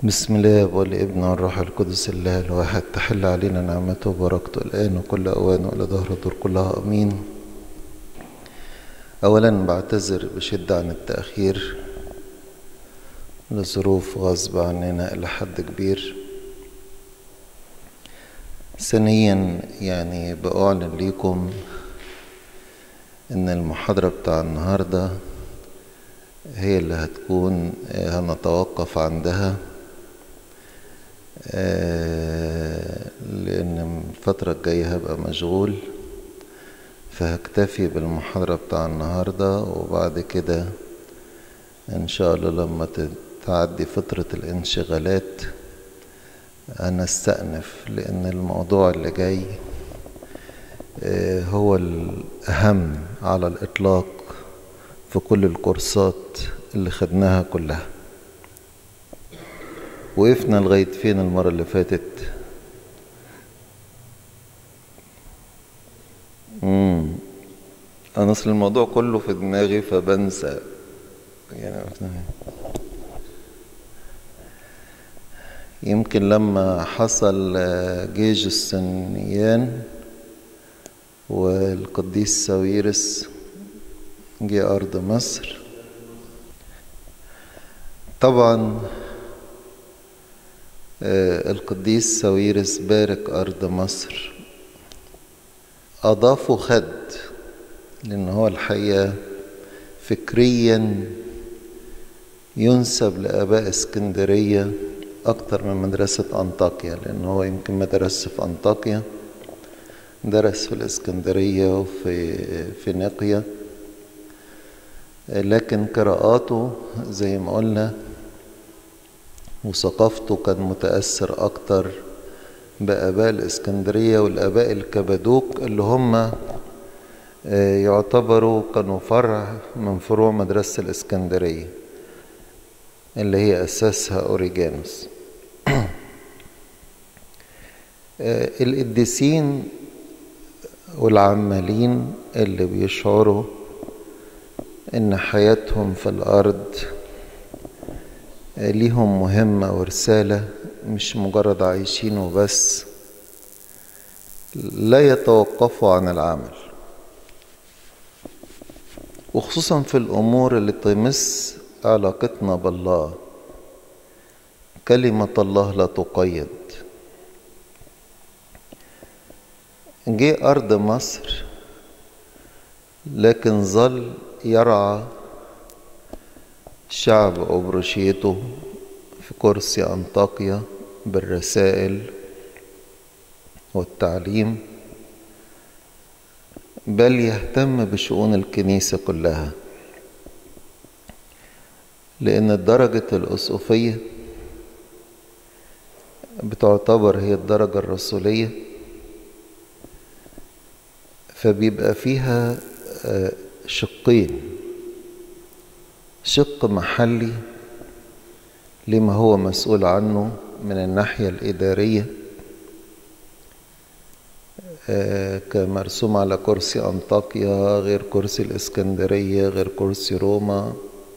بسم الله والابن والروح القدس الله الواحد تحل علينا نعمته وبركته الآن وكل أوان وإلى ظهر الدور كلها أمين أولا بعتذر بشدة عن التأخير لظروف غصب عننا إلى حد كبير ثانيا يعني بأعلن ليكم إن المحاضرة بتاع النهاردة هي اللي هتكون هنتوقف عندها لأن الفترة الجاية هبقى مشغول فهكتفي بالمحاضرة بتاع النهاردة وبعد كده إن شاء الله لما تعدي فترة الانشغالات هنستأنف لأن الموضوع اللي جاي هو الأهم على الإطلاق في كل الكورسات اللي خدناها كلها وقفنا لغاية فين المرة اللي فاتت امم انا اصل الموضوع كله في دماغي فبنسى يعني يمكن لما حصل جيش السنيان والقديس ساويرس جه أرض مصر طبعا القديس ساويرس بارك أرض مصر أضافوا خد لأن هو الحقيقة فكريا ينسب لآباء اسكندرية أكتر من مدرسة أنطاكيا لأن هو يمكن ما درسش في أنطاكيا درس في الإسكندرية وفي في نقية لكن قراءاته زي ما قلنا وثقافته كان متأثر أكتر بآباء الإسكندرية والآباء الكبدوك اللي هم يعتبروا كانوا فرع من فروع مدرسة الإسكندرية اللي هي أساسها أوريجانوس القديسين والعمالين اللي بيشعروا إن حياتهم في الأرض ليهم مهمة ورسالة مش مجرد عايشين وبس لا يتوقفوا عن العمل وخصوصا في الأمور اللي تمس علاقتنا بالله كلمة الله لا تقيد جه أرض مصر لكن ظل يرعى شعب أبرشيته في كرسي أنطاكيا بالرسائل والتعليم بل يهتم بشؤون الكنيسة كلها لأن الدرجة الأسقفية بتعتبر هي الدرجة الرسولية فبيبقى فيها شقين شق محلي لما هو مسؤول عنه من الناحية الإدارية كمرسوم على كرسي أنطاكيا غير كرسي الإسكندرية غير كرسي روما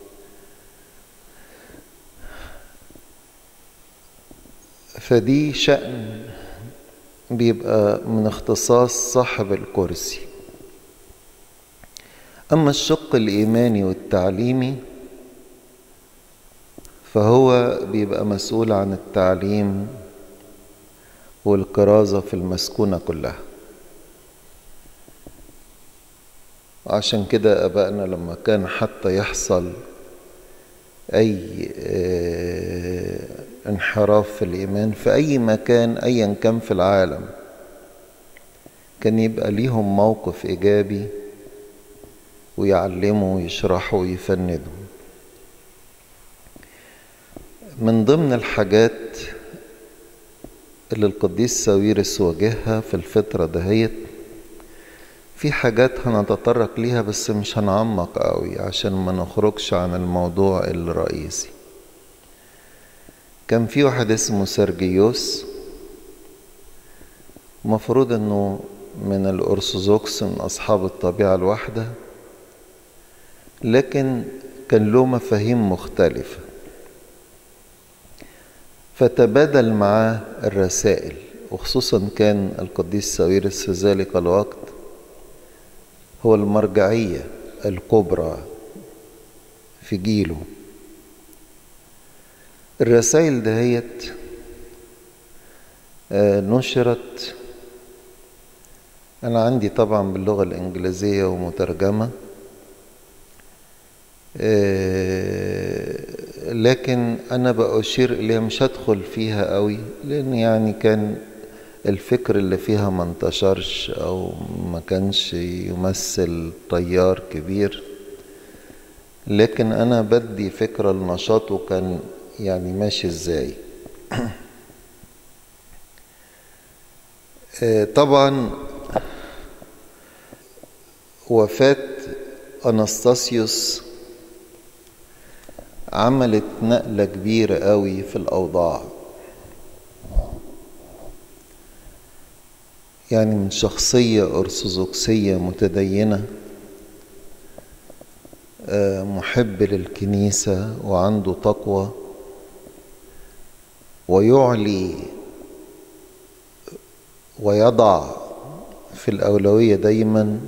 فدي شأن بيبقى من اختصاص صاحب الكرسي أما الشق الإيماني والتعليمي فهو بيبقى مسؤول عن التعليم والكرازة في المسكونة كلها عشان كده أبائنا لما كان حتى يحصل أي انحراف في الإيمان في أي مكان أيا كان في العالم كان يبقى ليهم موقف إيجابي ويعلموا ويشرحوا ويفندوا من ضمن الحاجات اللي القديس ساويرس واجهها في الفترة دهيت في حاجات هنتطرق ليها بس مش هنعمق قوي عشان ما نخرجش عن الموضوع الرئيسي كان في واحد اسمه سرجيوس مفروض انه من الأرثوذكس من أصحاب الطبيعة الواحدة لكن كان له مفاهيم مختلفة فتبادل معاه الرسائل وخصوصا كان القديس ساويرس في ذلك الوقت هو المرجعية الكبرى في جيله الرسائل دهيت نشرت أنا عندي طبعا باللغة الإنجليزية ومترجمة لكن أنا بأشير إليها مش هدخل فيها قوي لأن يعني كان الفكر اللي فيها ما انتشرش أو ما كانش يمثل تيار كبير لكن أنا بدي فكرة لنشاطه كان يعني ماشي إزاي طبعا وفاة أنستاسيوس عملت نقلة كبيرة قوي في الأوضاع يعني من شخصية أرثوذكسية متدينة محب للكنيسة وعنده تقوى ويعلي ويضع في الأولوية دايما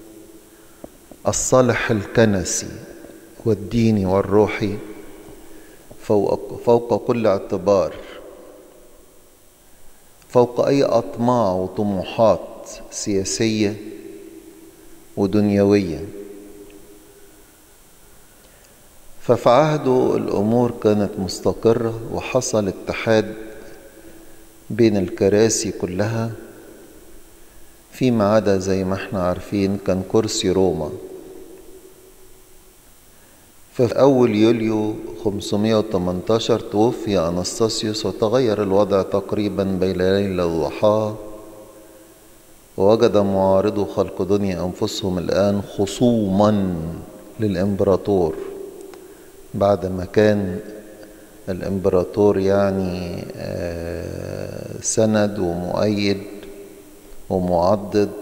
الصالح الكنسي والديني والروحي فوق, فوق كل اعتبار فوق أي أطماع وطموحات سياسية ودنيوية ففي عهده الأمور كانت مستقرة وحصل اتحاد بين الكراسي كلها فيما عدا زي ما احنا عارفين كان كرسي روما ففي أول يوليو 518 توفي أنستاسيوس وتغير الوضع تقريبا بين ليلة وضحاها ووجد معارضو خلق دنيا أنفسهم الآن خصوما للإمبراطور بعد ما كان الإمبراطور يعني سند ومؤيد ومعضد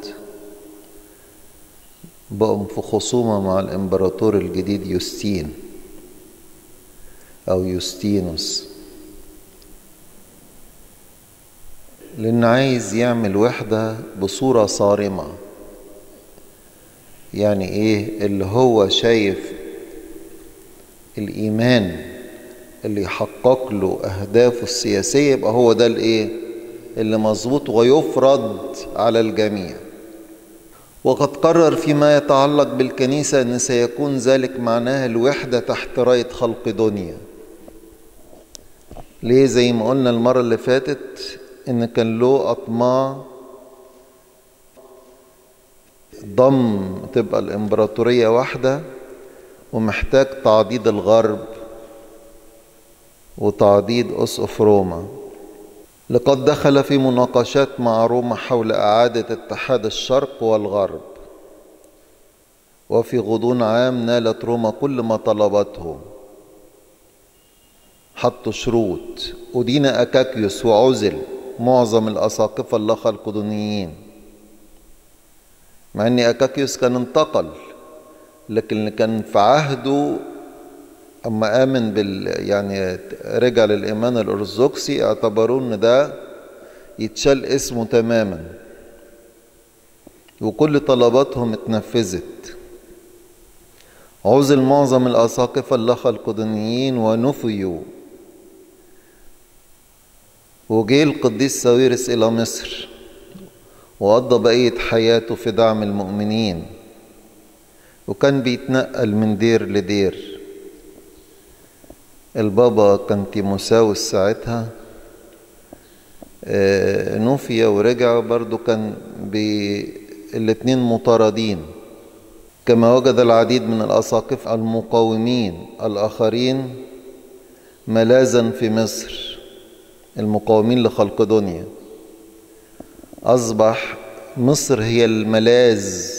بقوا في خصومة مع الإمبراطور الجديد يوستين أو يوستينوس لأن عايز يعمل وحدة بصورة صارمة يعني إيه اللي هو شايف الإيمان اللي يحقق له أهدافه السياسية يبقى هو ده الإيه اللي مظبوط ويفرض على الجميع وقد قرر فيما يتعلق بالكنيسة أن سيكون ذلك معناها الوحدة تحت راية خلق دنيا ليه زي ما قلنا المرة اللي فاتت إن كان له أطماع ضم تبقى الإمبراطورية واحدة ومحتاج تعضيد الغرب وتعضيد أسقف روما لقد دخل في مناقشات مع روما حول إعادة اتحاد الشرق والغرب وفي غضون عام نالت روما كل ما طلبته حطوا شروط أدين أكاكيوس وعزل معظم الأساقفة اللخلقدونيين مع أن أكاكيوس كان انتقل لكن اللي كان في عهده أما آمن بال يعني رجع للإيمان الأرثوذكسي اعتبروه إن ده يتشال اسمه تماما وكل طلباتهم اتنفذت عزل معظم الأساقفة اللخلقدونيين ونفيوا وجه القديس ساويرس إلى مصر وقضى بقية حياته في دعم المؤمنين وكان بيتنقل من دير لدير البابا كان تيموساوس ساعتها نوفيا ورجع برضو كان الاتنين مطاردين كما وجد العديد من الأساقفة المقاومين الآخرين ملاذا في مصر المقاومين لخلق دنيا أصبح مصر هي الملاذ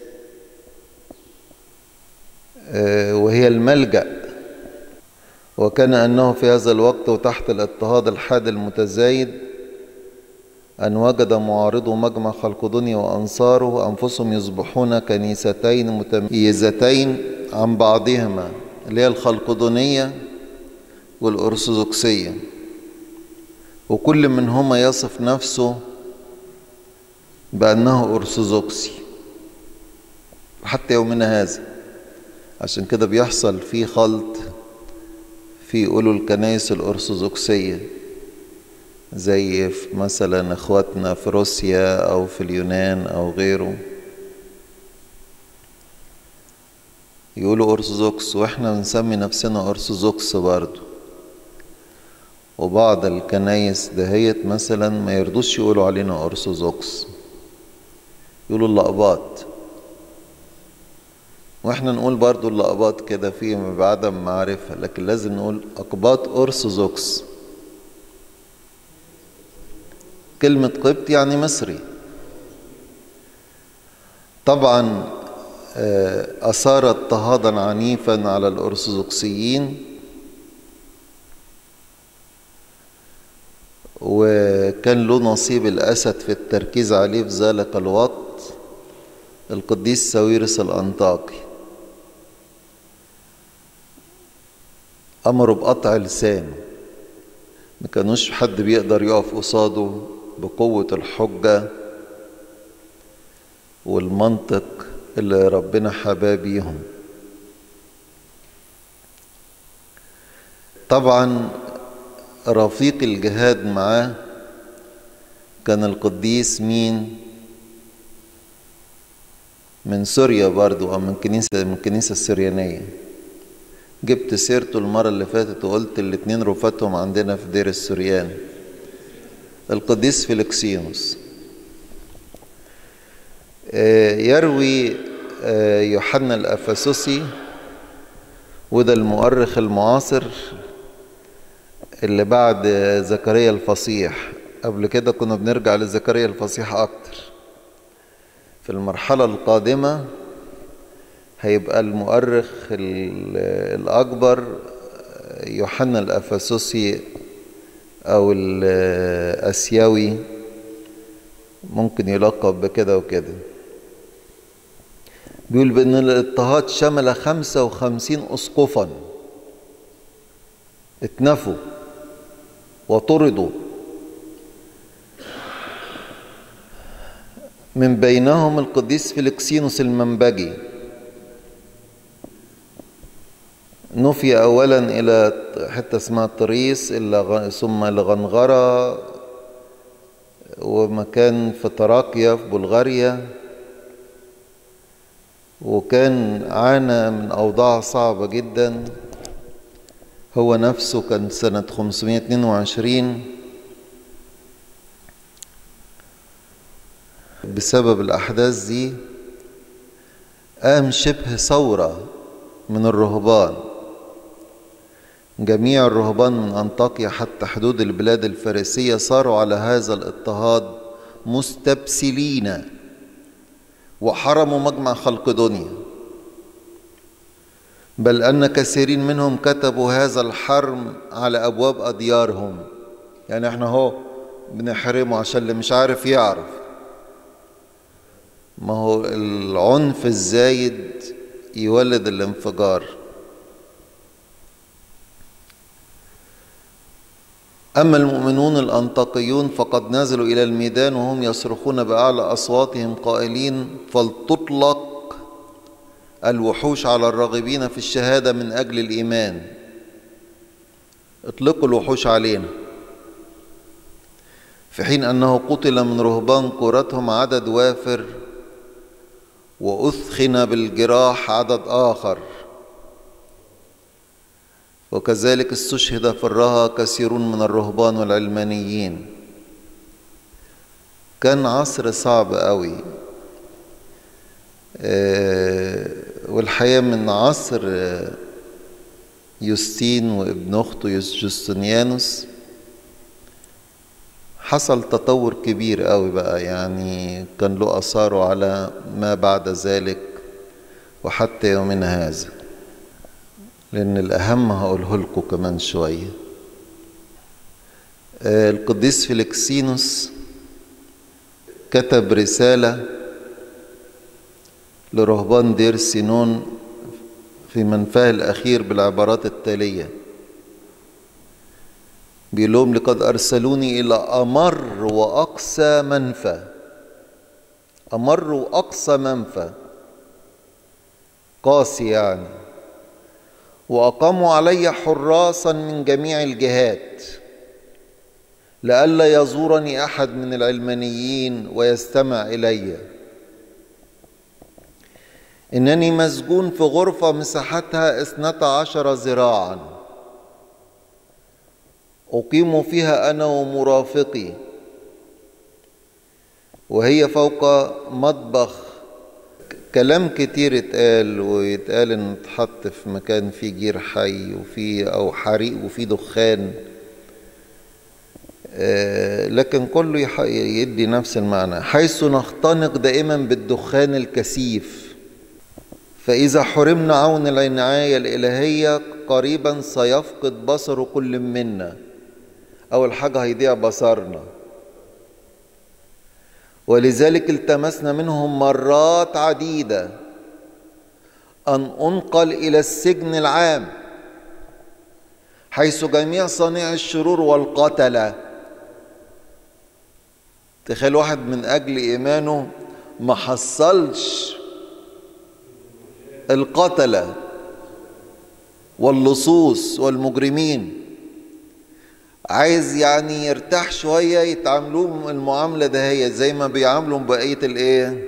وهي الملجأ وكان أنه في هذا الوقت وتحت الاضطهاد الحاد المتزايد أن وجد معارضو مجمع خلق دنيا وأنصاره أنفسهم يصبحون كنيستين متميزتين عن بعضهما اللي هي الخلقدونية والأرثوذكسية وكل منهما يصف نفسه بأنه أرثوذكسي حتى يومنا هذا عشان كده بيحصل في خلط في يقولوا الكنائس الأرثوذكسية زي في مثلا اخواتنا في روسيا او في اليونان او غيره يقولوا ارثوذكس واحنا بنسمي نفسنا ارثوذكس برضو وبعض الكنايس دهيت مثلا ما يرضوش يقولوا علينا ارثوذكس يقولوا اللقباط واحنا نقول برضو اللقباط كده فيه بعدم معرفة لكن لازم نقول اقباط ارثوذكس كلمة قبط يعني مصري طبعا أثار اضطهادا عنيفا على الأرثوذكسيين وكان له نصيب الأسد في التركيز عليه في ذلك الوقت القديس ساويرس الأنطاكي أمروا بقطع لسانه ما كانوش حد بيقدر يقف قصاده بقوة الحجة والمنطق اللي ربنا حباه بيهم طبعا رفيق الجهاد معاه كان القديس مين من سوريا برضو او من كنيسة من الكنيسة السريانية جبت سيرته المرة اللي فاتت وقلت الاتنين رفاتهم عندنا في دير السريان القديس فيلكسينوس يروي يوحنا الأفسسي وده المؤرخ المعاصر اللي بعد زكريا الفصيح قبل كده كنا بنرجع لزكريا الفصيح أكتر في المرحلة القادمة هيبقى المؤرخ الأكبر يوحنا الأفسسي أو الأسيوي ممكن يلقب بكده وكده بيقول بأن الاضطهاد شمل خمسة وخمسين أسقفا اتنفوا وطردوا من بينهم القديس فيلكسينوس المنبجي نفي أولا إلى حتة اسمها طريس إلا ثم لغنغرة ومكان في تراكيا في بلغاريا وكان عانى من أوضاع صعبة جدا هو نفسه كان سنة 522 بسبب الأحداث دي قام شبه ثورة من الرهبان جميع الرهبان من أنطاكيا حتى حدود البلاد الفارسية صاروا على هذا الاضطهاد مستبسلين وحرموا مجمع خلق دنيا بل أن كثيرين منهم كتبوا هذا الحرم على أبواب أديارهم يعني احنا هو بنحرمه عشان اللي مش عارف يعرف ما هو العنف الزايد يولد الانفجار أما المؤمنون الأنطاقيون فقد نزلوا إلى الميدان وهم يصرخون بأعلى أصواتهم قائلين فلتطلق الوحوش على الراغبين في الشهادة من أجل الإيمان اطلقوا الوحوش علينا في حين أنه قتل من رهبان قرتهم عدد وافر وأثخن بالجراح عدد آخر وكذلك استشهد في الرها كثيرون من الرهبان والعلمانيين كان عصر صعب قوي والحقيقة من عصر يوستين وابن أخته يوستنيانوس حصل تطور كبير قوي بقى يعني كان له أثاره على ما بعد ذلك وحتى يومنا هذا لأن الأهم هقوله لكم كمان شوية القديس فيلكسينوس كتب رسالة لرهبان دير سينون في منفاه الأخير بالعبارات التالية بيقول لهم لقد أرسلوني إلى أمر وأقصى منفى أمر وأقصى منفى قاسي يعني وأقاموا علي حراسا من جميع الجهات لئلا يزورني أحد من العلمانيين ويستمع إلي إنني مسجون في غرفة مساحتها اثنتا عشر ذراعا أقيم فيها أنا ومرافقي وهي فوق مطبخ كلام كتير اتقال ويتقال ان اتحط في مكان فيه جير حي وفيه او حريق وفيه دخان لكن كله يدي نفس المعنى حيث نختنق دائما بالدخان الكثيف فإذا حرمنا عون العناية الإلهية قريبا سيفقد بصر كل منا أول حاجة هيضيع بصرنا ولذلك التمسنا منهم مرات عديدة أن أنقل إلى السجن العام حيث جميع صانع الشرور والقتلة تخيل واحد من أجل إيمانه ما حصلش القتلة واللصوص والمجرمين عايز يعني يرتاح شوية يتعاملوه المعاملة ده هي زي ما بيعاملوا بقية الايه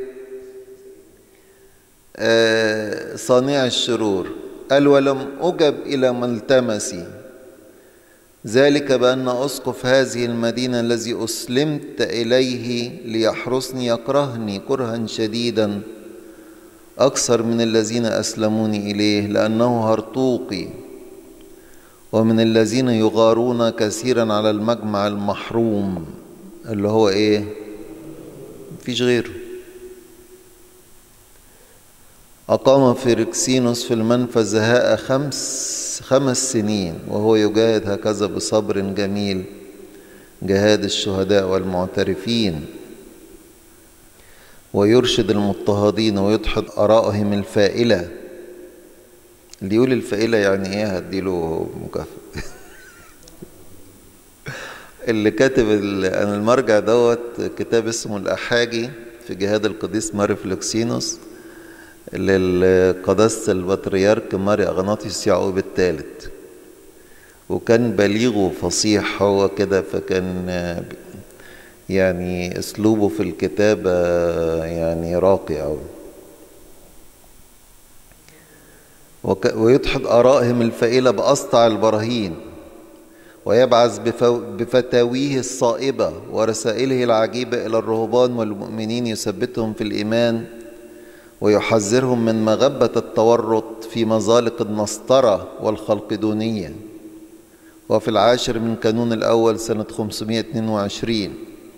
آه صانع الشرور قال ولم أجب إلى ملتمسي ذلك بأن أسقف هذه المدينة الذي أسلمت إليه ليحرسني يكرهني كرها شديدا أكثر من الذين أسلموني إليه لأنه هرطوقي ومن الذين يغارون كثيرا على المجمع المحروم اللي هو ايه مفيش غيره أقام فيركسينوس في المنفى زهاء خمس خمس سنين وهو يجاهد هكذا بصبر جميل جهاد الشهداء والمعترفين ويرشد المضطهدين ويدحض آرائهم الفائلة اللي يقول الفائلة يعني ايه هديله مكافأة اللي كاتب انا المرجع دوت كتاب اسمه الأحاجي في جهاد القديس ماري فلوكسينوس للقداسة البطريرك ماري أغناطيوس يعقوب الثالث وكان بليغ وفصيح هو كده فكان يعني اسلوبه في الكتابة يعني راقي أوي ويدحض آرائهم الفائلة بأسطع البراهين ويبعث بفتاويه الصائبة ورسائله العجيبة إلى الرهبان والمؤمنين يثبتهم في الإيمان ويحذرهم من مغبة التورط في مزالق النسطرة والخلقدونية وفي العاشر من كانون الأول سنة 522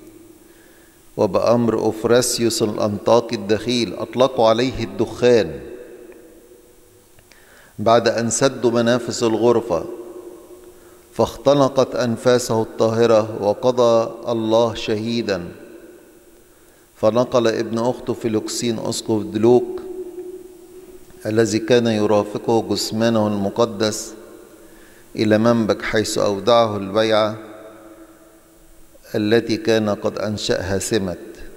وبأمر أوفراسيوس الأنطاكي الدخيل أطلقوا عليه الدخان بعد أن سدوا منافس الغرفة فاختنقت أنفاسه الطاهرة وقضى الله شهيدا فنقل ابن أخته فيلوكسين أسقف دلوك الذي كان يرافقه جثمانه المقدس إلى منبك حيث أودعه البيعة التي كان قد أنشأها سمت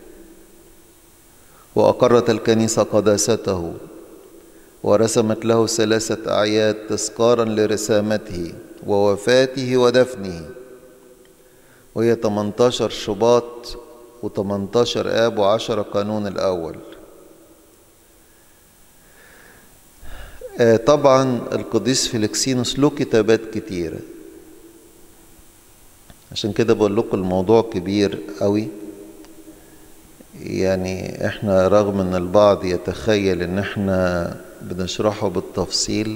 وأقرت الكنيسة قداسته ورسمت له ثلاثة أعياد تذكارا لرسامته ووفاته ودفنه وهي 18 شباط و18 آب و10 قانون الأول آه طبعا القديس فيلكسينوس له كتابات كتيرة عشان كده بقول لكم الموضوع كبير قوي يعني احنا رغم ان البعض يتخيل ان احنا بنشرحه بالتفصيل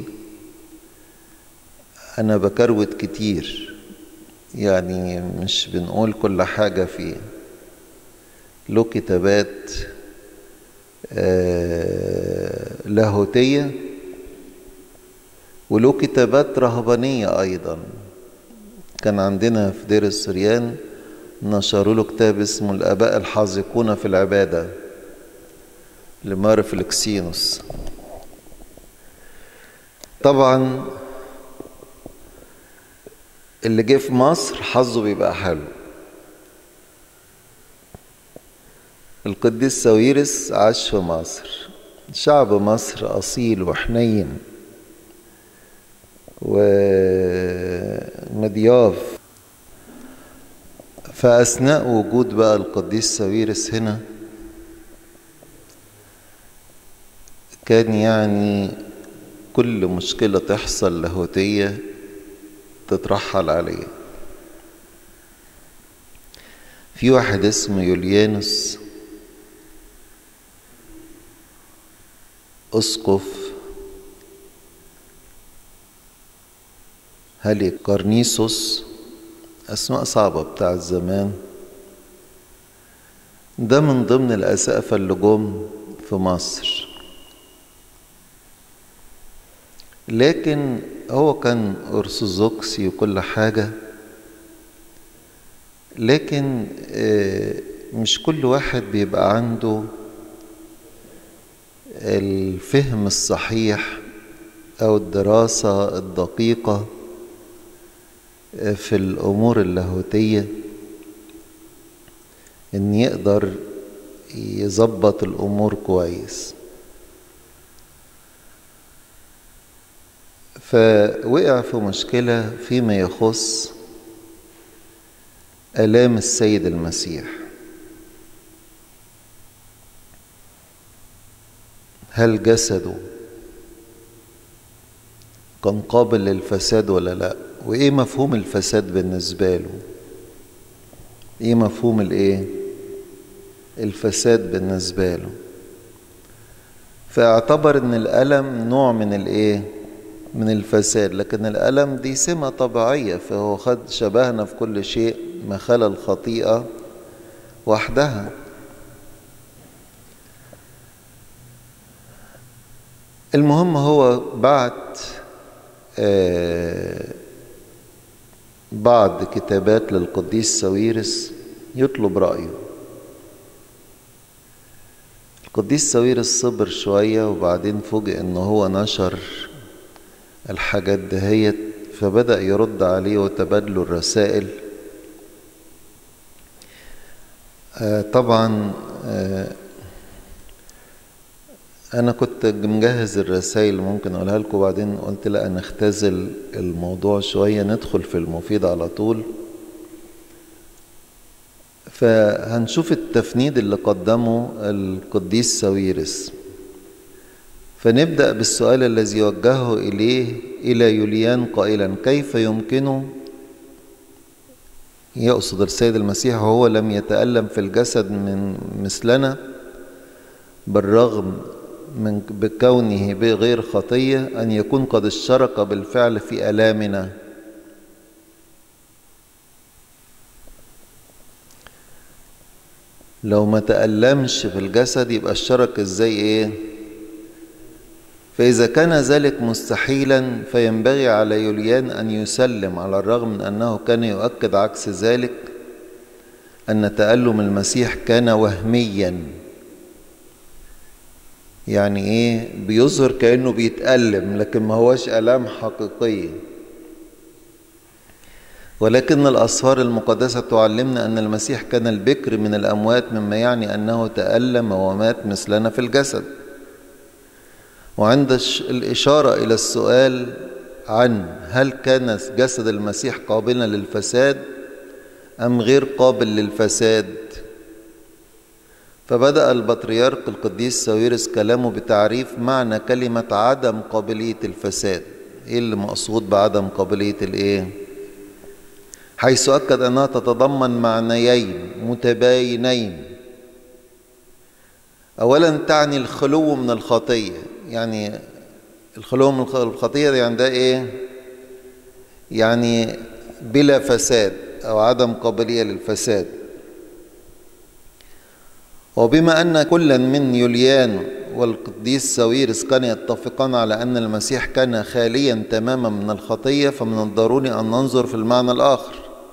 انا بكروت كتير يعني مش بنقول كل حاجة فيه له كتابات آه لاهوتية وله كتابات رهبانية أيضا كان عندنا في دير السريان نشروا له كتاب اسمه الآباء الحاذقون في العبادة لمار فلكسينوس طبعا اللي جه في مصر حظه بيبقى حلو القديس ساويرس عاش في مصر شعب مصر أصيل وحنين ومضياف فأثناء وجود بقى القديس ساويرس هنا كان يعني كل مشكلة تحصل لاهوتية تترحل عليه في واحد اسمه يوليانوس أسقف هالي قرنيسوس أسماء صعبة بتاع زمان ده من ضمن الأسقفة اللي جم في مصر لكن هو كان أرثوذكسي وكل حاجة لكن مش كل واحد بيبقى عنده الفهم الصحيح أو الدراسة الدقيقة في الأمور اللاهوتية إن يقدر يظبط الأمور كويس فوقع في مشكلة فيما يخص آلام السيد المسيح هل جسده كان قابل للفساد ولا لا وايه مفهوم الفساد بالنسبه له ايه مفهوم الايه الفساد بالنسبه له فاعتبر ان الالم نوع من الايه من الفساد لكن الالم دي سمه طبيعيه فهو خد شبهنا في كل شيء ما خلا الخطيئه وحدها المهم هو بعت آه بعض كتابات للقديس ساويرس يطلب رأيه القديس ساويرس صبر شوية وبعدين فوجئ ان هو نشر الحاجات دهيت فبدأ يرد عليه وتبادلوا الرسائل آه طبعا آه انا كنت مجهز الرسائل اللي ممكن اقولها لكم وبعدين قلت لا نختزل الموضوع شويه ندخل في المفيد على طول فهنشوف التفنيد اللي قدمه القديس ساويرس فنبدا بالسؤال الذي وجهه اليه الى يوليان قائلا كيف يمكنه يقصد السيد المسيح وهو لم يتالم في الجسد من مثلنا بالرغم من بكونه بغير خطية أن يكون قد اشترك بالفعل في آلامنا لو ما تألمش في الجسد يبقى اشترك ازاي ايه فإذا كان ذلك مستحيلا فينبغي على يوليان أن يسلم على الرغم من أنه كان يؤكد عكس ذلك أن تألم المسيح كان وهميا يعني ايه بيظهر كأنه بيتألم لكن ما هوش ألام حقيقية ولكن الأسفار المقدسة تعلمنا أن المسيح كان البكر من الأموات مما يعني أنه تألم ومات مثلنا في الجسد وعند الإشارة إلى السؤال عن هل كان جسد المسيح قابلا للفساد أم غير قابل للفساد فبدأ البطريرك القديس ساويرس كلامه بتعريف معنى كلمة عدم قابلية الفساد ايه اللي مقصود بعدم قابلية الايه حيث أكد أنها تتضمن معنيين متباينين أولا تعني الخلو من الخطية يعني الخلو من الخطية يعني ده ايه يعني بلا فساد أو عدم قابلية للفساد وبما أن كلا من يوليان والقديس ساويرس كان يتفقان على أن المسيح كان خاليا تماما من الخطية فمن الضروري أن ننظر في المعنى الآخر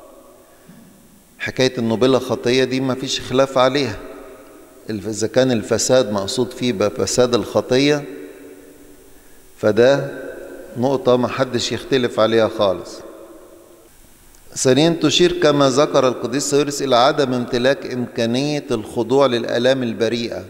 حكاية أنه بلا خطية دي ما فيش خلاف عليها إذا كان الفساد مقصود فيه بفساد الخطية فده نقطة ما حدش يختلف عليها خالص ثانيا تشير كما ذكر القديس سيرس إلى عدم امتلاك إمكانية الخضوع للآلام البريئة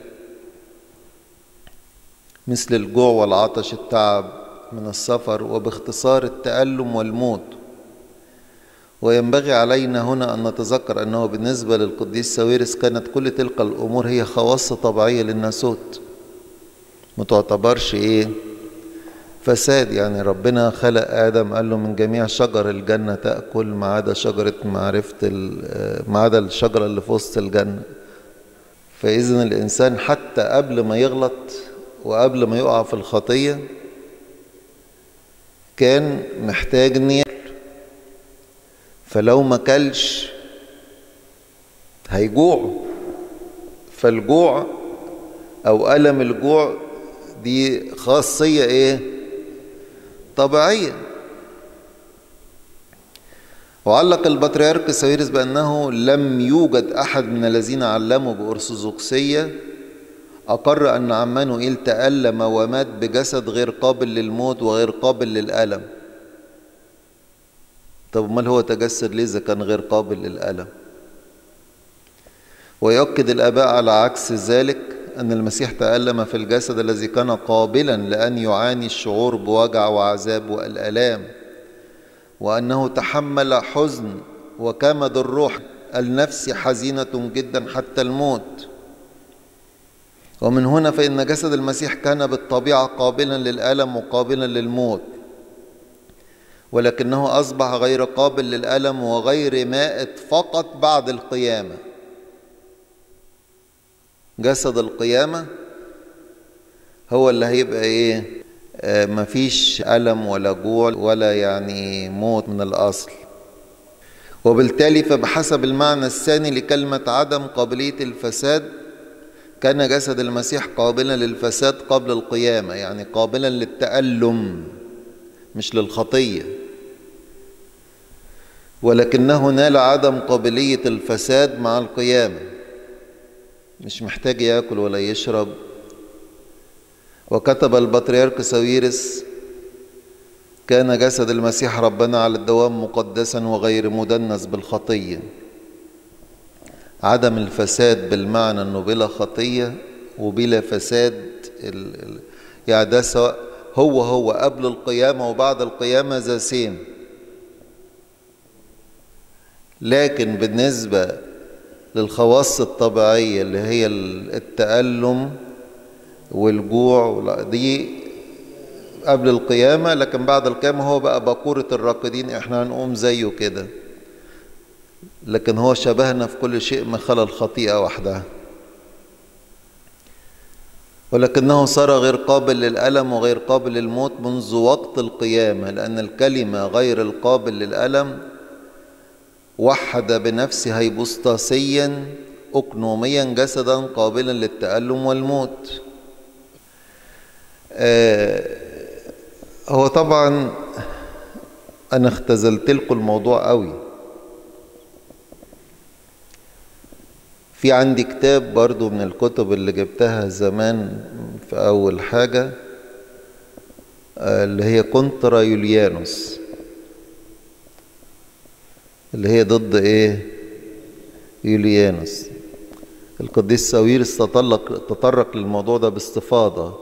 مثل الجوع والعطش التعب من السفر وباختصار التألم والموت وينبغي علينا هنا أن نتذكر أنه بالنسبة للقديس ساويرس كانت كل تلك الأمور هي خواص طبيعية للناسوت ما تعتبرش إيه فساد يعني ربنا خلق آدم قال له من جميع شجر الجنة تأكل ما عدا شجرة معرفة ما عدا الشجرة اللي في وسط الجنة فإذا الإنسان حتى قبل ما يغلط وقبل ما يقع في الخطية كان محتاج إن ياكل فلو ما كلش هيجوع فالجوع أو ألم الجوع دي خاصية إيه؟ طبيعية وعلق البطريرك ساويرس بأنه لم يوجد أحد من الذين علموا بأرثوذكسية أقر أن عمانوئيل تألم ومات بجسد غير قابل للموت وغير قابل للألم طب امال هو تجسد ليه إذا كان غير قابل للألم ويؤكد الآباء على عكس ذلك أن المسيح تألم في الجسد الذي كان قابلا لأن يعاني الشعور بوجع وعذاب والآلام وأنه تحمل حزن وكمد الروح النفس حزينة جدا حتى الموت ومن هنا فإن جسد المسيح كان بالطبيعة قابلا للألم وقابلا للموت ولكنه أصبح غير قابل للألم وغير مائت فقط بعد القيامة جسد القيامة هو اللي هيبقى ايه آه مفيش ألم ولا جوع ولا يعني موت من الأصل وبالتالي فبحسب المعنى الثاني لكلمة عدم قابلية الفساد كان جسد المسيح قابلا للفساد قبل القيامة يعني قابلا للتألم مش للخطية ولكنه نال عدم قابلية الفساد مع القيامة مش محتاج ياكل ولا يشرب وكتب البطريرك ساويرس كان جسد المسيح ربنا على الدوام مقدسا وغير مدنس بالخطية عدم الفساد بالمعنى انه بلا خطية وبلا فساد يعني ده سواء هو هو قبل القيامة وبعد القيامة ذا سيم لكن بالنسبة للخواص الطبيعية اللي هي التألم والجوع دي قبل القيامة لكن بعد القيامة هو بقى بقورة الراقدين احنا هنقوم زيه كده لكن هو شبهنا في كل شيء ما خلا الخطيئة وحدها ولكنه صار غير قابل للألم وغير قابل للموت منذ وقت القيامة لأن الكلمة غير القابل للألم وحد بنفسه هيبوستاسيا أقنوميا جسدا قابلا للتألم والموت آه هو طبعا أنا اختزلت لكم الموضوع قوي في عندي كتاب برضو من الكتب اللي جبتها زمان في أول حاجة اللي هي كونترا يوليانوس اللي هي ضد ايه يوليانوس القديس ساويرس تطرق تطرق للموضوع ده باستفاضة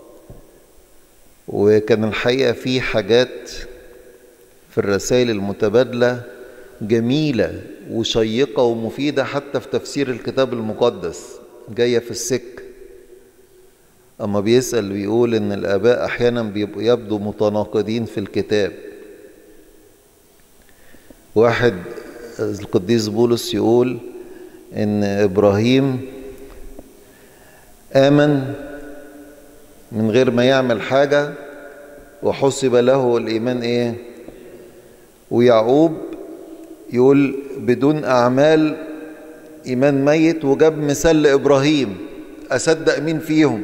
وكان الحقيقة في حاجات في الرسائل المتبادلة جميلة وشيقة ومفيدة حتى في تفسير الكتاب المقدس جاية في السك أما بيسأل بيقول إن الآباء أحيانا بيبقوا يبدو متناقضين في الكتاب واحد القديس بولس يقول إن إبراهيم آمن من غير ما يعمل حاجة وحسب له الإيمان إيه ويعقوب يقول بدون أعمال إيمان ميت وجاب مثال لإبراهيم أصدق مين فيهم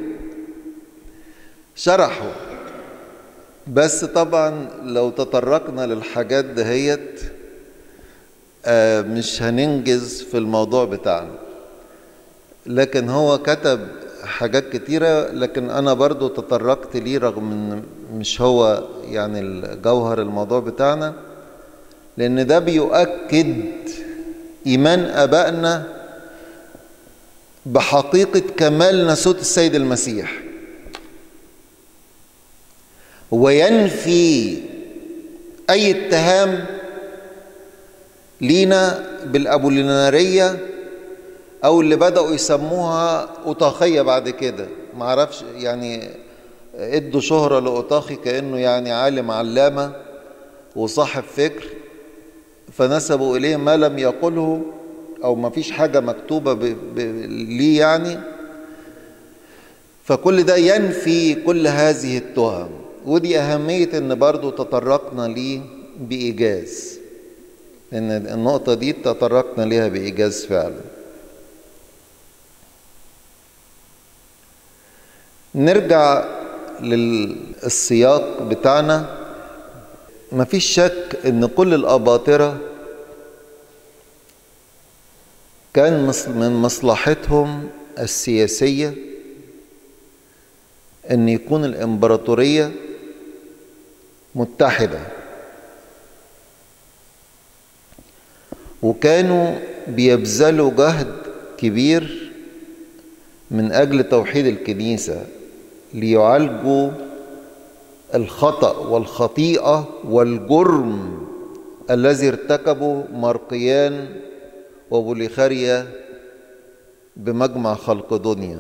شرحوا بس طبعا لو تطرقنا للحاجات دهيت آه مش هننجز في الموضوع بتاعنا لكن هو كتب حاجات كتيرة لكن أنا برضو تطرقت ليه رغم إن مش هو يعني الجوهر الموضوع بتاعنا لأن ده بيؤكد إيمان أبائنا بحقيقة كمال ناسوت السيد المسيح وينفي أي اتهام لينا بالأبولينارية أو اللي بدأوا يسموها أطاخية بعد كده معرفش يعني ادوا شهرة لأطاخي كأنه يعني عالم علامة وصاحب فكر فنسبوا إليه ما لم يقله أو ما فيش حاجة مكتوبة ب... ب... ليه يعني فكل ده ينفي كل هذه التهم ودي أهمية إن برضو تطرقنا ليه بإيجاز إن النقطة دي تطرقنا ليها بإيجاز فعلا نرجع للسياق بتاعنا مفيش شك ان كل الاباطره كان من مصلحتهم السياسيه ان يكون الامبراطوريه متحده وكانوا بيبذلوا جهد كبير من اجل توحيد الكنيسه ليعالجوا الخطأ والخطيئة والجرم الذي ارتكبه مرقيان وبوليخاريا بمجمع خلق دنيا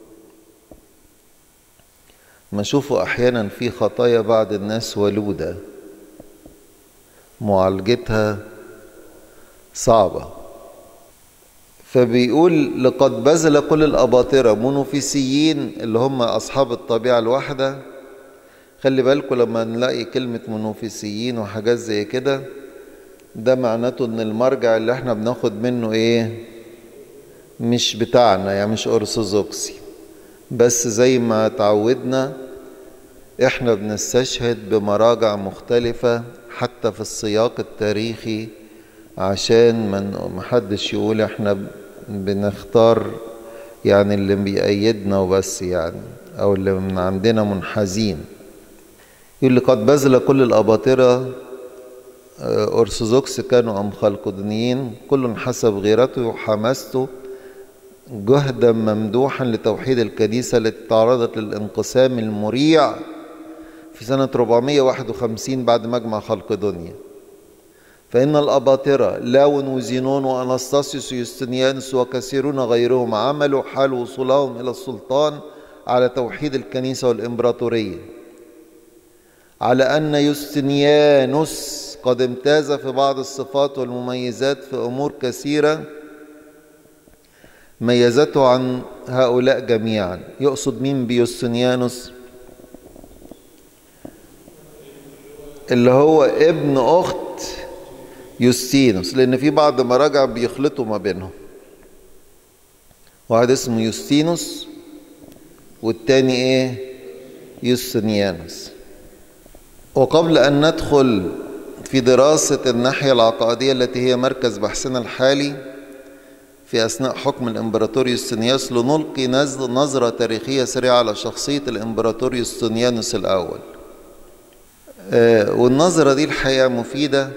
ما شوفوا أحيانا في خطايا بعض الناس ولودة معالجتها صعبة فبيقول لقد بذل كل الأباطرة منوفيسيين اللي هم أصحاب الطبيعة الواحدة خلي بالكم لما نلاقي كلمة منوفيسيين وحاجات زي كده ده معناته ان المرجع اللي احنا بناخد منه ايه مش بتاعنا يعني مش ارثوذكسي بس زي ما تعودنا احنا بنستشهد بمراجع مختلفة حتى في السياق التاريخي عشان ما محدش يقول احنا بنختار يعني اللي بيأيدنا وبس يعني او اللي من عندنا منحازين يقول لي قد بذل كل الأباطرة أرثوذكس كانوا أم خلقدنيين كل حسب غيرته وحماسته جهدا ممدوحا لتوحيد الكنيسة التي تعرضت للانقسام المريع في سنة 451 بعد مجمع خلق دنيا فإن الأباطرة لاون وزينون وأنستاسيوس ويستنيانس وكثيرون غيرهم عملوا حال وصولهم إلى السلطان على توحيد الكنيسة والإمبراطورية على أن يستنيانوس قد امتاز في بعض الصفات والمميزات في أمور كثيرة ميزته عن هؤلاء جميعا يقصد مين بيستنيانوس اللي هو ابن أخت يوستينوس لأن في بعض مراجع بيخلطوا ما بينهم واحد اسمه يوستينوس والتاني ايه يوستنيانوس وقبل أن ندخل في دراسة الناحية العقائدية التي هي مركز بحثنا الحالي في أثناء حكم الإمبراطور يوستنيانوس لنلقي نظرة تاريخية سريعة على شخصية الإمبراطور يوستنيانوس الأول والنظرة دي الحقيقة مفيدة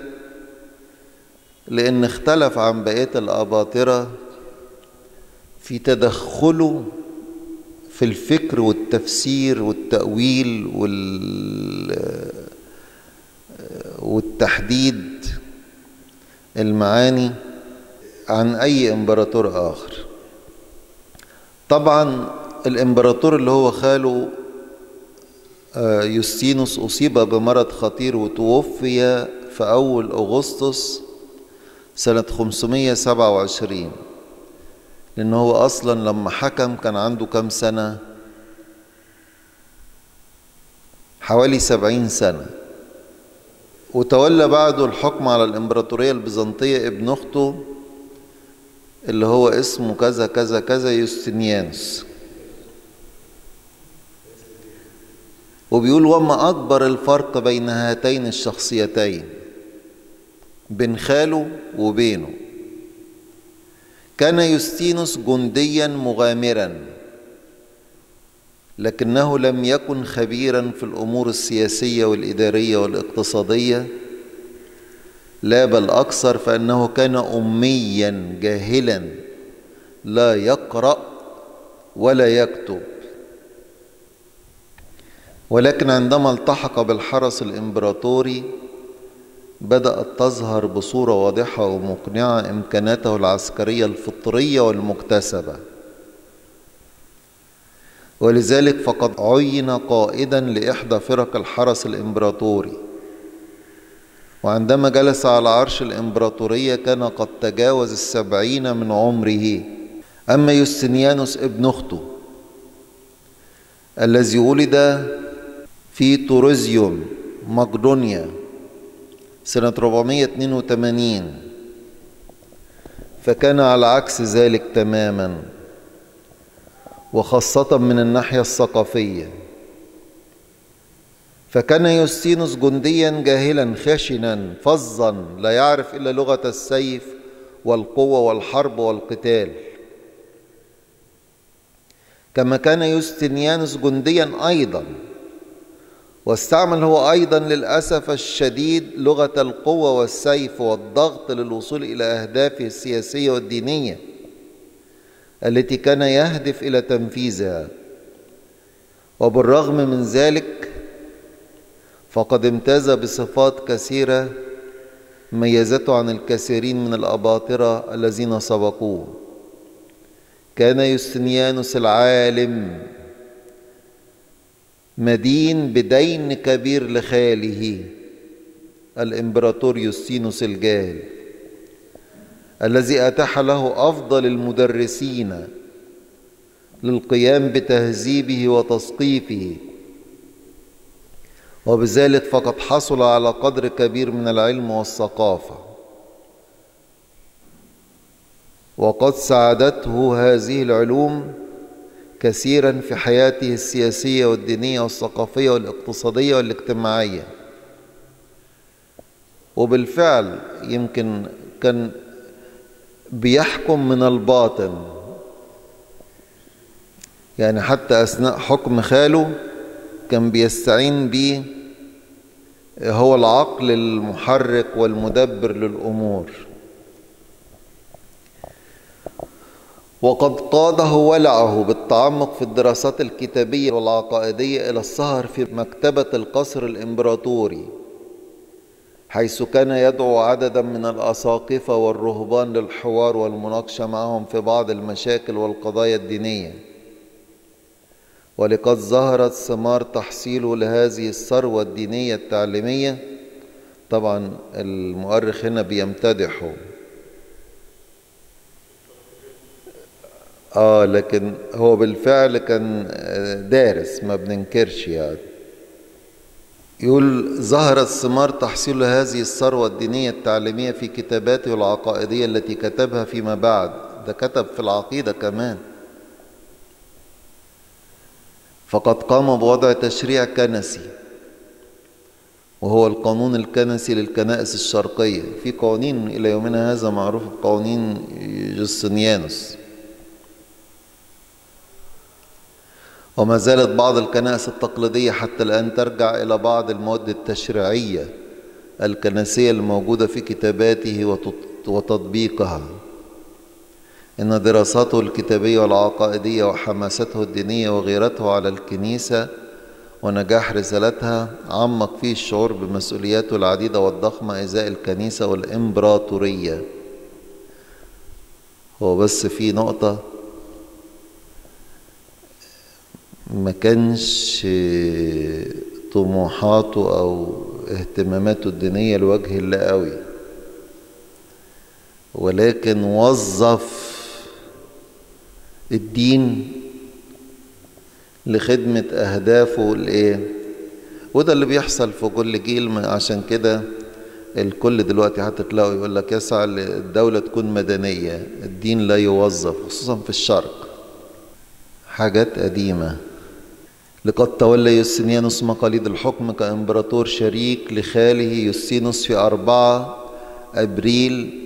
لأن اختلف عن بقية الأباطرة في تدخله في الفكر والتفسير والتأويل وال والتحديد المعاني عن أي إمبراطور آخر طبعا الإمبراطور اللي هو خاله يوستينوس أصيب بمرض خطير وتوفي في أول أغسطس سنة 527 لأن هو أصلا لما حكم كان عنده كم سنة حوالي سبعين سنة وتولى بعده الحكم على الإمبراطورية البيزنطية ابن أخته اللي هو اسمه كذا كذا كذا يوستنيانوس وبيقول وما أكبر الفرق بين هاتين الشخصيتين بين خاله وبينه كان يوستينوس جنديا مغامرا لكنه لم يكن خبيرا في الامور السياسيه والاداريه والاقتصاديه لا بل أكثر فإنه كان أميا جاهلا لا يقرأ ولا يكتب ولكن عندما التحق بالحرس الإمبراطوري بدأت تظهر بصورة واضحة ومقنعة إمكاناته العسكرية الفطرية والمكتسبة ولذلك فقد عين قائدا لإحدى فرق الحرس الإمبراطوري وعندما جلس على عرش الإمبراطورية كان قد تجاوز السبعين من عمره أما يوستنيانوس ابن أخته الذي ولد في توريزيوم مقدونيا سنة 482 فكان على عكس ذلك تماما وخاصة من الناحية الثقافية فكان يوستينوس جنديا جاهلا خشنا فظا لا يعرف إلا لغة السيف والقوة والحرب والقتال كما كان يوستنيانوس جنديا أيضا واستعمل هو أيضا للأسف الشديد لغة القوة والسيف والضغط للوصول إلى أهدافه السياسية والدينية التي كان يهدف إلى تنفيذها وبالرغم من ذلك فقد امتاز بصفات كثيرة ميزته عن الكثيرين من الأباطرة الذين سبقوه كان يوستنيانوس العالم مدين بدين كبير لخاله الامبراطور يوستينوس الجاهل الذي اتاح له افضل المدرسين للقيام بتهذيبه وتثقيفه وبذلك فقد حصل على قدر كبير من العلم والثقافه وقد ساعدته هذه العلوم كثيرا في حياته السياسيه والدينيه والثقافيه والاقتصاديه والاجتماعيه وبالفعل يمكن كان بيحكم من الباطن يعني حتى اثناء حكم خاله كان بيستعين به هو العقل المحرك والمدبر للامور وقد قاده ولعه بالتعمق في الدراسات الكتابيه والعقائديه الى السهر في مكتبه القصر الامبراطوري حيث كان يدعو عددا من الاساقفه والرهبان للحوار والمناقشه معهم في بعض المشاكل والقضايا الدينيه ولقد ظهرت ثمار تحصيله لهذه الثروه الدينيه التعليميه طبعا المؤرخ هنا بيمتدحه اه لكن هو بالفعل كان دارس ما بننكرش يعني يقول ظهرت ثمار تحصيل هذه الثروة الدينية التعليمية في كتاباته العقائدية التي كتبها فيما بعد ده كتب في العقيدة كمان فقد قام بوضع تشريع كنسي وهو القانون الكنسي للكنائس الشرقية في قوانين إلى يومنا هذا معروف بقوانين جوستنيانوس وما زالت بعض الكنائس التقليدية حتى الآن ترجع إلى بعض المواد التشريعية الكنسية الموجودة في كتاباته وتطبيقها إن دراساته الكتابية والعقائدية وحماسته الدينية وغيرته على الكنيسة ونجاح رسالتها عمق فيه الشعور بمسؤولياته العديدة والضخمة إزاء الكنيسة والإمبراطورية هو بس في نقطة ما كانش طموحاته او اهتماماته الدينيه لوجه الله قوي ولكن وظف الدين لخدمة أهدافه الإيه وده اللي بيحصل في كل جيل عشان كده الكل دلوقتي حتى تلاقوا يقول لك يسعى الدولة تكون مدنية الدين لا يوظف خصوصا في الشرق حاجات قديمه لقد تولى يوستينيانوس مقاليد الحكم كإمبراطور شريك لخاله يوستينوس في أربعة أبريل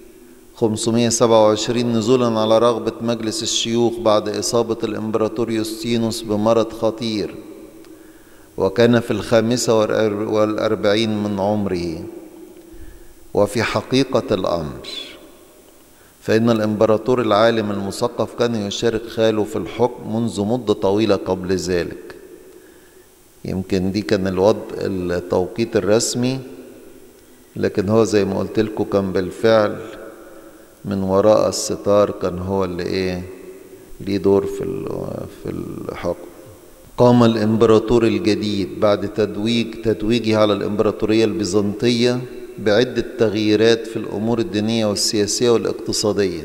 527 نزولا على رغبة مجلس الشيوخ بعد إصابة الإمبراطور يوستينوس بمرض خطير وكان في الخامسة والأربعين من عمره وفي حقيقة الأمر فإن الإمبراطور العالم المثقف كان يشارك خاله في الحكم منذ مدة طويلة قبل ذلك يمكن دي كان الوضع التوقيت الرسمي لكن هو زي ما قلت لكم كان بالفعل من وراء الستار كان هو اللي ايه ليه دور في في الحكم قام الامبراطور الجديد بعد تدويج تتويجه على الامبراطوريه البيزنطيه بعده تغييرات في الامور الدينيه والسياسيه والاقتصاديه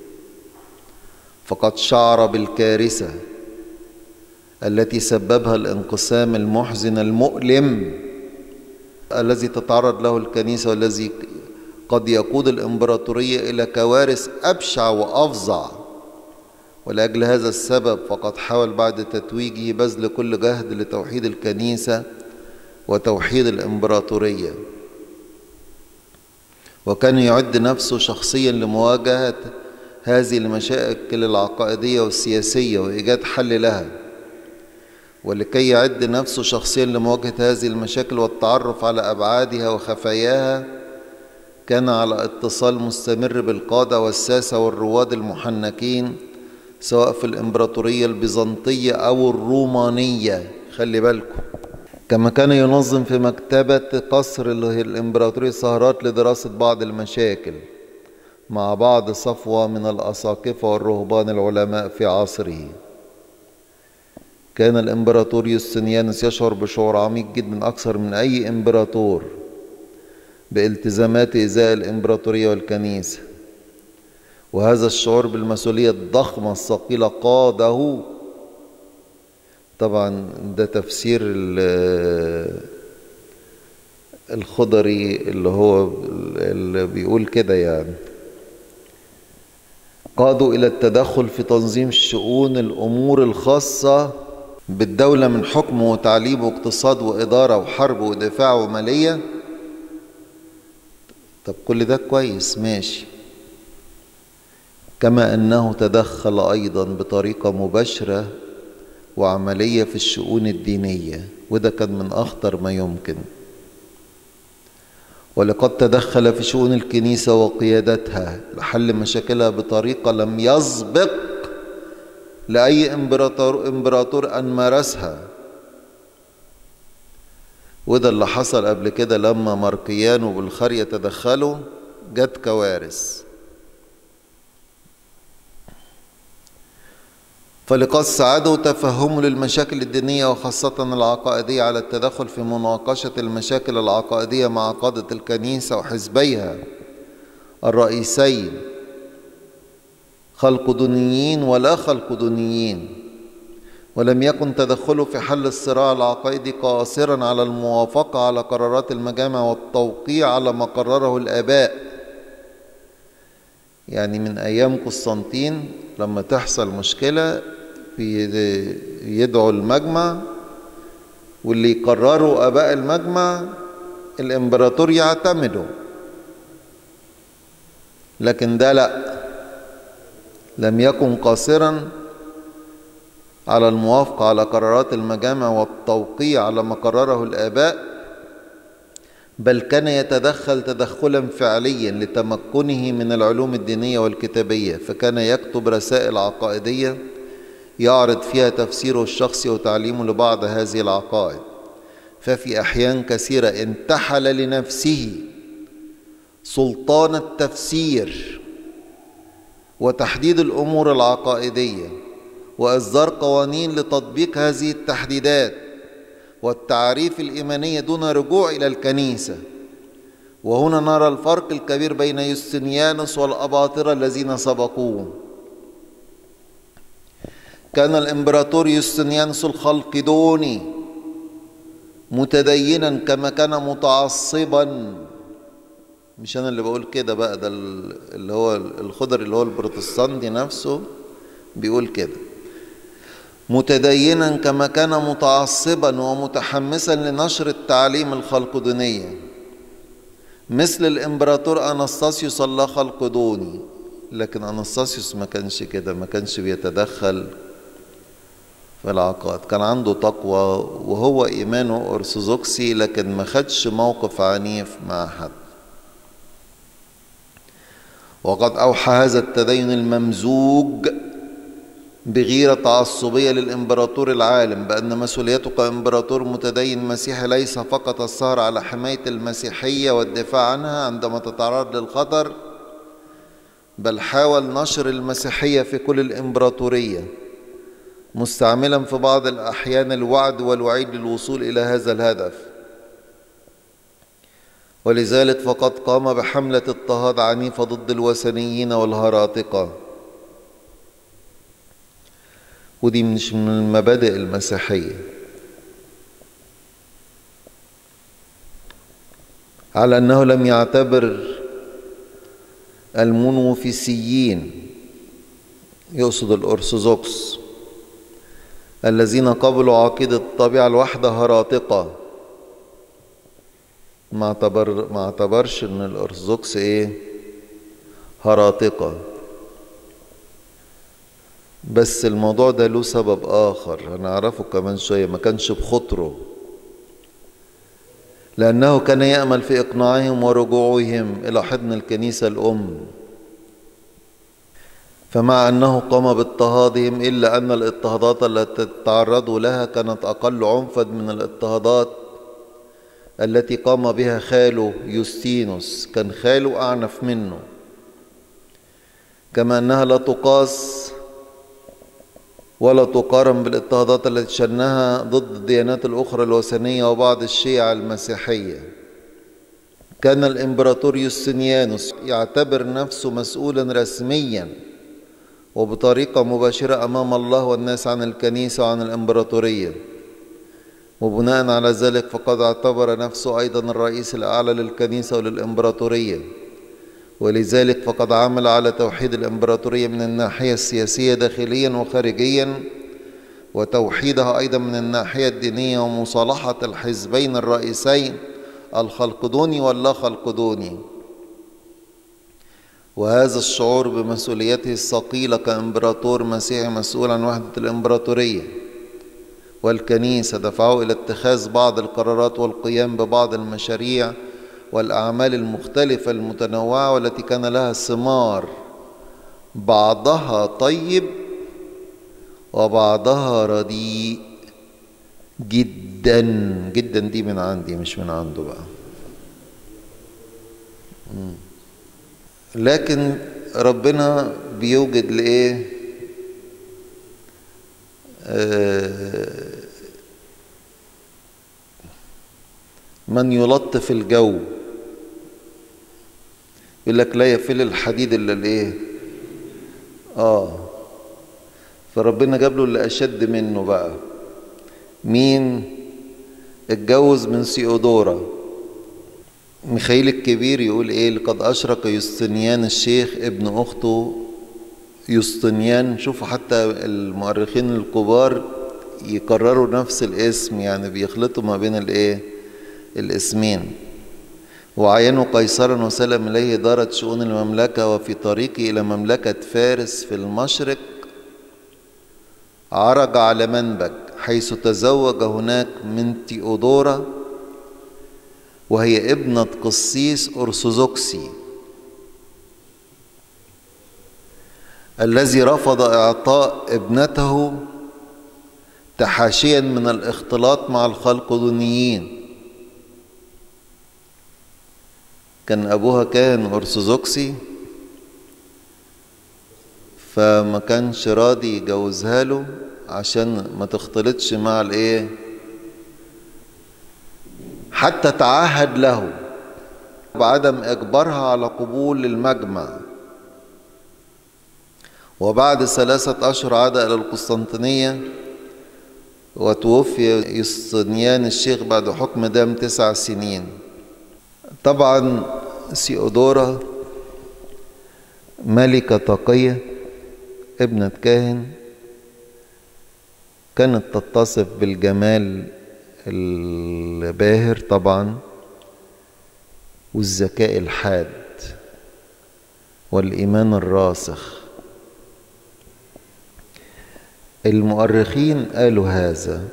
فقد شعر بالكارثه التي سببها الانقسام المحزن المؤلم الذي تتعرض له الكنيسه والذي قد يقود الامبراطوريه الى كوارث ابشع وافظع ولاجل هذا السبب فقد حاول بعد تتويجه بذل كل جهد لتوحيد الكنيسه وتوحيد الامبراطوريه وكان يعد نفسه شخصيا لمواجهه هذه المشاكل العقائديه والسياسيه وايجاد حل لها ولكي يعد نفسه شخصيا لمواجهه هذه المشاكل والتعرف على ابعادها وخفاياها كان على اتصال مستمر بالقاده والساسه والرواد المحنكين سواء في الامبراطوريه البيزنطيه او الرومانيه خلي بالكم كما كان ينظم في مكتبه قصر الامبراطوريه سهرات لدراسه بعض المشاكل مع بعض صفوه من الاساقفه والرهبان العلماء في عصره كان الامبراطور يوستنيانوس يشعر بشعور عميق جدا اكثر من اي امبراطور بالتزامات ازاء الامبراطوريه والكنيسه وهذا الشعور بالمسؤوليه الضخمه الثقيله قاده طبعا ده تفسير الخضري اللي هو اللي بيقول كده يعني قادوا الى التدخل في تنظيم الشؤون الامور الخاصه بالدوله من حكم وتعليم واقتصاد واداره وحرب ودفاع وماليه طب كل ده كويس ماشي كما انه تدخل ايضا بطريقه مباشره وعمليه في الشؤون الدينيه وده كان من اخطر ما يمكن ولقد تدخل في شؤون الكنيسه وقيادتها لحل مشاكلها بطريقه لم يسبق لاي امبراطور امبراطور ان مارسها وده اللي حصل قبل كده لما ماركيان وبالخارية تدخلوا جت كوارث فلقد ساعدوا تفهمه للمشاكل الدينية وخاصة العقائدية على التدخل في مناقشة المشاكل العقائدية مع قادة الكنيسة وحزبيها الرئيسين خلقدونيين ولا خلقدونيين ولم يكن تدخله في حل الصراع العقائدي قاصرا على الموافقة على قرارات المجامع والتوقيع على ما قرره الآباء يعني من أيام قسطنطين لما تحصل مشكلة يدعو المجمع واللي يقرروا آباء المجمع الإمبراطور يعتمده لكن ده لا لم يكن قاصرا على الموافقة على قرارات المجامع والتوقيع على ما قرره الآباء بل كان يتدخل تدخلا فعليا لتمكنه من العلوم الدينية والكتابية فكان يكتب رسائل عقائدية يعرض فيها تفسيره الشخصي وتعليمه لبعض هذه العقائد ففي أحيان كثيرة انتحل لنفسه سلطان التفسير وتحديد الأمور العقائدية واصدار قوانين لتطبيق هذه التحديدات والتعريف الايمانيه دون رجوع الى الكنيسه وهنا نرى الفرق الكبير بين يوستنيانوس والاباطره الذين سبقوه كان الامبراطور يوستنيانوس الخلقدوني متدينا كما كان متعصبا مش انا اللي بقول كده بقى ده اللي هو الخضر اللي هو البروتستانتي نفسه بيقول كده متدينا كما كان متعصبا ومتحمسا لنشر التعليم الخلقدونية مثل الامبراطور انستاسيوس الله خلقدوني لكن انستاسيوس ما كانش كده ما كانش بيتدخل في العقائد كان عنده تقوى وهو ايمانه ارثوذكسي لكن ما خدش موقف عنيف مع حد وقد أوحى هذا التدين الممزوج بغيرة تعصبية للإمبراطور العالم بأن مسؤوليته كإمبراطور متدين مسيحي ليس فقط السهر على حماية المسيحية والدفاع عنها عندما تتعرض للخطر بل حاول نشر المسيحية في كل الإمبراطورية مستعملا في بعض الأحيان الوعد والوعيد للوصول إلى هذا الهدف ولذلك فقد قام بحملة اضطهاد عنيفة ضد الوثنيين والهراطقة ودي مش من المبادئ المسيحية على أنه لم يعتبر المنوفسيين يقصد الأرثوذكس الذين قبلوا عقيدة الطبيعة الواحدة هراطقة ما اعتبر ما اعتبرش ان الارثوذكس ايه هراطقة بس الموضوع ده له سبب اخر هنعرفه كمان شوية ما كانش بخطره لأنه كان يأمل في إقناعهم ورجوعهم إلى حضن الكنيسة الأم فمع أنه قام باضطهادهم إلا أن الاضطهادات التي تعرضوا لها كانت أقل عنفا من الاضطهادات التي قام بها خاله يوستينوس كان خاله أعنف منه كما أنها لا تقاس ولا تقارن بالاضطهادات التي شنها ضد الديانات الأخرى الوثنية وبعض الشيعة المسيحية كان الإمبراطور يوستنيانوس يعتبر نفسه مسؤولا رسميا وبطريقة مباشرة أمام الله والناس عن الكنيسة وعن الإمبراطورية وبناء على ذلك فقد اعتبر نفسه أيضا الرئيس الأعلى للكنيسة وللإمبراطورية ولذلك فقد عمل على توحيد الإمبراطورية من الناحية السياسية داخليا وخارجيا وتوحيدها أيضا من الناحية الدينية ومصالحة الحزبين الرئيسين الخلقدوني واللا خلقدوني وهذا الشعور بمسؤوليته الثقيلة كإمبراطور مسيحي مسؤول عن وحدة الإمبراطورية والكنيسة دفعه إلى اتخاذ بعض القرارات والقيام ببعض المشاريع والأعمال المختلفة المتنوعة والتي كان لها ثمار بعضها طيب وبعضها رديء جدا جدا دي من عندي مش من عنده بقى لكن ربنا بيوجد لإيه آه من يلطف الجو يقول لك لا يفل الحديد الا الايه اه فربنا جاب له اللي اشد منه بقى مين اتجوز من سيودورا ميخائيل الكبير يقول ايه لقد اشرك يوستنيان الشيخ ابن اخته يوستنيان شوفوا حتى المؤرخين الكبار يكرروا نفس الاسم يعني بيخلطوا ما بين الايه الاسمين وعينوا قيصرا وسلم إليه إدارة شؤون المملكة وفي طريقه إلى مملكة فارس في المشرق عرج على منبج حيث تزوج هناك من تيودورا وهي ابنة قسيس أرثوذكسي الذي رفض إعطاء ابنته تحاشيا من الاختلاط مع الخلقدونيين كان أبوها كان أرثوذكسي فما كانش راضي يجوزها له عشان ما تختلطش مع الايه حتى تعهد له بعدم اجبارها على قبول المجمع وبعد ثلاثة أشهر عاد إلى القسطنطينية وتوفي يوستنيان الشيخ بعد حكم دام تسع سنين طبعا سيودورا ملكة تقية ابنة كاهن كانت تتصف بالجمال الباهر طبعا والذكاء الحاد والإيمان الراسخ المؤرخين قالوا هذا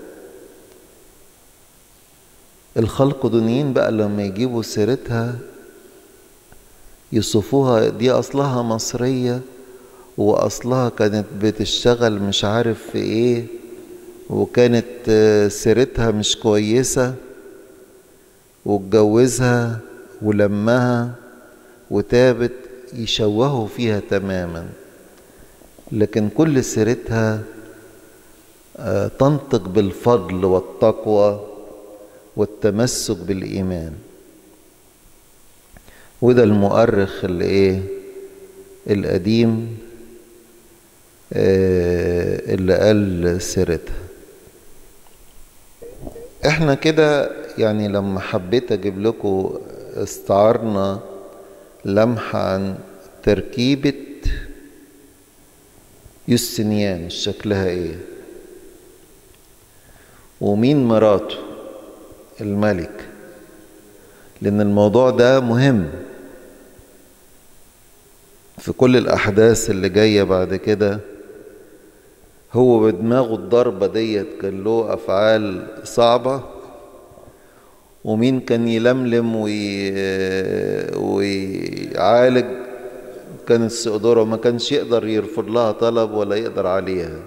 الخلق دنيين بقى لما يجيبوا سيرتها يصفوها دي أصلها مصرية وأصلها كانت بتشتغل مش عارف في إيه وكانت سيرتها مش كويسة واتجوزها ولمها وتابت يشوهوا فيها تماما لكن كل سيرتها تنطق بالفضل والتقوى والتمسك بالإيمان وده المؤرخ اللي ايه القديم آه اللي قال سيرتها احنا كده يعني لما حبيت اجيب لكم استعرنا لمحة عن تركيبة يوستنيان شكلها ايه ومين مراته الملك لان الموضوع ده مهم في كل الأحداث اللي جاية بعد كده هو بدماغه الضربة ديت كان له أفعال صعبة ومين كان يلملم وي... ويعالج كانت سقدرة ما كانش يقدر يرفض لها طلب ولا يقدر عليها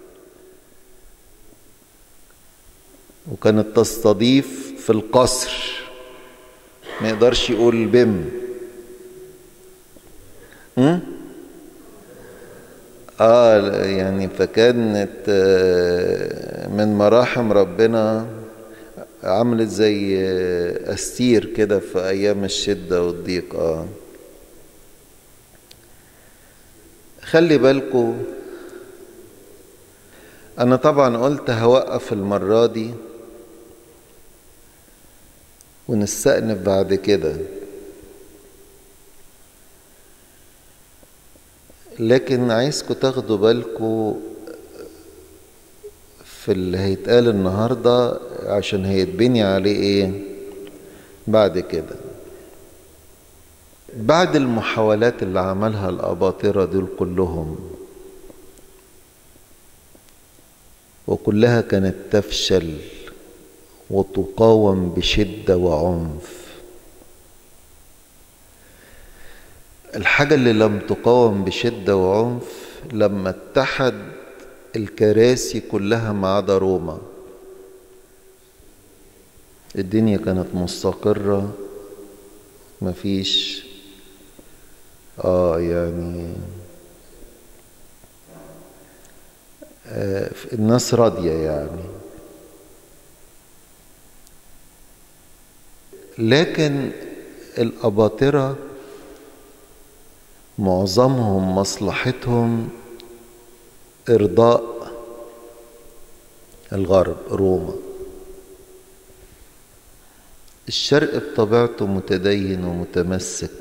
وكانت تستضيف في القصر ما يقدرش يقول بم اه يعني فكانت من مراحم ربنا عملت زي استير كده في ايام الشده والضيق اه خلي بالكو انا طبعا قلت هوقف المره دي ونستأنف بعد كده لكن عايزكم تاخدوا بالكم في اللي هيتقال النهاردة عشان هيتبني عليه ايه بعد كده بعد المحاولات اللي عملها الأباطرة دول كلهم وكلها كانت تفشل وتقاوم بشدة وعنف الحاجة اللي لم تقاوم بشدة وعنف لما اتحد الكراسي كلها ما عدا روما الدنيا كانت مستقرة مفيش اه يعني آه الناس راضية يعني لكن الأباطرة معظمهم مصلحتهم إرضاء الغرب روما الشرق بطبيعته متدين ومتمسك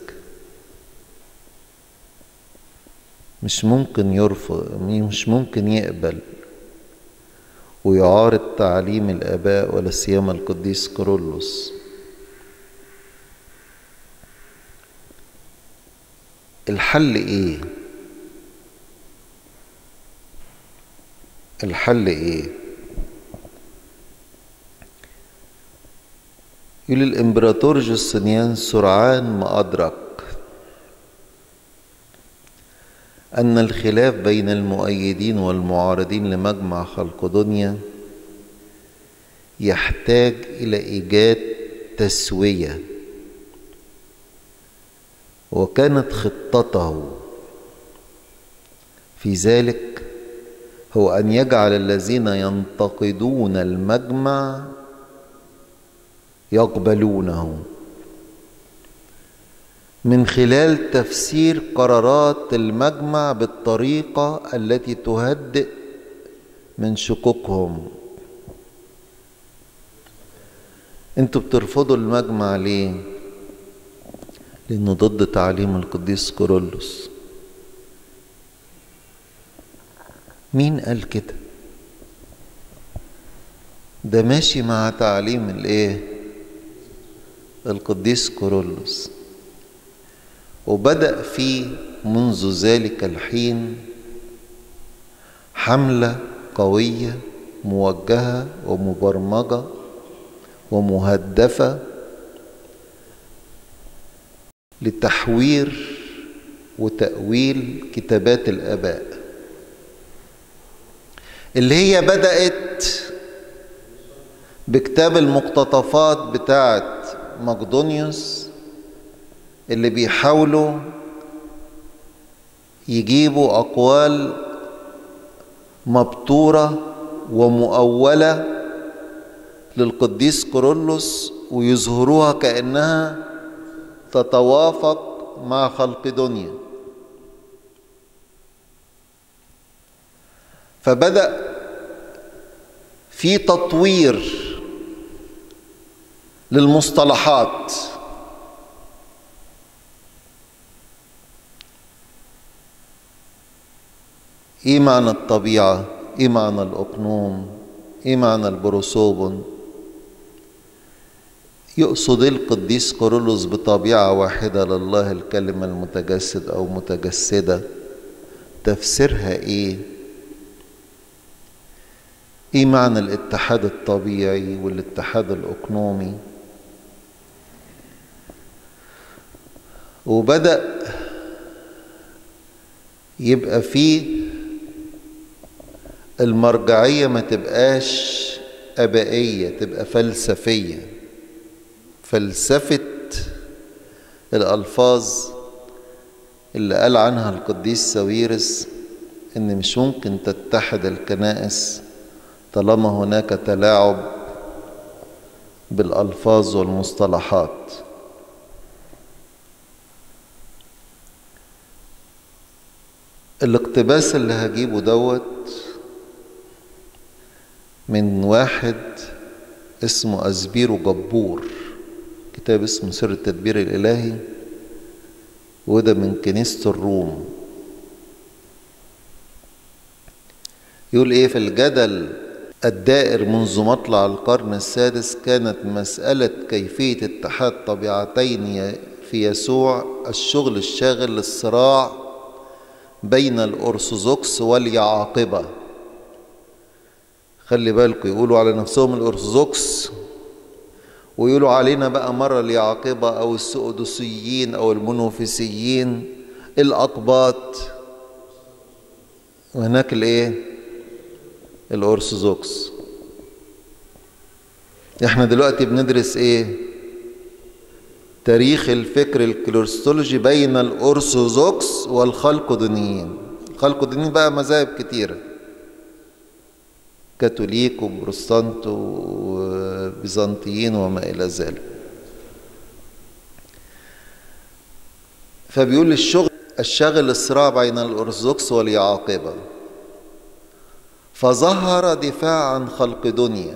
مش ممكن يرفض مش ممكن يقبل ويعارض تعليم الآباء ولا سيما القديس كورولوس الحل ايه الحل ايه يقول الامبراطور جوستنيان سرعان ما ادرك ان الخلاف بين المؤيدين والمعارضين لمجمع خلق دنيا يحتاج الى ايجاد تسويه وكانت خطته في ذلك هو ان يجعل الذين ينتقدون المجمع يقبلونه من خلال تفسير قرارات المجمع بالطريقه التي تهدئ من شكوكهم انتوا بترفضوا المجمع ليه لأنه ضد تعليم القديس كورولوس مين قال كده ده ماشي مع تعليم الايه القديس كورولوس وبدأ فيه منذ ذلك الحين حملة قوية موجهة ومبرمجة ومهدفة لتحوير وتأويل كتابات الآباء اللي هي بدأت بكتاب المقتطفات بتاعت مقدونيوس اللي بيحاولوا يجيبوا أقوال مبتورة ومؤولة للقديس كورولوس ويظهروها كأنها تتوافق مع خلق دنيا فبدأ في تطوير للمصطلحات ايه معنى الطبيعة ايه معنى الاقنوم ايه معنى البروسوبون يقصد القديس كورولوس بطبيعة واحدة لله الكلمة المتجسد أو متجسدة تفسيرها إيه؟ إيه معنى الاتحاد الطبيعي والاتحاد الأقنومي؟ وبدأ يبقى فيه المرجعية ما تبقاش أبائية تبقى فلسفية فلسفة الألفاظ اللي قال عنها القديس ساويرس إن مش ممكن تتحد الكنائس طالما هناك تلاعب بالألفاظ والمصطلحات الاقتباس اللي هجيبه دوت من واحد اسمه أزبيرو جبور كتاب اسمه سر التدبير الإلهي وده من كنيسة الروم يقول ايه في الجدل الدائر منذ مطلع القرن السادس كانت مسألة كيفية اتحاد طبيعتين في يسوع الشغل الشاغل للصراع بين الأرثوذكس واليعاقبة خلي بالكم يقولوا على نفسهم الأرثوذكس ويقولوا علينا بقى مرة اليعاقبة أو السؤدسيين أو المنوفسيين الأقباط وهناك الإيه؟ الأرثوذكس إحنا دلوقتي بندرس إيه؟ تاريخ الفكر الكلورستولوجي بين الأرثوذكس والخلقدونيين الخلقدونيين بقى مذاهب كتيرة كاثوليك وبروتستانت وبيزنطيين وما إلى ذلك فبيقول الشغل الشاغل الصراع بين الأرثوذكس واليعاقبة فظهر دفاع عن خلق دنيا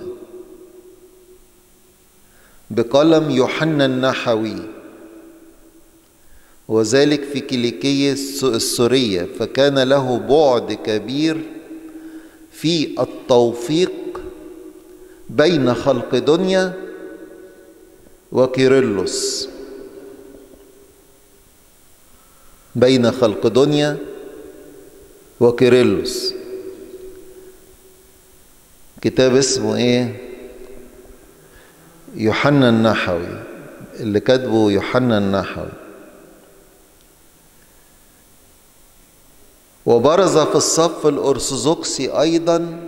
بقلم يوحنا النحوي وذلك في كيليكية السورية فكان له بعد كبير في التوفيق بين خلق دنيا وكيرلس بين خلق دنيا وكيرلس كتاب اسمه ايه يوحنا النحوي اللي كاتبه يوحنا النحوي وبرز في الصف الأرثوذكسي أيضا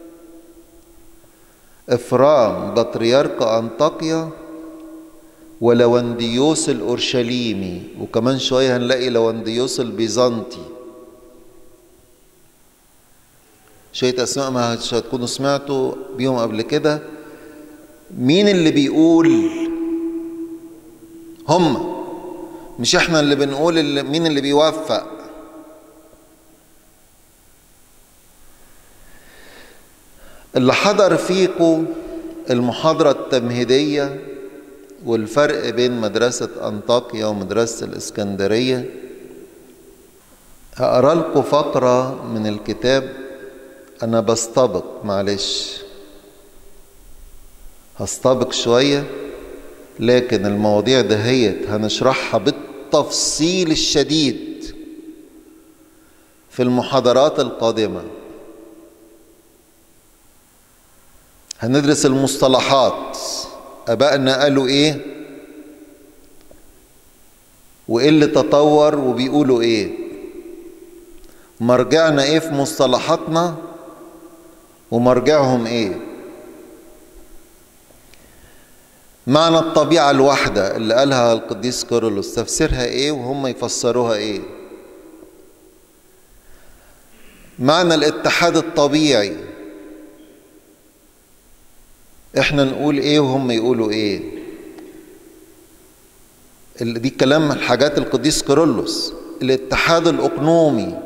إفرام بطريرك أنطاكيا ولونديوس الأورشليمي وكمان شوية هنلاقي لونديوس البيزنطي شوية أسماء ما هتكونوا سمعتوا بيهم قبل كده مين اللي بيقول هم مش احنا اللي بنقول اللي مين اللي بيوفق اللي حضر فيكم المحاضرة التمهيدية والفرق بين مدرسة أنطاكيا ومدرسة الإسكندرية هقرا لكم فقرة من الكتاب أنا بستبق معلش هستبق شوية لكن المواضيع دهيت هنشرحها بالتفصيل الشديد في المحاضرات القادمة هندرس المصطلحات أبائنا قالوا إيه وايه اللي تطور وبيقولوا ايه مرجعنا ايه في مصطلحاتنا ومرجعهم ايه معنى الطبيعة الواحدة اللي قالها القديس كيرلس تفسيرها ايه وهم يفسروها ايه معنى الاتحاد الطبيعي احنا نقول ايه وهم يقولوا ايه دي كلام حاجات القديس كيرلس الاتحاد الاقنومي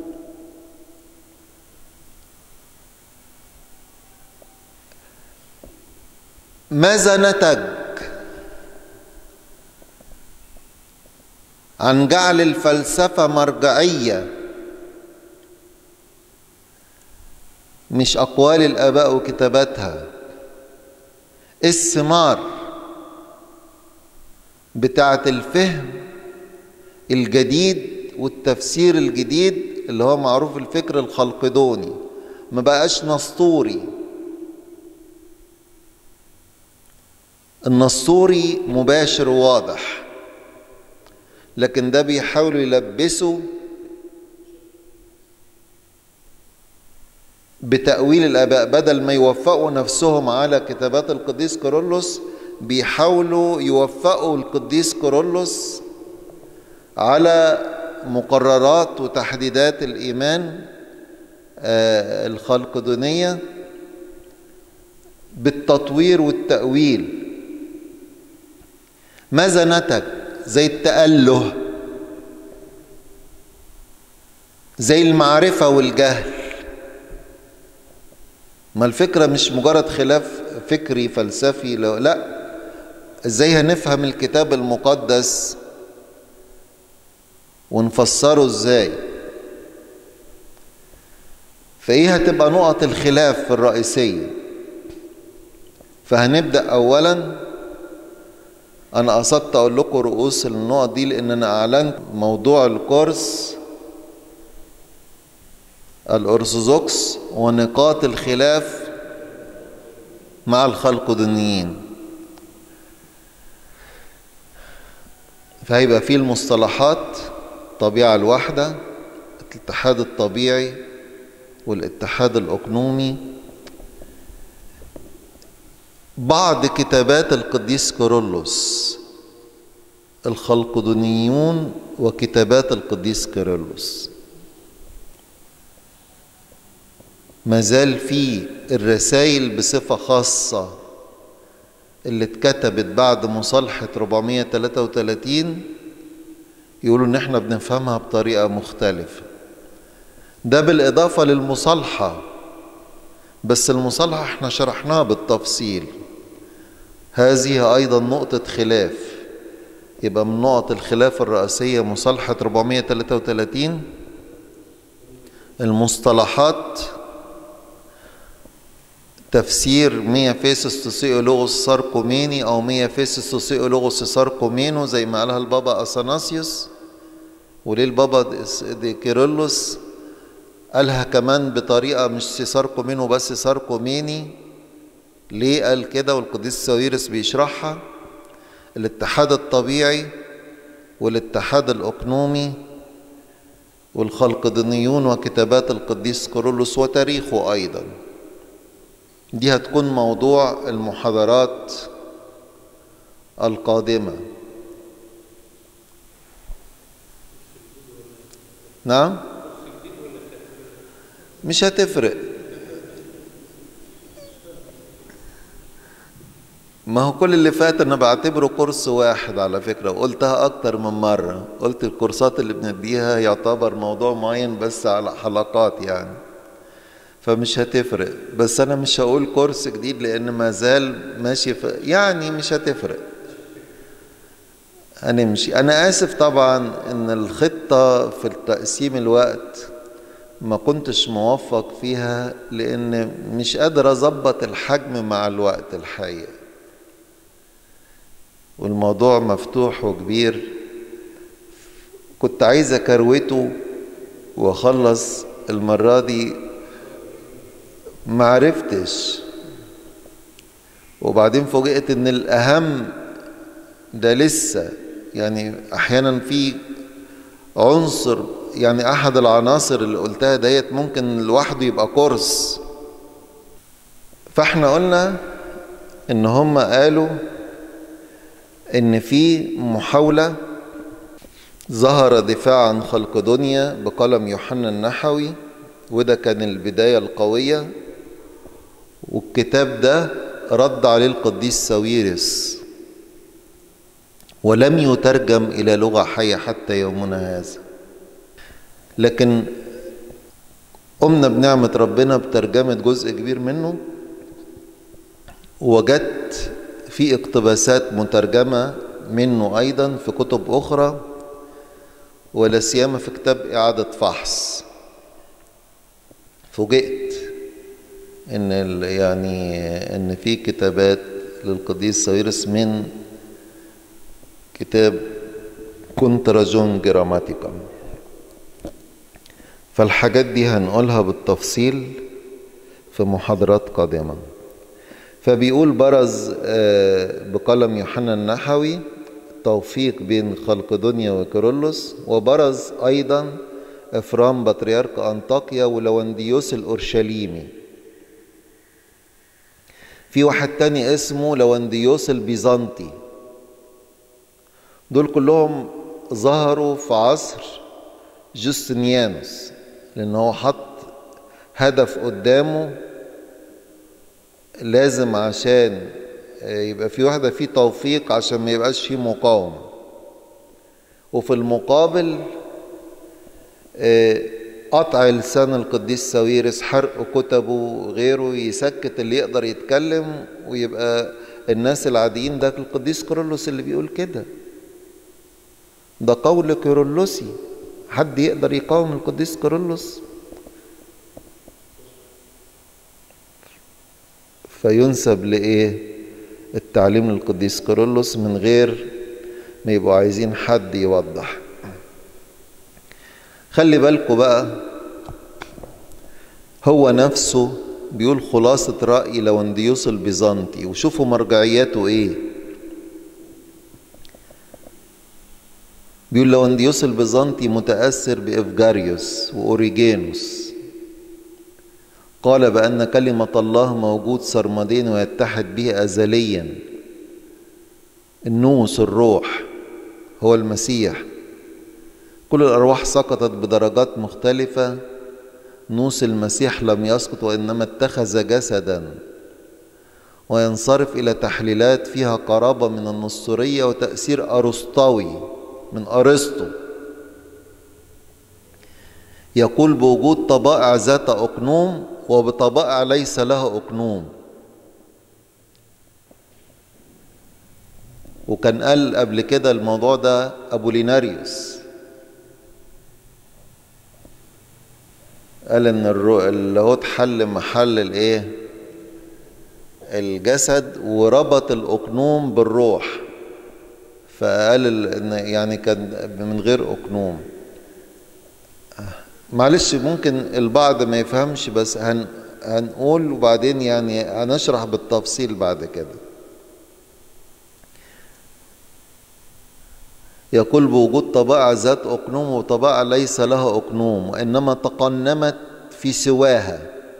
ماذا نتج عن جعل الفلسفه مرجعيه مش اقوال الاباء وكتاباتها الثمار بتاعه الفهم الجديد والتفسير الجديد اللي هو معروف الفكر الخلقدوني ما بقاش نسطوري النسطوري مباشر وواضح لكن ده بيحاولوا يلبسوا بتأويل الآباء بدل ما يوفقوا نفسهم على كتابات القديس كورولوس بيحاولوا يوفقوا القديس كورولوس على مقررات وتحديدات الإيمان الخلقدونية بالتطوير والتأويل ماذا نتج زي التأله زي المعرفة والجهل ما الفكرة مش مجرد خلاف فكري فلسفي لا ازاي هنفهم الكتاب المقدس ونفسره ازاي فايه هتبقى نقط الخلاف الرئيسية فهنبدأ اولا انا قصدت اقول لكم رؤوس النقط دي لان انا اعلنت موضوع الكورس الارثوذكس ونقاط الخلاف مع الخلقدونيين فهيبقى فيه المصطلحات الطبيعة الواحدة الاتحاد الطبيعي والاتحاد الأقنومي بعض كتابات القديس كيرلس الخلقدونيون وكتابات القديس كيرلس ما زال في الرسائل بصفة خاصة اللي اتكتبت بعد مصالحة 433 يقولوا ان احنا بنفهمها بطريقة مختلفة ده بالإضافة للمصالحة بس المصالحة احنا شرحناها بالتفصيل هذه أيضا نقطة خلاف يبقى من نقط الخلاف الرئيسية مصالحة 433 المصطلحات تفسير مية فيسس تسيولوغوس ساركوميني أو مية فيسس تسيولوغوس ساركومينو زي ما قالها البابا أثناسيوس وليه البابا دي كيرلس قالها كمان بطريقة مش ساركومينو بس ساركوميني ليه قال كده والقديس ساويرس بيشرحها الاتحاد الطبيعي والاتحاد الأقنومي والخلقدونيون وكتابات القديس كورولوس وتاريخه أيضا دي هتكون موضوع المحاضرات القادمة نعم مش هتفرق ما هو كل اللي فات انا بعتبره كورس واحد على فكرة وقلتها اكتر من مرة قلت الكورسات اللي بنديها يعتبر موضوع معين بس على حلقات يعني فمش هتفرق بس انا مش هقول كورس جديد لان ما زال ماشي في يعني مش هتفرق هنمشي انا اسف طبعا ان الخطة في تقسيم الوقت ما كنتش موفق فيها لان مش قادر اظبط الحجم مع الوقت الحقيقة والموضوع مفتوح وكبير كنت عايز اكروته واخلص المرة دي معرفتش وبعدين فوجئت ان الاهم ده لسه يعني احيانا في عنصر يعني احد العناصر اللي قلتها ديت ممكن لوحده يبقى كورس فاحنا قلنا ان هم قالوا ان في محاولة ظهر دفاع عن خلق دنيا بقلم يوحنا النحوي وده كان البداية القوية والكتاب ده رد عليه القديس ساويرس ولم يترجم إلى لغة حية حتى يومنا هذا لكن قمنا بنعمة ربنا بترجمة جزء كبير منه وجدت في اقتباسات مترجمة منه أيضا في كتب أخرى ولا سيما في كتاب إعادة فحص فوجئت إن يعني إن في كتابات للقديس ساويرس من كتاب كونتراجون جراماتيكا فالحاجات دي هنقولها بالتفصيل في محاضرات قادمة فبيقول برز بقلم يوحنا النحوي توفيق بين خلق دنيا وكيرلس وبرز أيضا إفرام بطريرك أنطاكيا ولونديوس الأورشليمي في واحد تاني اسمه لونديوس البيزنطي دول كلهم ظهروا في عصر جوستنيانوس لأن هو حط هدف قدامه لازم عشان يبقى في واحدة في توفيق عشان ما يبقاش في مقاومة وفي المقابل قطع لسان القديس ساويرس حرق كتبه غيره يسكت اللي يقدر يتكلم ويبقى الناس العاديين ده القديس كيرلس اللي بيقول كده ده قول كيرلسي حد يقدر يقاوم القديس كيرلس فينسب لإيه التعليم للقديس كيرلس من غير ما يبقوا عايزين حد يوضح خلي بالكوا بقى هو نفسه بيقول خلاصة رأي لونديوس البيزنطي وشوفوا مرجعياته ايه بيقول لونديوس البيزنطي متأثر بإفجاريوس وأوريجينوس قال بأن كلمة الله موجود سرمدين ويتحد به أزليا النوس الروح هو المسيح كل الأرواح سقطت بدرجات مختلفة نوس المسيح لم يسقط وإنما اتخذ جسدا وينصرف إلى تحليلات فيها قرابة من النصورية وتأثير أرسطوي من أرسطو يقول بوجود طبائع ذات أقنوم وبطبائع ليس لها أقنوم وكان قال قبل كده الموضوع ده أبوليناريوس قال ان اللاهوت حل محل الايه الجسد وربط الاقنوم بالروح فقال ان يعني كان من غير اقنوم معلش ممكن البعض ما يفهمش بس هن هنقول وبعدين يعني هنشرح بالتفصيل بعد كده يقول بوجود طبائع ذات أقنوم وطبائع ليس لها أقنوم وإنما تقنمت في سواها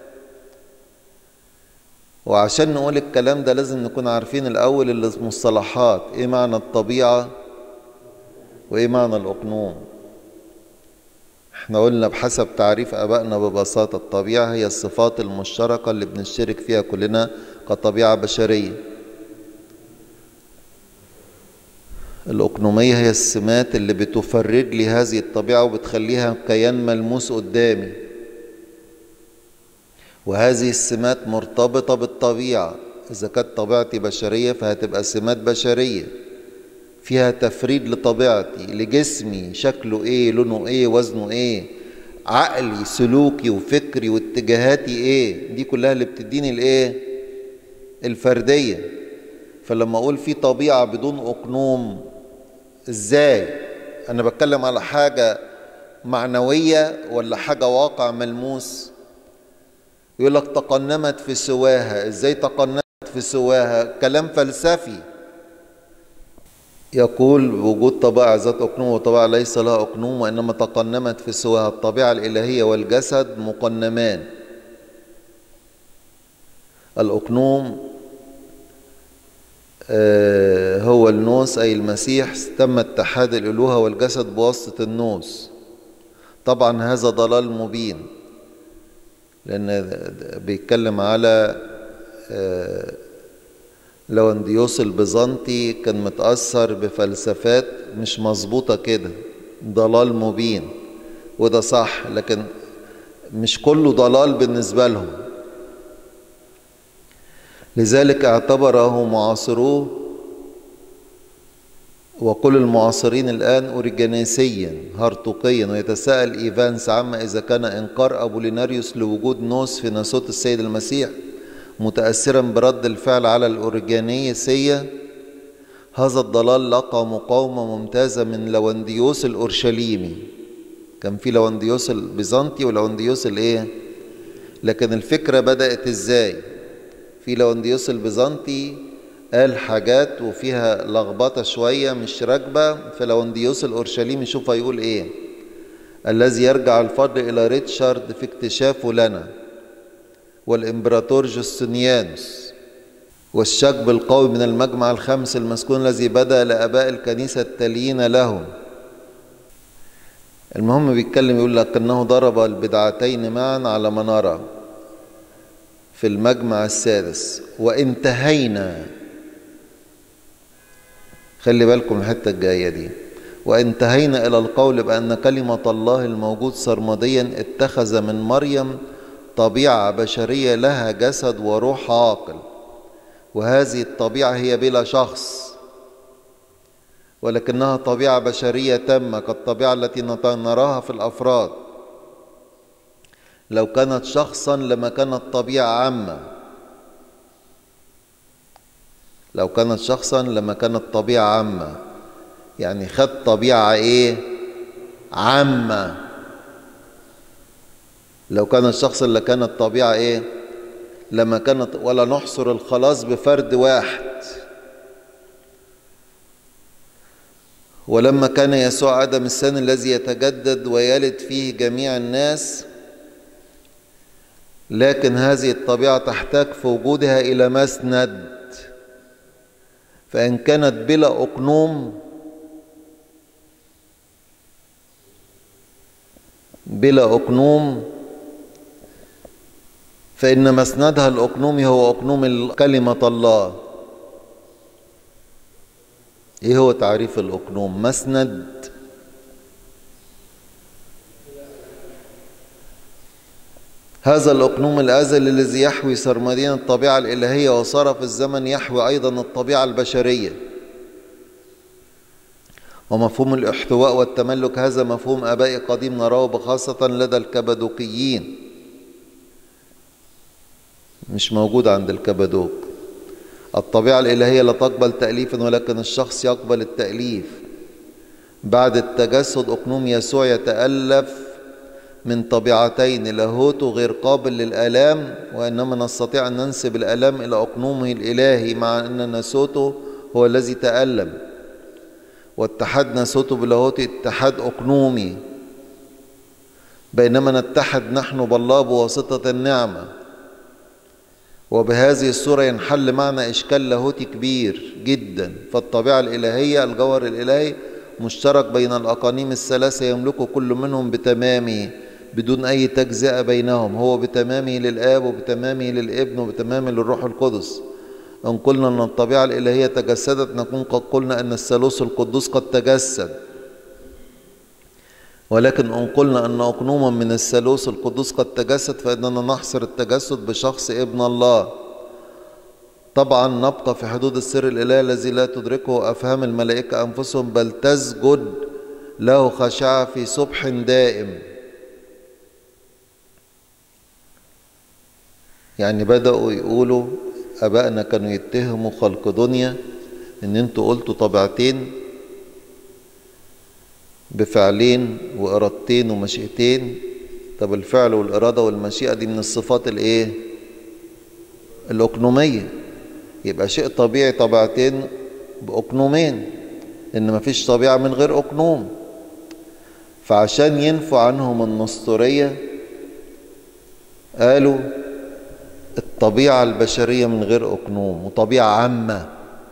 وعشان نقول الكلام ده لازم نكون عارفين الأول المصطلحات إيه معنى الطبيعة وإيه معنى الأقنوم احنا قلنا بحسب تعريف أبائنا ببساطة الطبيعة هي الصفات المشتركة اللي بنشترك فيها كلنا كطبيعة بشرية الأقنومية هي السمات اللي بتفرج لي هذه الطبيعة وبتخليها كيان ملموس قدامي وهذه السمات مرتبطة بالطبيعة إذا كانت طبيعتي بشرية فهتبقى سمات بشرية فيها تفريد لطبيعتي لجسمي شكله إيه لونه إيه وزنه إيه عقلي سلوكي وفكري واتجاهاتي إيه دي كلها اللي بتديني الإيه الفردية فلما أقول في طبيعة بدون أقنوم إزاي أنا بتكلم على حاجة معنوية ولا حاجة واقع ملموس يقول لك تقنمت في سواها ازاي تقنمت في سواها كلام فلسفي يقول وجود طبائع ذات أقنوم وطبائع ليس لها أقنوم وإنما تقنمت في سواها الطبيعة الإلهية والجسد مقنمان الأقنوم هو النوس أي المسيح تم اتحاد الألوهة والجسد بواسطة النوس طبعا هذا ضلال مبين لأن بيتكلم على لونديوس البيزنطي كان متأثر بفلسفات مش مظبوطة كده ضلال مبين وده صح لكن مش كله ضلال بالنسبة لهم لذلك اعتبره معاصروه وكل المعاصرين الآن أوريجانيسيا هرطوقيا ويتساءل إيفانس عما إذا كان إنكار أبوليناريوس لوجود نوس في ناسوت السيد المسيح متأثرا برد الفعل على الأوريجانيسية هذا الضلال لقى مقاومة ممتازة من لونديوس الأورشليمي كان في لونديوس البيزنطي ولونديوس الايه لكن الفكرة بدأت ازاي في لونديوس البيزنطي قال حاجات وفيها لخبطة شوية مش راكبة في لونديوس الأورشليمي شوف هيقول ايه الذي يرجع الفضل إلى ريتشارد في اكتشافه لنا والإمبراطور جوستنيانوس والشجب القوي من المجمع الخامس المسكون الذي بدا لآباء الكنيسة التاليين لهم المهم بيتكلم يقول لك انه ضرب البدعتين معا على ما نرى في المجمع السادس وانتهينا خلي بالكم الحته الجايه دي وانتهينا الى القول بان كلمه الله الموجود سرمديا اتخذ من مريم طبيعه بشريه لها جسد وروح عاقل وهذه الطبيعه هي بلا شخص ولكنها طبيعة بشرية تامة كالطبيعة التي نراها في الأفراد لو كانت شخصا لما كانت طبيعة عامة لو كانت شخصا لما كانت طبيعة عامة يعني خد طبيعة ايه عامة لو كانت شخصا لكانت طبيعة ايه لما كانت ولا نحصر الخلاص بفرد واحد ولما كان يسوع آدم الثاني الذي يتجدد ويلد فيه جميع الناس لكن هذه الطبيعة تحتاج في وجودها إلى مسند فإن كانت بلا أقنوم بلا أقنوم فإن مسندها الأقنومي هو أقنوم كلمة الله ايه هو تعريف الاقنوم مسند هذا الاقنوم الازلي الذي يحوي سرمدين الطبيعه الالهيه وصار في الزمن يحوي ايضا الطبيعه البشريه ومفهوم الاحتواء والتملك هذا مفهوم ابائي قديم نراه بخاصه لدى الكبدوكيين مش موجود عند الكبدوك الطبيعة الإلهية لا تقبل تأليفا ولكن الشخص يقبل التأليف بعد التجسد أقنوم يسوع يتألف من طبيعتين لاهوته غير قابل للآلام وإنما نستطيع أن ننسب الآلام إلى أقنومه الإلهي مع أن ناسوته هو الذي تألم واتحاد ناسوته بلاهوته اتحاد أقنومي بينما نتحد نحن بالله بواسطة النعمة وبهذه الصورة ينحل معنى إشكال لاهوتي كبير جدا فالطبيعة الإلهية الجوهر الإلهي مشترك بين الأقانيم الثلاثة يملك كل منهم بتمامه بدون أي تجزئة بينهم هو بتمامه للآب وبتمامه للابن وبتمامه للروح القدس إن قلنا أن الطبيعة الإلهية تجسدت نكون قد قلنا أن الثالوث القدوس قد تجسد ولكن إن قلنا أن أقنوما من الثالوث القدوس قد تجسد فإننا نحصر التجسد بشخص ابن الله طبعا نبقى في حدود السر الإله الذي لا تدركه أفهام الملائكة أنفسهم بل تسجد له خشعة في صبح دائم يعني بدأوا يقولوا أبائنا كانوا يتهموا خلق دنيا إن أنتوا قلتوا طبيعتين بفعلين وإرادتين ومشيئتين طب الفعل والإرادة والمشيئة دي من الصفات الإيه؟ الأقنومية يبقى شيء طبيعي طبيعتين بأقنومين إن مفيش طبيعة من غير أقنوم فعشان ينفوا عنهم النسطورية قالوا الطبيعة البشرية من غير أقنوم وطبيعة عامة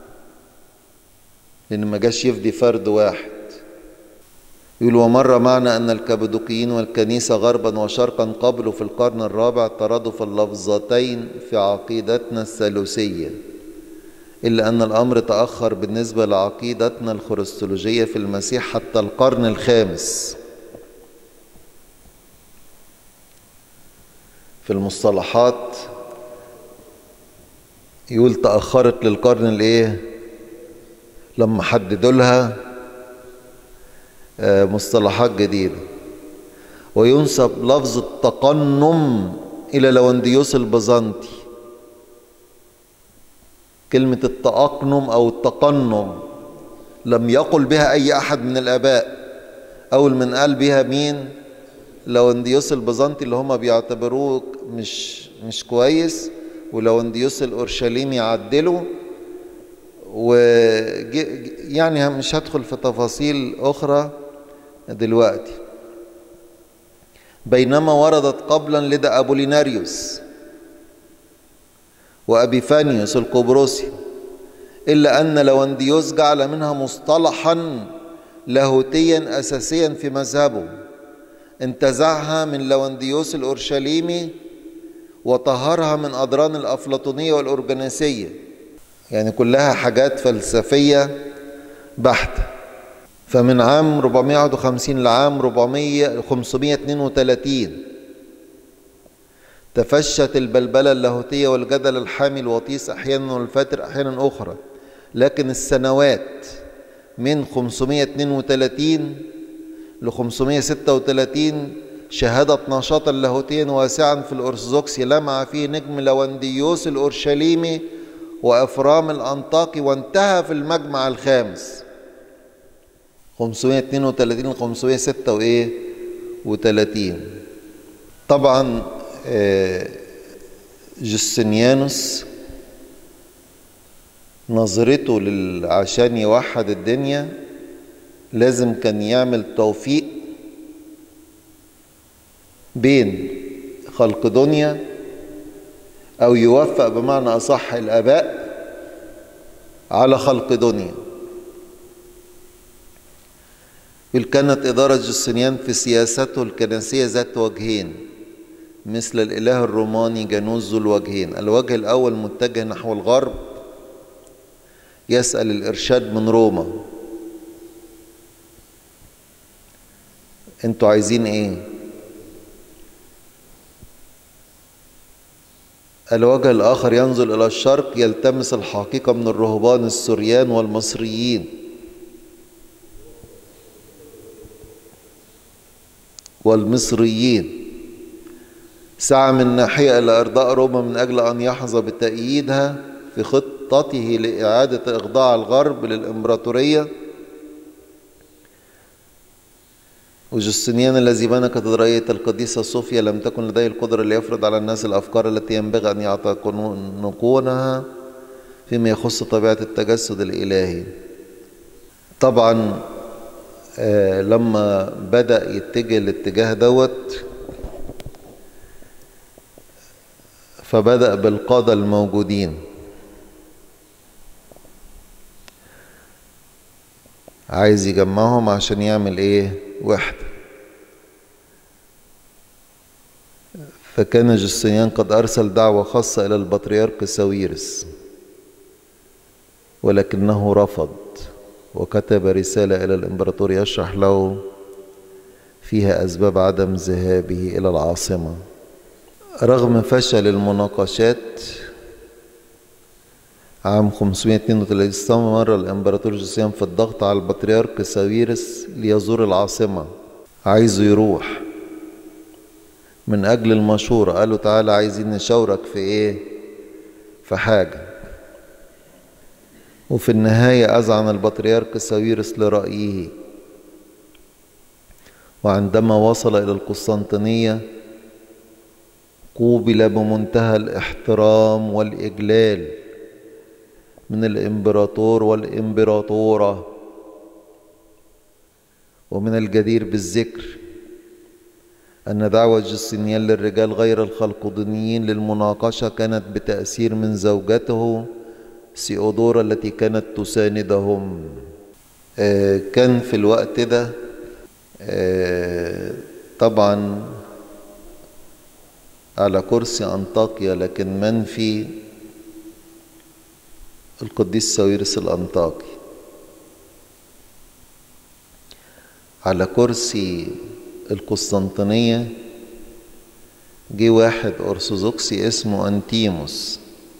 لأن ما جاش يفدي فرد واحد يقول ومر معنا أن الكبدوقيين والكنيسة غربا وشرقا قبلوا في القرن الرابع ترادف اللفظتين في عقيدتنا الثالوثية إلا أن الأمر تأخر بالنسبة لعقيدتنا الخريستولوجية في المسيح حتى القرن الخامس في المصطلحات يقول تأخرت للقرن الايه لما حددوا لها مصطلحات جديدة وينسب لفظ التقنم إلى لونديوس البيزنطي كلمة التأقنم أو التقنم لم يقل بها أي أحد من الآباء أول من قال بها مين لونديوس البيزنطي اللي هم بيعتبروه مش مش كويس ولونديوس الأورشليمي عدله و يعني مش هدخل في تفاصيل أخرى دلوقتي بينما وردت قبلا لدى أبوليناريوس وأبيفانيوس القبرصي إلا أن لونديوس جعل منها مصطلحا لاهوتيا أساسيا في مذهبه انتزعها من لونديوس الأورشليمي وطهرها من أضران الأفلاطونية والأورجانيسية يعني كلها حاجات فلسفية بحتة فمن عام 451 لعام 400 532 تفشت البلبلة اللاهوتية والجدل الحامي الوطيس أحيانا والفاتر أحيانا أخرى لكن السنوات من 532 ل 536 شهدت نشاطا لاهوتيا واسعا في الأرثوذكسي لمع فيه نجم لونديوس الأورشليمي وإفرام الأنطاكي وانتهى في المجمع الخامس 532 ل 506 وإيه و30 طبعا جستنيانوس نظرته لل... عشان يوحد الدنيا لازم كان يعمل توفيق بين خلق دنيا أو يوفق بمعنى أصح الآباء على خلق دنيا بل كانت إدارة جستنيان في سياسته الكنسية ذات وجهين مثل الإله الروماني جانوس ذو الوجهين الوجه الأول متجه نحو الغرب يسأل الإرشاد من روما انتوا عايزين ايه الوجه الآخر ينزل إلى الشرق يلتمس الحقيقة من الرهبان السوريان والمصريين والمصريين سعى من ناحية إلى إرضاء روما من أجل أن يحظى بتأييدها في خطته لإعادة إخضاع الغرب للإمبراطورية وجستنيان الذي بنى كاتدرائية القديسة صوفيا لم تكن لديه القدرة ليفرض على الناس الأفكار التي ينبغي أن يعتقدونها فيما يخص طبيعة التجسد الإلهي طبعا آه لما بدأ يتجه الاتجاه دوت فبدأ بالقادة الموجودين عايز يجمعهم عشان يعمل ايه وحدة فكان جستنيان قد أرسل دعوة خاصة إلى البطريرك ساويرس ولكنه رفض وكتب رسالة إلى الإمبراطور يشرح له فيها أسباب عدم ذهابه إلى العاصمة رغم فشل المناقشات عام 532 استمر الإمبراطور جوسيان في الضغط على البطريرك ساويرس ليزور العاصمة عايزه يروح من أجل المشورة قالوا تعالى عايزين نشاورك في إيه في حاجة وفي النهاية أذعن البطريرك ساويرس لرأيه وعندما وصل إلى القسطنطينية قوبل بمنتهى الاحترام والإجلال من الإمبراطور والإمبراطورة ومن الجدير بالذكر أن دعوة جسنيان للرجال غير الخلقدونيين للمناقشة كانت بتأثير من زوجته سيودورا التي كانت تساندهم كان في الوقت ده طبعا على كرسي أنطاكيا لكن منفي القديس ساويرس الأنطاكي على كرسي القسطنطينية جه واحد أرثوذكسي اسمه أنتيموس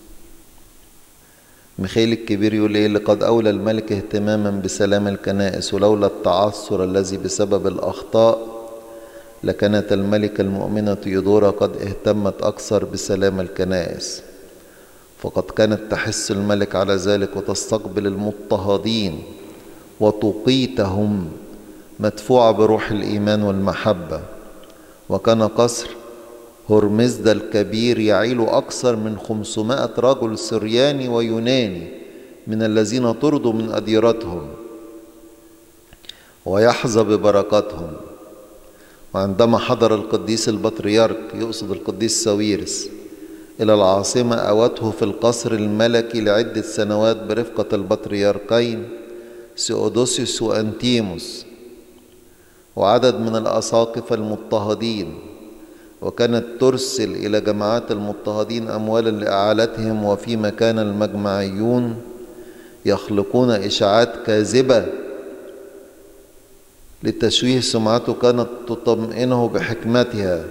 ميخائيل الكبير يقول ايه لقد اولى الملك اهتماما بسلام الكنائس ولولا التعثر الذي بسبب الاخطاء لكانت الملكة المؤمنة يودورا قد اهتمت أكثر بسلام الكنائس فقد كانت تحس الملك على ذلك وتستقبل المضطهدين وتقيتهم مدفوعة بروح الإيمان والمحبة وكان قصر هرمزدا الكبير يعيل أكثر من خمسمائة رجل سرياني ويوناني من الذين طردوا من أديرتهم ويحظى ببركاتهم وعندما حضر القديس البطريرك يقصد القديس ساويرس إلى العاصمة أوته في القصر الملكي لعدة سنوات برفقة البطريركين سيودوسيوس وأنتيموس وعدد من الأساقفة المضطهدين وكانت ترسل إلى جماعات المضطهدين أموالا لإعالتهم وفيما كان المجمعيون يخلقون إشاعات كاذبة لتشويه سمعته كانت تطمئنه بحكمتها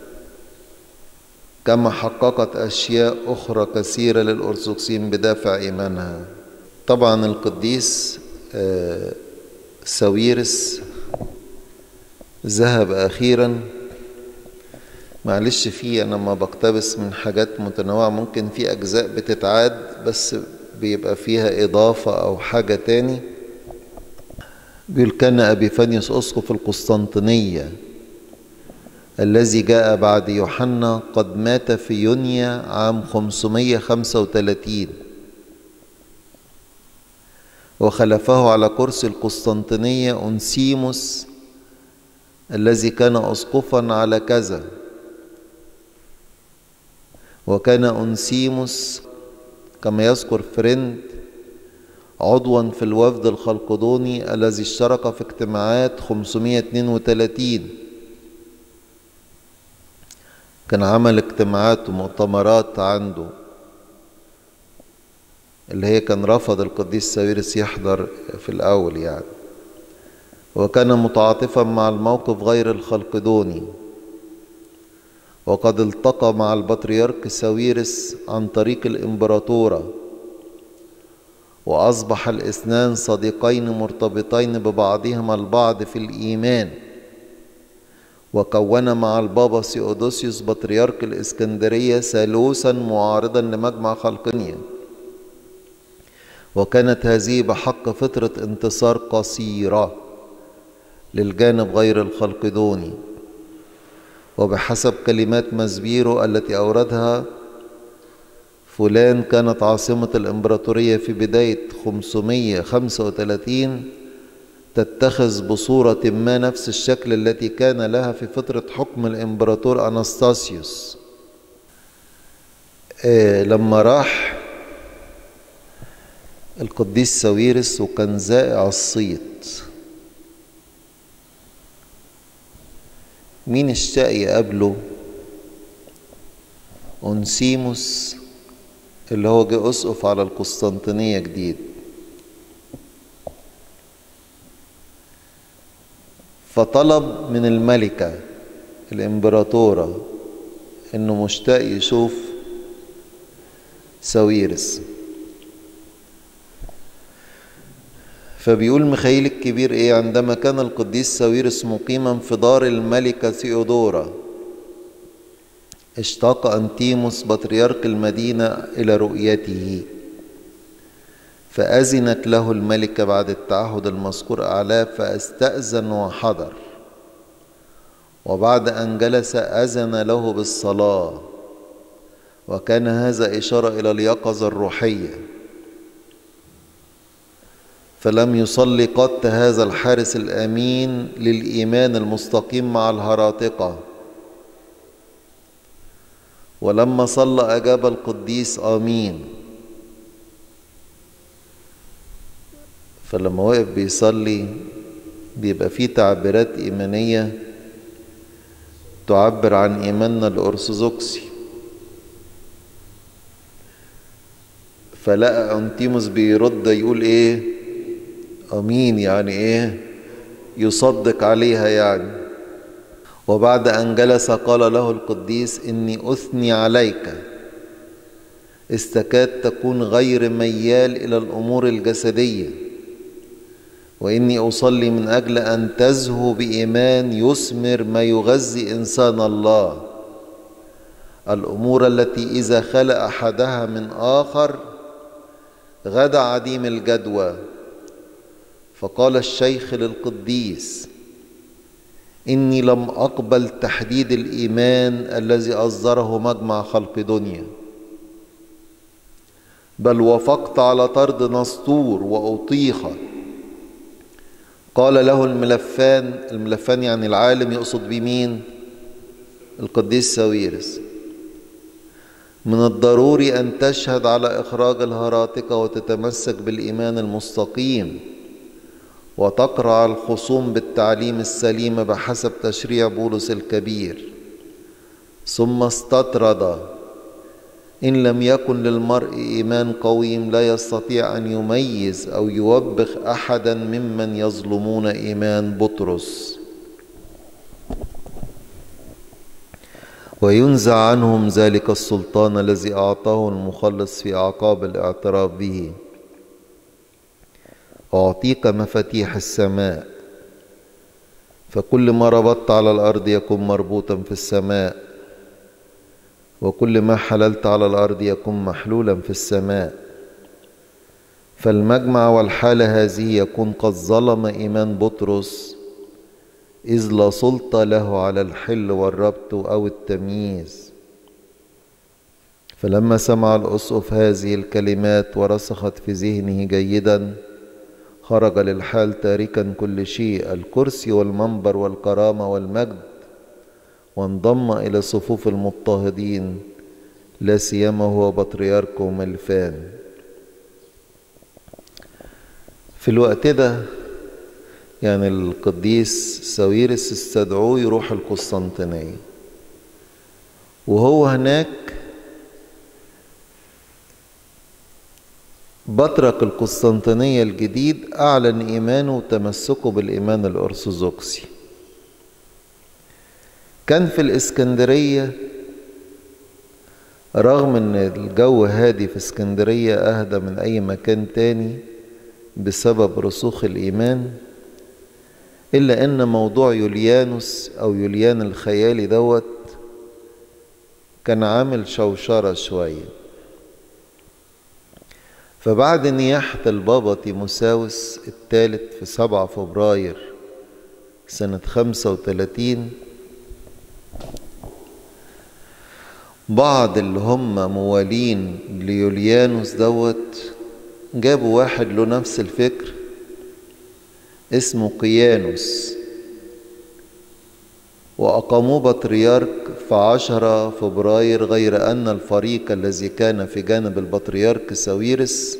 كما حققت أشياء أخرى كثيرة للأرثوذكسيين بدافع إيمانها طبعا القديس ساويرس ذهب أخيرا معلش فيه أنا ما بقتبس من حاجات متنوعة ممكن في أجزاء بتتعاد بس بيبقى فيها إضافة أو حاجة تاني بيقول كان أبيفانيوس أسقف القسطنطينية الذي جاء بعد يوحنا قد مات في يونيو عام 535 وخلفه على كرسي القسطنطينية أنسيموس الذي كان أسقفا على كذا وكان أنسيموس كما يذكر فرند عضوا في الوفد الخلقدوني الذي اشترك في اجتماعات 532 كان عمل اجتماعات ومؤتمرات عنده اللي هي كان رفض القديس ساويرس يحضر في الأول يعني وكان متعاطفا مع الموقف غير الخلقدوني وقد التقى مع البطريرك ساويرس عن طريق الإمبراطورة وأصبح الاثنان صديقين مرتبطين ببعضهما البعض في الإيمان وكون مع البابا سيودوسيوس بطريرك الإسكندرية ثالوثا معارضا لمجمع خلقنيا وكانت هذه بحق فترة انتصار قصيرة للجانب غير الخلقدوني وبحسب كلمات مزبيرو التي أوردها فلان كانت عاصمة الإمبراطورية في بداية 535 تتخذ بصورة ما نفس الشكل التي كان لها في فترة حكم الإمبراطور أناستاسيوس آه لما راح القديس ساويرس وكان زائع الصيت مين اشتاق يقابله أنسيموس اللي هو جه أسقف على القسطنطينية جديد فطلب من الملكة الإمبراطورة إنه مشتاق يشوف ساويرس فبيقول ميخائيل الكبير ايه عندما كان القديس ساويرس مقيما في دار الملكة ثيودورا اشتاق أنتيموس بطريرك المدينة إلى رؤيته فأذنت له الملكة بعد التعهد المذكور أعلاه فاستأذن وحضر وبعد أن جلس أذن له بالصلاة وكان هذا إشارة إلى اليقظة الروحية فلم يصلي قط هذا الحارس الامين للايمان المستقيم مع الهراطقه ولما صلى اجاب القديس امين فلما وقف بيصلي بيبقى فيه تعبيرات ايمانيه تعبر عن ايماننا الارثوذكسي فلقى انتيموس بيرد يقول ايه امين يعني ايه يصدق عليها يعني وبعد ان جلس قال له القديس اني اثني عليك استكاد تكون غير ميال الى الامور الجسديه واني اصلي من اجل ان تزهو بايمان يثمر ما يغذي انسان الله الامور التي اذا خلق احدها من اخر غدا عديم الجدوى فقال الشيخ للقديس اني لم اقبل تحديد الايمان الذي اصدره مجمع خلق دنيا بل وافقت على طرد نسطور واطيخه قال له الملفان الملفان يعني العالم يقصد بمين القديس ساويرس من الضروري أن تشهد على إخراج الهراطقة وتتمسك بالإيمان المستقيم وتقرع الخصوم بالتعليم السليم بحسب تشريع بولس الكبير ثم استطرد إن لم يكن للمرء إيمان قويم لا يستطيع أن يميز أو يوبخ أحدا ممن يظلمون إيمان بطرس وينزع عنهم ذلك السلطان الذي أعطاه المخلص في أعقاب الاعتراف به أعطيك مفاتيح السماء فكل ما ربطت على الأرض يكون مربوطا في السماء وكل ما حللت على الأرض يكون محلولا في السماء فالمجمع والحالة هذه يكون قد ظلم إيمان بطرس إذ لا سلطة له على الحل والربط أو التمييز فلما سمع الأسقف هذه الكلمات ورسخت في ذهنه جيدا خرج للحال تاركا كل شيء الكرسي والمنبر والكرامة والمجد وانضم إلى صفوف المضطهدين لا سيما هو بطريركهم الفان في الوقت ده يعني القديس ساويرس استدعوه يروح القسطنطينية وهو هناك بطرك القسطنطينية الجديد أعلن إيمانه وتمسكه بالإيمان الأرثوذكسي كان في الإسكندرية رغم ان الجو هادي في اسكندرية اهدى من اي مكان تاني بسبب رسوخ الايمان الا ان موضوع يوليانوس او يوليان الخيالي دوت كان عامل شوشرة شوية فبعد نياحة البابا تيموساوس الثالث في سبعة فبراير سنة خمسة وتلاتين بعض اللي هم موالين ليوليانوس دوت جابوا واحد له نفس الفكر اسمه قيانوس وأقاموه بطريرك في عشرة فبراير غير أن الفريق الذي كان في جانب البطريرك ساويرس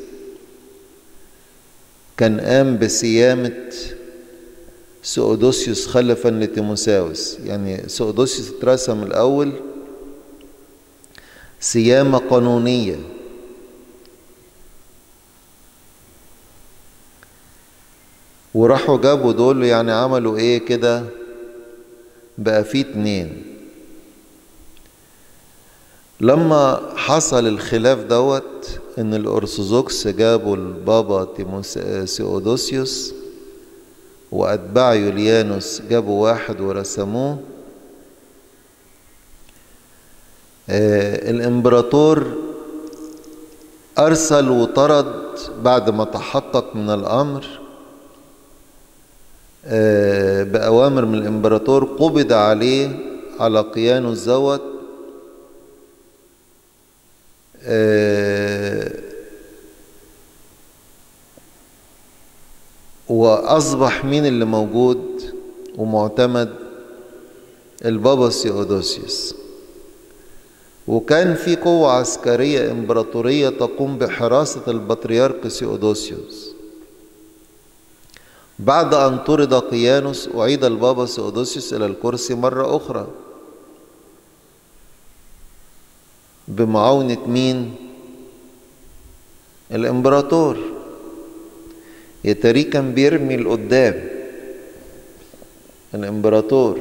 كان قام بسيامة سؤدوسيوس خلفا لتيموساوس يعني سؤدوسيوس اترسم الأول سيامة قانونية وراحوا جابوا دول يعني عملوا ايه كده بقى في اتنين لما حصل الخلاف دوت ان الارثوذكس جابوا البابا سيودوسيوس واتباع يوليانوس جابوا واحد ورسموه آه الامبراطور ارسل وطرد بعد ما تحقق من الامر آه باوامر من الامبراطور قبض عليه على قيانوس زوت آه وأصبح مين اللي موجود ومعتمد البابا سيودوسيوس وكان في قوة عسكرية إمبراطورية تقوم بحراسة البطريرك سيودوسيوس بعد أن طرد قيانوس أعيد البابا سيودوسيوس إلى الكرسي مرة أخرى بمعاونة مين؟ الإمبراطور يتري كان بيرمي لقدام الإمبراطور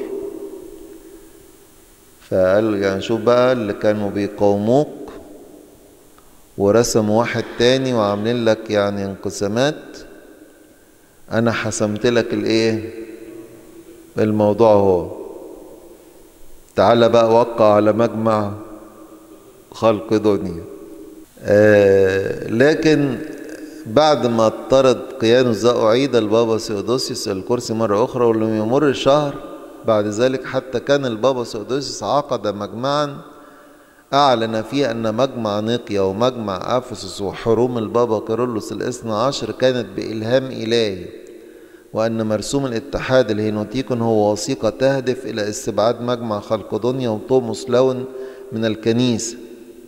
فقال يعني شوف بقى اللي كانوا بيقاوموك ورسموا واحد تاني وعاملين لك يعني انقسامات انا حسمت لك الايه الموضوع هو تعالى بقى وقع على مجمع خلق دنيا آه لكن بعد ما اضطرد قيانوس ده أعيد البابا سيودوسيوس الكرسي مرة أخرى ولم يمر شهر بعد ذلك حتى كان البابا سيودوسيوس عقد مجمعا أعلن فيه أن مجمع نيقيا ومجمع أفسس وحروم البابا كيرلس الاثنى عشر كانت بإلهام إلهي وأن مرسوم الاتحاد الهينوتيكون هو وثيقة تهدف إلى استبعاد مجمع خلقدونيا وطوموس لون من الكنيسة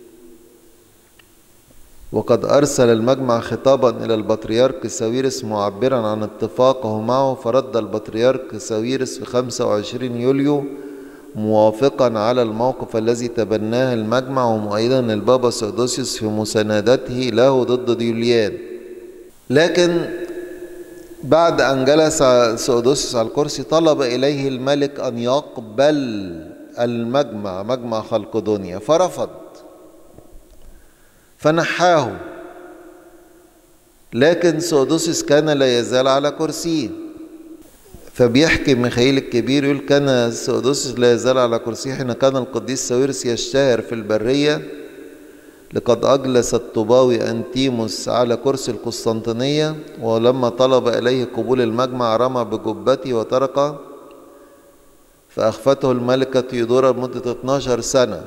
وقد أرسل المجمع خطابا إلى البطريرك ساويرس معبرا عن اتفاقه معه فرد البطريرك ساويرس في 25 يوليو موافقا على الموقف الذي تبناه المجمع ومؤيدا البابا سودوسيوس في مساندته له ضد ديوليان لكن بعد أن جلس سودوسيوس على الكرسي طلب إليه الملك أن يقبل المجمع مجمع خلقدونيا فرفض فنحاه لكن سودوسيوس كان لا يزال على كرسيه فبيحكي ميخائيل الكبير يقول كان سودوسيوس لا يزال على كرسيه حين كان القديس ساويرس يشتهر في البرية لقد أجلس الطباوي أنتيموس على كرسي القسطنطينية ولما طلب إليه قبول المجمع رمى بجبته وترك فأخفته الملكة تيودورا لمدة 12 سنة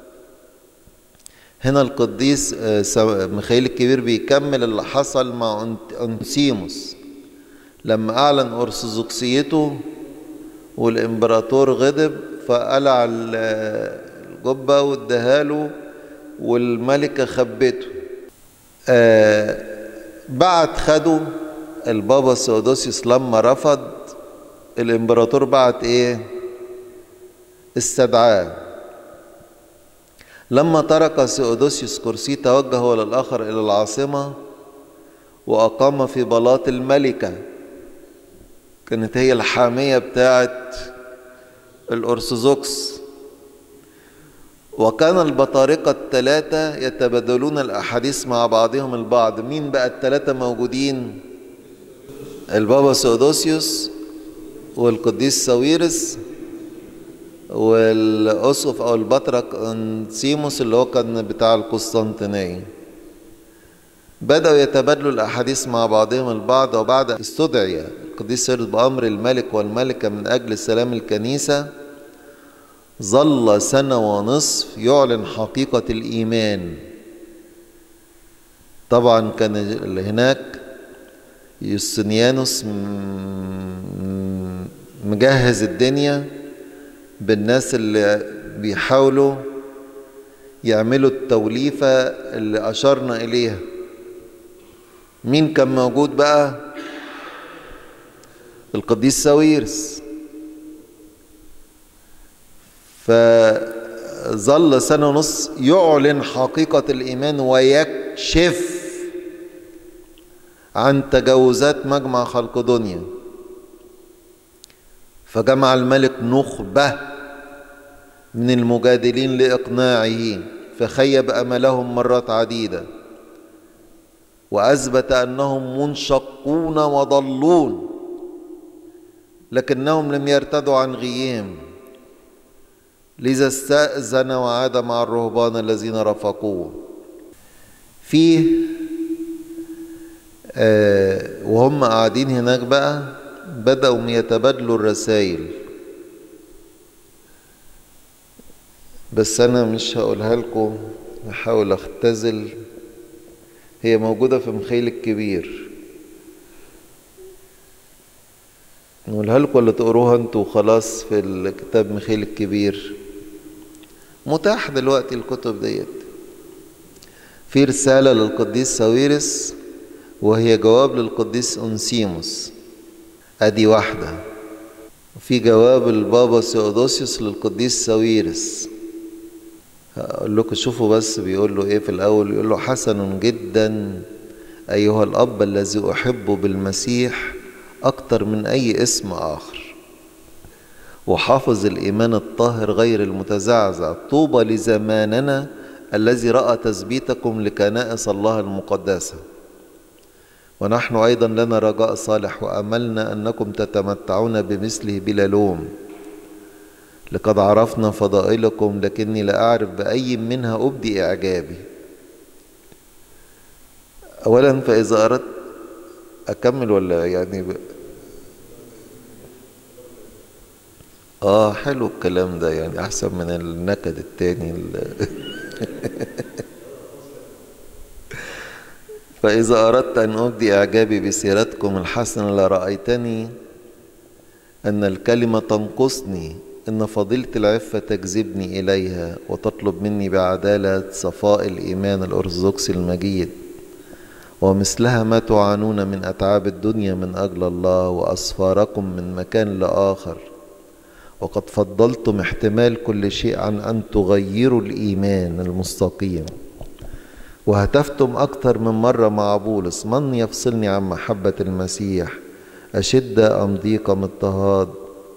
هنا القديس ميخائيل الكبير بيكمل اللي حصل مع أنسيموس لما أعلن أرثوذكسيته والإمبراطور غضب فقلع الجبة واداهاله والملكة خبته آه بعت خده البابا سودوسيوس لما رفض الإمبراطور بعت إيه استدعاه لما ترك سيودوسيوس كرسي توجه هو للآخر إلى العاصمة وأقام في بلاط الملكة كانت هي الحامية بتاعت الأرثوذكس وكان البطارقة الثلاثة يتبادلون الأحاديث مع بعضهم البعض مين بقى الثلاثة موجودين البابا سودوسيوس والقديس ساويرس والأسقف أو البطرك أنسيموس اللي هو كان بتاع القسطنطينية بدأوا يتبادلوا الأحاديث مع بعضهم البعض وبعد استدعي القديس سيرس بأمر الملك والملكة من أجل سلام الكنيسة ظل سنة ونصف يعلن حقيقة الإيمان طبعا كان هناك يوستنيانوس مجهز الدنيا بالناس اللي بيحاولوا يعملوا التوليفة اللي أشرنا إليها مين كان موجود بقى القديس ساويرس فظل سنة ونص يعلن حقيقة الإيمان ويكشف عن تجاوزات مجمع خلق دنيا فجمع الملك نخبة من المجادلين لإقناعه فخيب أملهم مرات عديدة وأثبت أنهم منشقون وضلون لكنهم لم يرتدوا عن غيهم لذا استأذن وعاد مع الرهبان الذين رافقوه فيه آه وهم قاعدين هناك بقى بدأوا يتبادلوا الرسائل بس أنا مش هقولها لكم هحاول أختزل هي موجودة في مخيل الكبير نقولها لكم ولا تقروها انتوا وخلاص في الكتاب ميخيل الكبير متاح دلوقتي الكتب ديت في رسالة للقديس ساويرس وهي جواب للقديس أنسيموس أدي واحدة وفي جواب البابا سيودوسيوس للقديس ساويرس هقول لكم شوفوا بس بيقول له ايه في الأول يقول له حسن جدا أيها الأب الذي أحبه بالمسيح أكتر من أي اسم آخر وحافظ الإيمان الطاهر غير المتزعزع طوبى لزماننا الذي رأى تثبيتكم لكنائس الله المقدسة ونحن أيضا لنا رجاء صالح وأملنا أنكم تتمتعون بمثله بلا لوم لقد عرفنا فضائلكم لكني لا أعرف بأي منها أبدي إعجابي أولا فإذا أردت أكمل ولا يعني ب... آه حلو الكلام ده يعني أحسن من النكد التاني ال... فإذا أردت أن أبدي إعجابي بسيرتكم الحسنة لرأيتني أن الكلمة تنقصني إن فضيلة العفة تجذبني إليها وتطلب مني بعدالة صفاء الإيمان الأرثوذكسي المجيد ومثلها ما تعانون من أتعاب الدنيا من أجل الله وأسفاركم من مكان لآخر وقد فضلتم احتمال كل شيء عن أن تغيروا الإيمان المستقيم وهتفتم أكثر من مرة مع بولس من يفصلني عن محبة المسيح أشد أم ضيق أم اضطهاد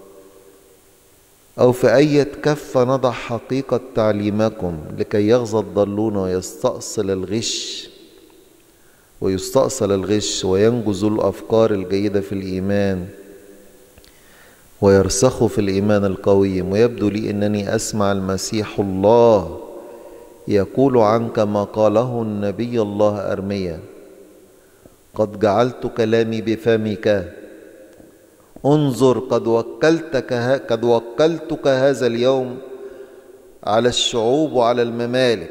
أو في أي كفة نضع حقيقة تعليمكم لكي يغزى الضالون ويستأصل الغش ويستأصل الغش وينجز الأفكار الجيدة في الإيمان ويرسخوا في الإيمان القويم ويبدو لي أنني أسمع المسيح الله يقول عنك ما قاله النبي الله أرميا قد جعلت كلامي بفمك انظر قد وكلتك قد وكلتك هذا اليوم على الشعوب وعلى الممالك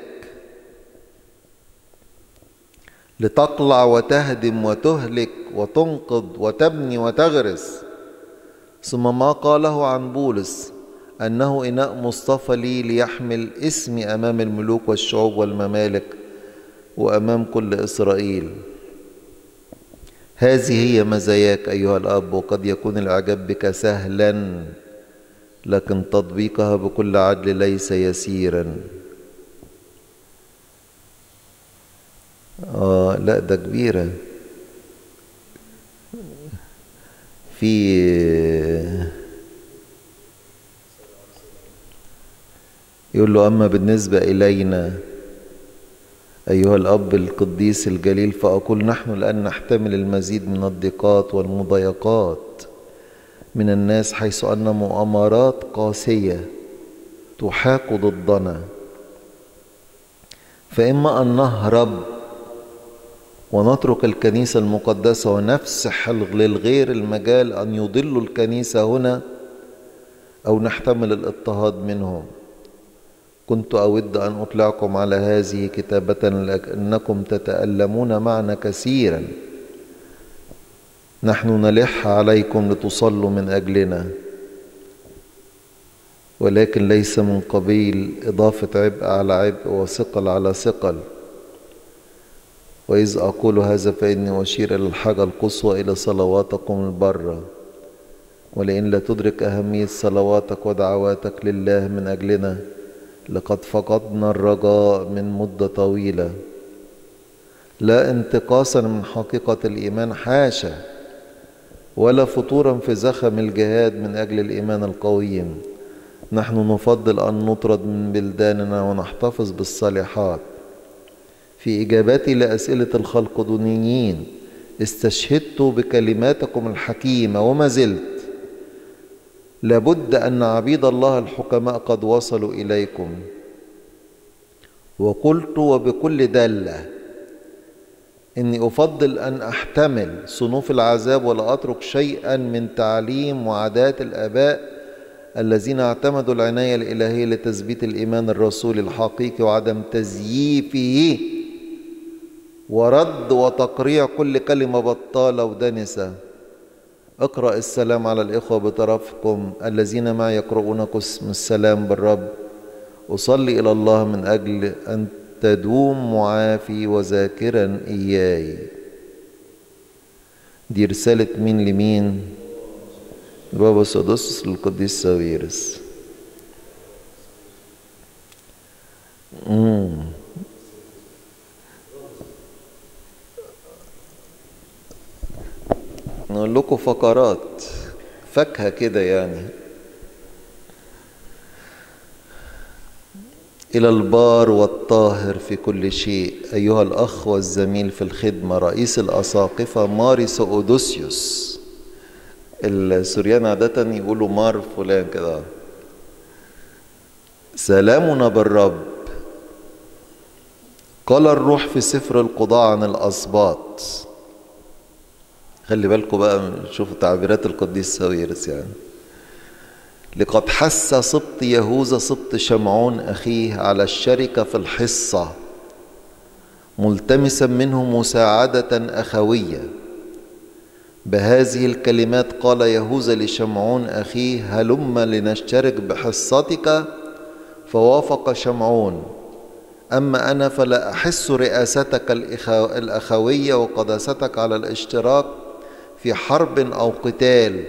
لتقلع وتهدم وتهلك وتنقض وتبني وتغرس ثم ما قاله عن بولس أنه إناء مصطفى لي ليحمل اسمي أمام الملوك والشعوب والممالك وأمام كل إسرائيل هذه هي مزاياك أيها الأب وقد يكون الإعجاب بك سهلا لكن تطبيقها بكل عدل ليس يسيرا آه لا ده كبيرة في يقول له أما بالنسبة إلينا أيها الأب القديس الجليل فأقول نحن الآن نحتمل المزيد من الضيقات والمضايقات من الناس حيث أن مؤامرات قاسية تحاك ضدنا فإما أن نهرب ونترك الكنيسة المقدسة ونفسح للغير المجال أن يضلوا الكنيسة هنا أو نحتمل الاضطهاد منهم كنت أود أن أطلعكم على هذه كتابة لأنكم تتألمون معنا كثيرا نحن نلح عليكم لتصلوا من أجلنا ولكن ليس من قبيل إضافة عبء على عبء وثقل على ثقل وإذ أقول هذا فإني أشير إلى الحاجة القصوى إلى صلواتكم البرة ولئن لا تدرك أهمية صلواتك ودعواتك لله من أجلنا لقد فقدنا الرجاء من مدة طويلة لا انتقاصا من حقيقة الإيمان حاشا ولا فطورا في زخم الجهاد من أجل الإيمان القويم نحن نفضل أن نطرد من بلداننا ونحتفظ بالصالحات في إجابتي لأسئلة الخلقدونيين استشهدت بكلماتكم الحكيمة وما زلت لابد أن عبيد الله الحكماء قد وصلوا إليكم وقلت وبكل دلة إني أفضل أن أحتمل صنوف العذاب ولا أترك شيئا من تعليم وعادات الآباء الذين اعتمدوا العناية الإلهية لتثبيت الإيمان الرسولي الحقيقي وعدم تزييفه ورد وتقريع كل كلمة بطالة ودنسة اقرأ السلام على الإخوة بطرفكم الذين معي يقرؤون قسم السلام بالرب أصلي إلى الله من أجل أن تدوم معافي وذاكرا إياي دي رسالة مين لمين بابا سدوس للقديس ساويرس مم. نقول لكم فقرات فاكهة كده يعني إلى البار والطاهر في كل شيء أيها الأخ والزميل في الخدمة رئيس الأساقفة ماري أودوسيوس السوريان عادة يقولوا مار فلان كده سلامنا بالرب قال الروح في سفر القضاء عن الأسباط خلي بالكم بقى شوفوا تعبيرات القديس ساويرس يعني لقد حس سبط يهوذا سبط شمعون أخيه على الشركة في الحصة ملتمسا منه مساعدة أخوية بهذه الكلمات قال يهوذا لشمعون أخيه هلم لنشترك بحصتك فوافق شمعون أما أنا فلا أحس رئاستك الأخوية وقداستك على الاشتراك في حرب أو قتال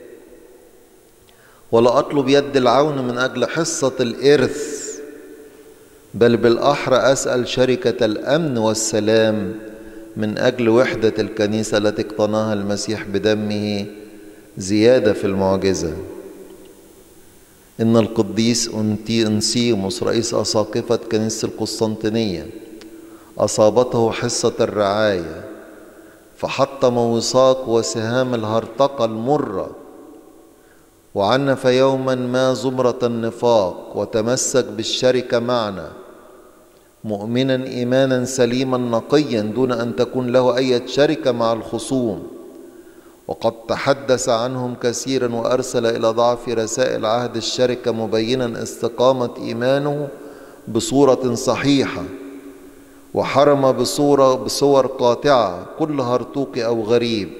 ولا أطلب يد العون من أجل حصة الإرث بل بالأحرى أسأل شركة الأمن والسلام من أجل وحدة الكنيسة التي اقتناها المسيح بدمه زيادة في المعجزة إن القديس أنسيموس رئيس أساقفة كنيسة القسطنطينية أصابته حصة الرعاية فحطم وثاق وسهام الهرطقة المرة وعنف يوما ما زمرة النفاق وتمسك بالشركة معنا مؤمنا إيمانا سليما نقيا دون أن تكون له أي شركة مع الخصوم وقد تحدث عنهم كثيرا وأرسل إلى ضعف رسائل عهد الشركة مبينا استقامة إيمانه بصورة صحيحة وحرم بصورة بصور قاطعة كل هرطوق أو غريب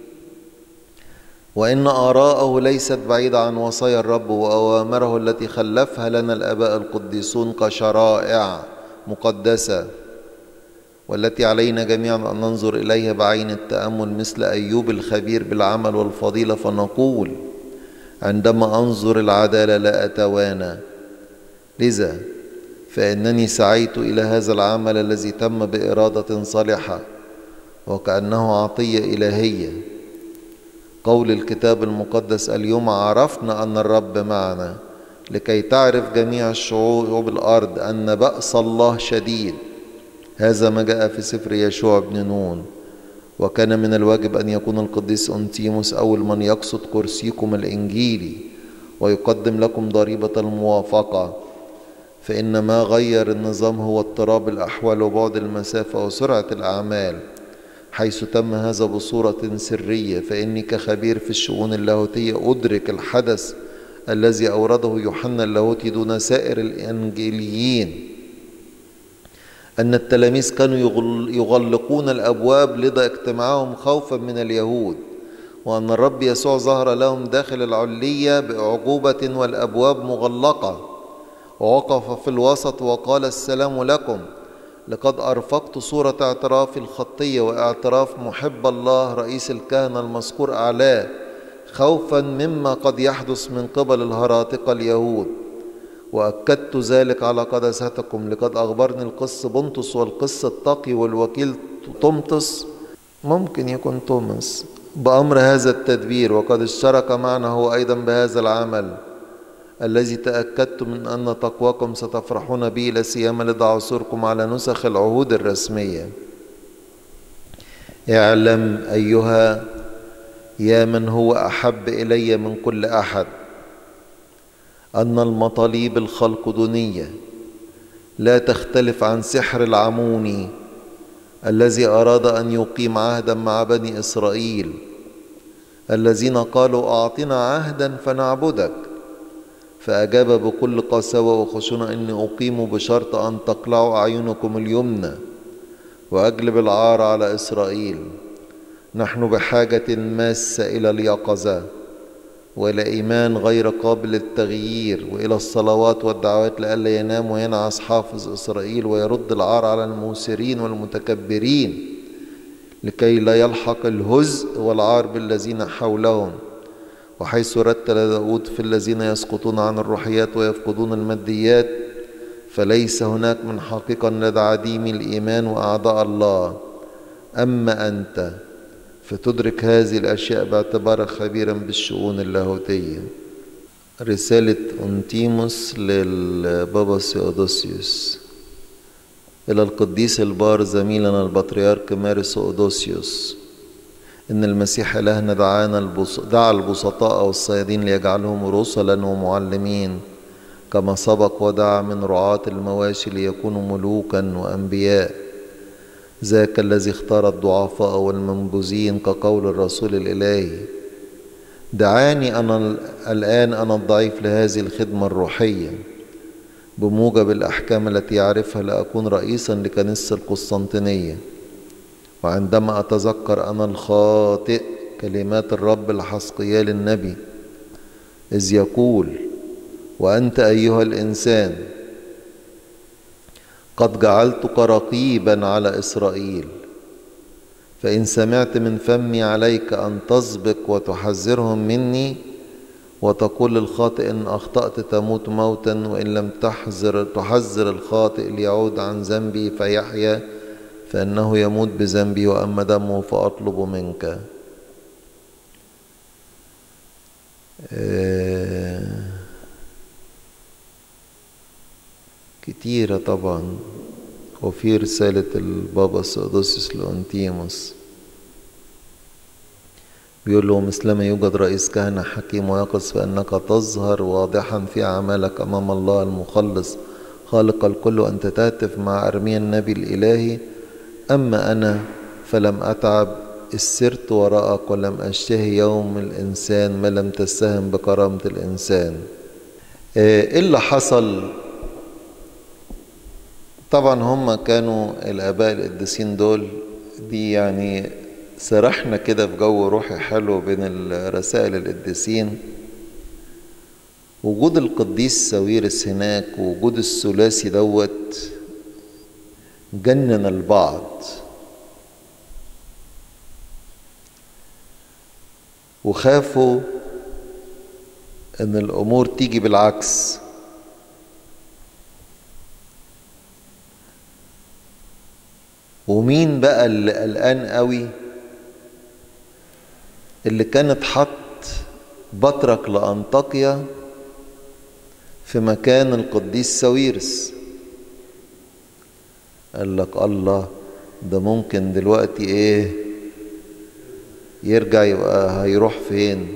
وإن آراءه ليست بعيدة عن وصايا الرب وأوامره التي خلفها لنا الآباء القديسون كشرائع مقدسة والتي علينا جميعا أن ننظر إليها بعين التأمل مثل أيوب الخبير بالعمل والفضيلة فنقول عندما أنظر العدالة لا أتوانى لذا فإنني سعيت إلى هذا العمل الذي تم بإرادة صالحة وكأنه عطية إلهية قول الكتاب المقدس اليوم عرفنا أن الرب معنا لكي تعرف جميع الشعوب الأرض أن بأس الله شديد هذا ما جاء في سفر يشوع بن نون وكان من الواجب أن يكون القديس أنتيموس أول من يقصد كرسيكم الإنجيلي ويقدم لكم ضريبة الموافقة فإن ما غير النظام هو اضطراب الأحوال وبعد المسافة وسرعة الأعمال حيث تم هذا بصورة سرية فإني كخبير في الشؤون اللاهوتية أدرك الحدث الذي أورده يوحنا اللاهوتي دون سائر الإنجيليين أن التلاميذ كانوا يغلقون الأبواب لدى اجتماعهم خوفا من اليهود وأن الرب يسوع ظهر لهم داخل العلية بأعجوبة والأبواب مغلقة ووقف في الوسط وقال السلام لكم لقد أرفقت صورة اعتراف الخطية واعتراف محب الله رئيس الكهنة المذكور أعلاه خوفا مما قد يحدث من قبل الهراطقة اليهود وأكدت ذلك على قداستكم لقد أخبرني القس بنطس والقس التقي والوكيل طمطس ممكن يكون توماس بأمر هذا التدبير وقد اشترك معنا هو أيضا بهذا العمل الذي تأكدت من أن تقواكم ستفرحون به لا سيما لدى عثوركم على نسخ العهود الرسمية اعلم أيها يا من هو أحب إلي من كل أحد أن المطالب الخلقدونية لا تختلف عن سحر العموني الذي أراد أن يقيم عهدا مع بني إسرائيل الذين قالوا أعطنا عهدا فنعبدك فأجاب بكل قساوة وخشونة إني أقيم بشرط أن تقلعوا أعينكم اليمنى وأجلب العار على إسرائيل نحن بحاجة ماسة إلى اليقظة وإلى إيمان غير قابل للتغيير وإلى الصلوات والدعوات لئلا ينام وينعس حافظ إسرائيل ويرد العار على الموسرين والمتكبرين لكي لا يلحق الهزء والعار بالذين حولهم وحيث رتل داود في الذين يسقطون عن الروحيات ويفقدون الماديات فليس هناك من حقيقة لدى عديم الإيمان وأعضاء الله أما أنت فتدرك هذه الأشياء باعتبارك خبيرا بالشؤون اللاهوتية رسالة أنتيموس للبابا سيودوسيوس إلى القديس البار زميلنا البطريرك مارس أودوسيوس إن المسيح إلهنا دعانا البس... دعا البسطاء والصيادين ليجعلهم رسلا ومعلمين كما سبق ودعا من رعاة المواشي ليكونوا ملوكا وأنبياء ذاك الذي اختار الضعفاء والمنبوذين كقول الرسول الإلهي دعاني أنا الآن أنا الضعيف لهذه الخدمة الروحية بموجب الأحكام التي يعرفها لأكون رئيسا لكنيسة القسطنطينية وعندما أتذكر أنا الخاطئ كلمات الرب الحسقية للنبي إذ يقول وأنت أيها الإنسان قد جعلتك رقيبا على إسرائيل فإن سمعت من فمي عليك أن تسبق وتحذرهم مني وتقول للخاطئ إن أخطأت تموت موتا وإن لم تحذر تحذر الخاطئ ليعود عن ذنبي فيحيا فإنه يموت بذنبي وأما دمه فأطلب منك كتيرة طبعا وفي رسالة البابا سودوسيوس لأنتيموس بيقول له مثلما يوجد رئيس كهنة حكيم ويقظ فإنك تظهر واضحا في أعمالك أمام الله المخلص خالق الكل وأنت تهتف مع أرميا النبي الإلهي أما أنا فلم أتعب السرت وراءك ولم أشتهي يوم الإنسان ما لم تسهم بكرامة الإنسان إيه اللي حصل طبعا هم كانوا الآباء القديسين دول دي يعني سرحنا كده في جو روحي حلو بين الرسائل القديسين وجود القديس ساويرس هناك ووجود الثلاثي دوت جنن البعض وخافوا ان الامور تيجي بالعكس ومين بقى اللي قلقان قوي اللي كانت حط بطرك لأنطاكيا في مكان القديس ساويرس قال لك الله ده ممكن دلوقتي ايه يرجع يبقى هيروح فين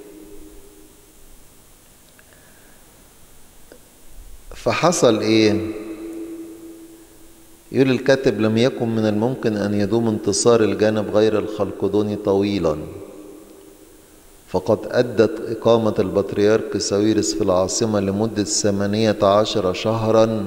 فحصل ايه يقول الكاتب لم يكن من الممكن أن يدوم انتصار الجانب غير الخلقدوني طويلا فقد أدت إقامة البطريرك ساويرس في العاصمة لمدة ثمانية عشر شهرا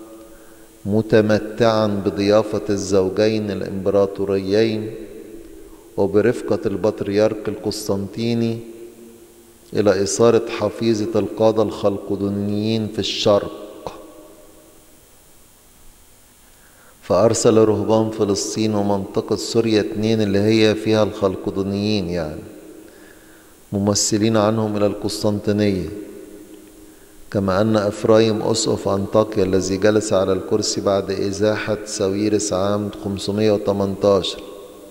متمتعا بضيافة الزوجين الإمبراطوريين وبرفقة البطريرك القسطنطيني إلى إثارة حفيظة القادة الخلقدونيين في الشرق فأرسل رهبان فلسطين ومنطقة سوريا اتنين اللي هي فيها الخلقدونيين يعني ممثلين عنهم إلى القسطنطينية كما أن إفرايم أسقف أنطاكيا الذي جلس على الكرسي بعد إزاحة ساويرس عام 518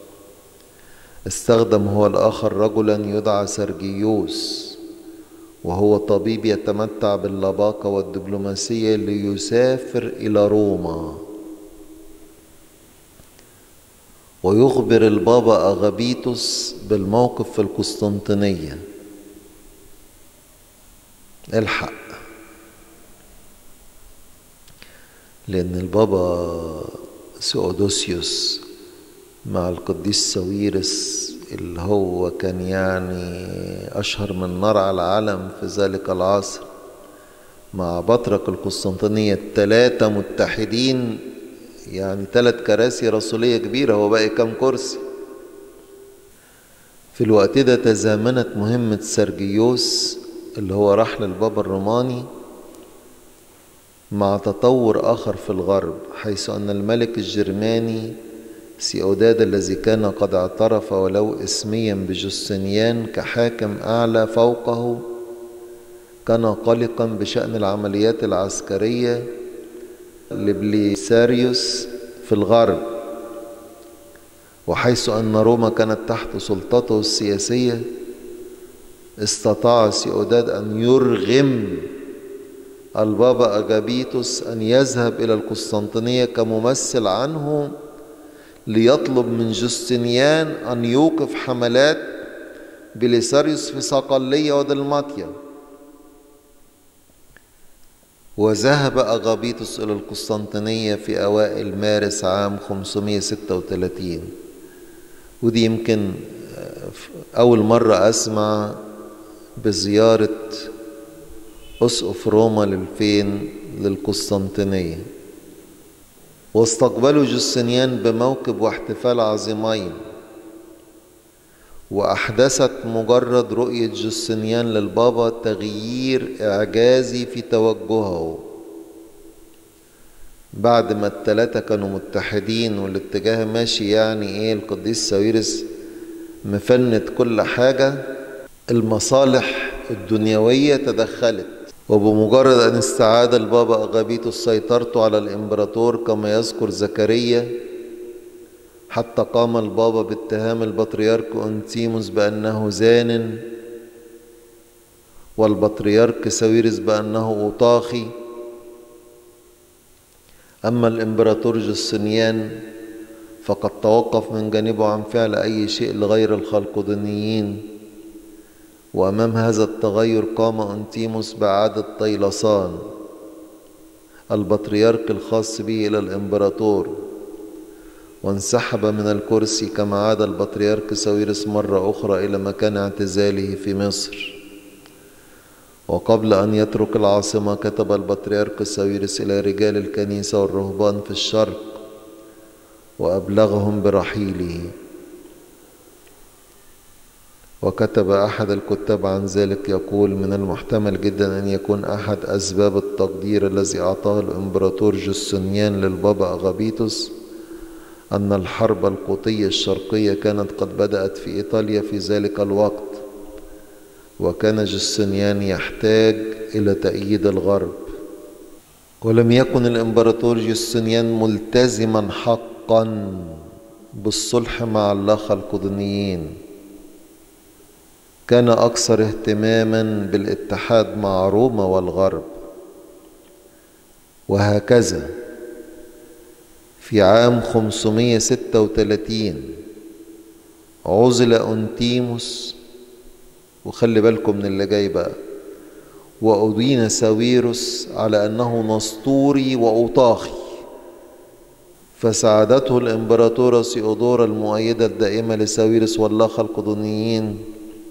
استخدم هو الآخر رجلا يدعى سرجيوس وهو طبيب يتمتع باللباقة والدبلوماسية ليسافر إلى روما ويخبر البابا أغابيتوس بالموقف في القسطنطينية الحق لأن البابا سيودوسيوس مع القديس ساويرس اللي هو كان يعني أشهر من نار على العالم في ذلك العصر مع بطرك القسطنطينية الثلاثة متحدين يعني ثلاث كراسي رسولية كبيرة هو باقي كام كرسي في الوقت ده تزامنت مهمة سرجيوس اللي هو راح للبابا الروماني مع تطور آخر في الغرب حيث أن الملك الجرماني سيوداد الذي كان قد اعترف ولو اسميا بجستنيان كحاكم أعلى فوقه كان قلقا بشأن العمليات العسكرية لبليساريوس في الغرب وحيث أن روما كانت تحت سلطته السياسية استطاع سيوداد أن يرغم البابا أجابيتوس أن يذهب إلى القسطنطينية كممثل عنه ليطلب من جستنيان أن يوقف حملات بليساريوس في صقلية ودلماطيا وذهب أغابيتوس إلى القسطنطينية في أوائل مارس عام 536 ودي يمكن أول مرة أسمع بزيارة أسقف روما للفين للقسطنطينية واستقبلوا جسنيان بموكب واحتفال عظيمين وأحدثت مجرد رؤية جسنيان للبابا تغيير إعجازي في توجهه بعد ما التلاتة كانوا متحدين والاتجاه ماشي يعني ايه القديس ساويرس مفند كل حاجة المصالح الدنيوية تدخلت وبمجرد أن استعاد البابا أغابيتوس سيطرته على الإمبراطور كما يذكر زكريا حتى قام البابا باتهام البطريرك أنتيموس بأنه زان والبطريرك ساويرس بأنه أوطاخي أما الإمبراطور جسنيان فقد توقف من جانبه عن فعل أي شيء لغير الخلقدنيين وأمام هذا التغير قام أنتيموس بإعادة طيلسان البطريرك الخاص به إلى الإمبراطور وانسحب من الكرسي كما عاد البطريرك ساويرس مرة أخرى إلى مكان اعتزاله في مصر وقبل أن يترك العاصمة كتب البطريرك ساويرس إلى رجال الكنيسة والرهبان في الشرق وأبلغهم برحيله وكتب أحد الكتاب عن ذلك يقول من المحتمل جدا أن يكون أحد أسباب التقدير الذي أعطاه الإمبراطور جسنيان للبابا أغابيتوس أن الحرب القوطية الشرقية كانت قد بدأت في إيطاليا في ذلك الوقت وكان جسنيان يحتاج إلى تأييد الغرب ولم يكن الإمبراطور جسنيان ملتزما حقا بالصلح مع اللاخلقدنيين كان أكثر اهتماما بالاتحاد مع روما والغرب وهكذا في عام 536 عزل أنتيموس وخلي بالكم من اللي جاي بقى وأدين ساويروس على أنه نسطوري وأوطاخي فساعدته الإمبراطورة سيودورا المؤيدة الدائمة لساويرس واللاخ القدونيين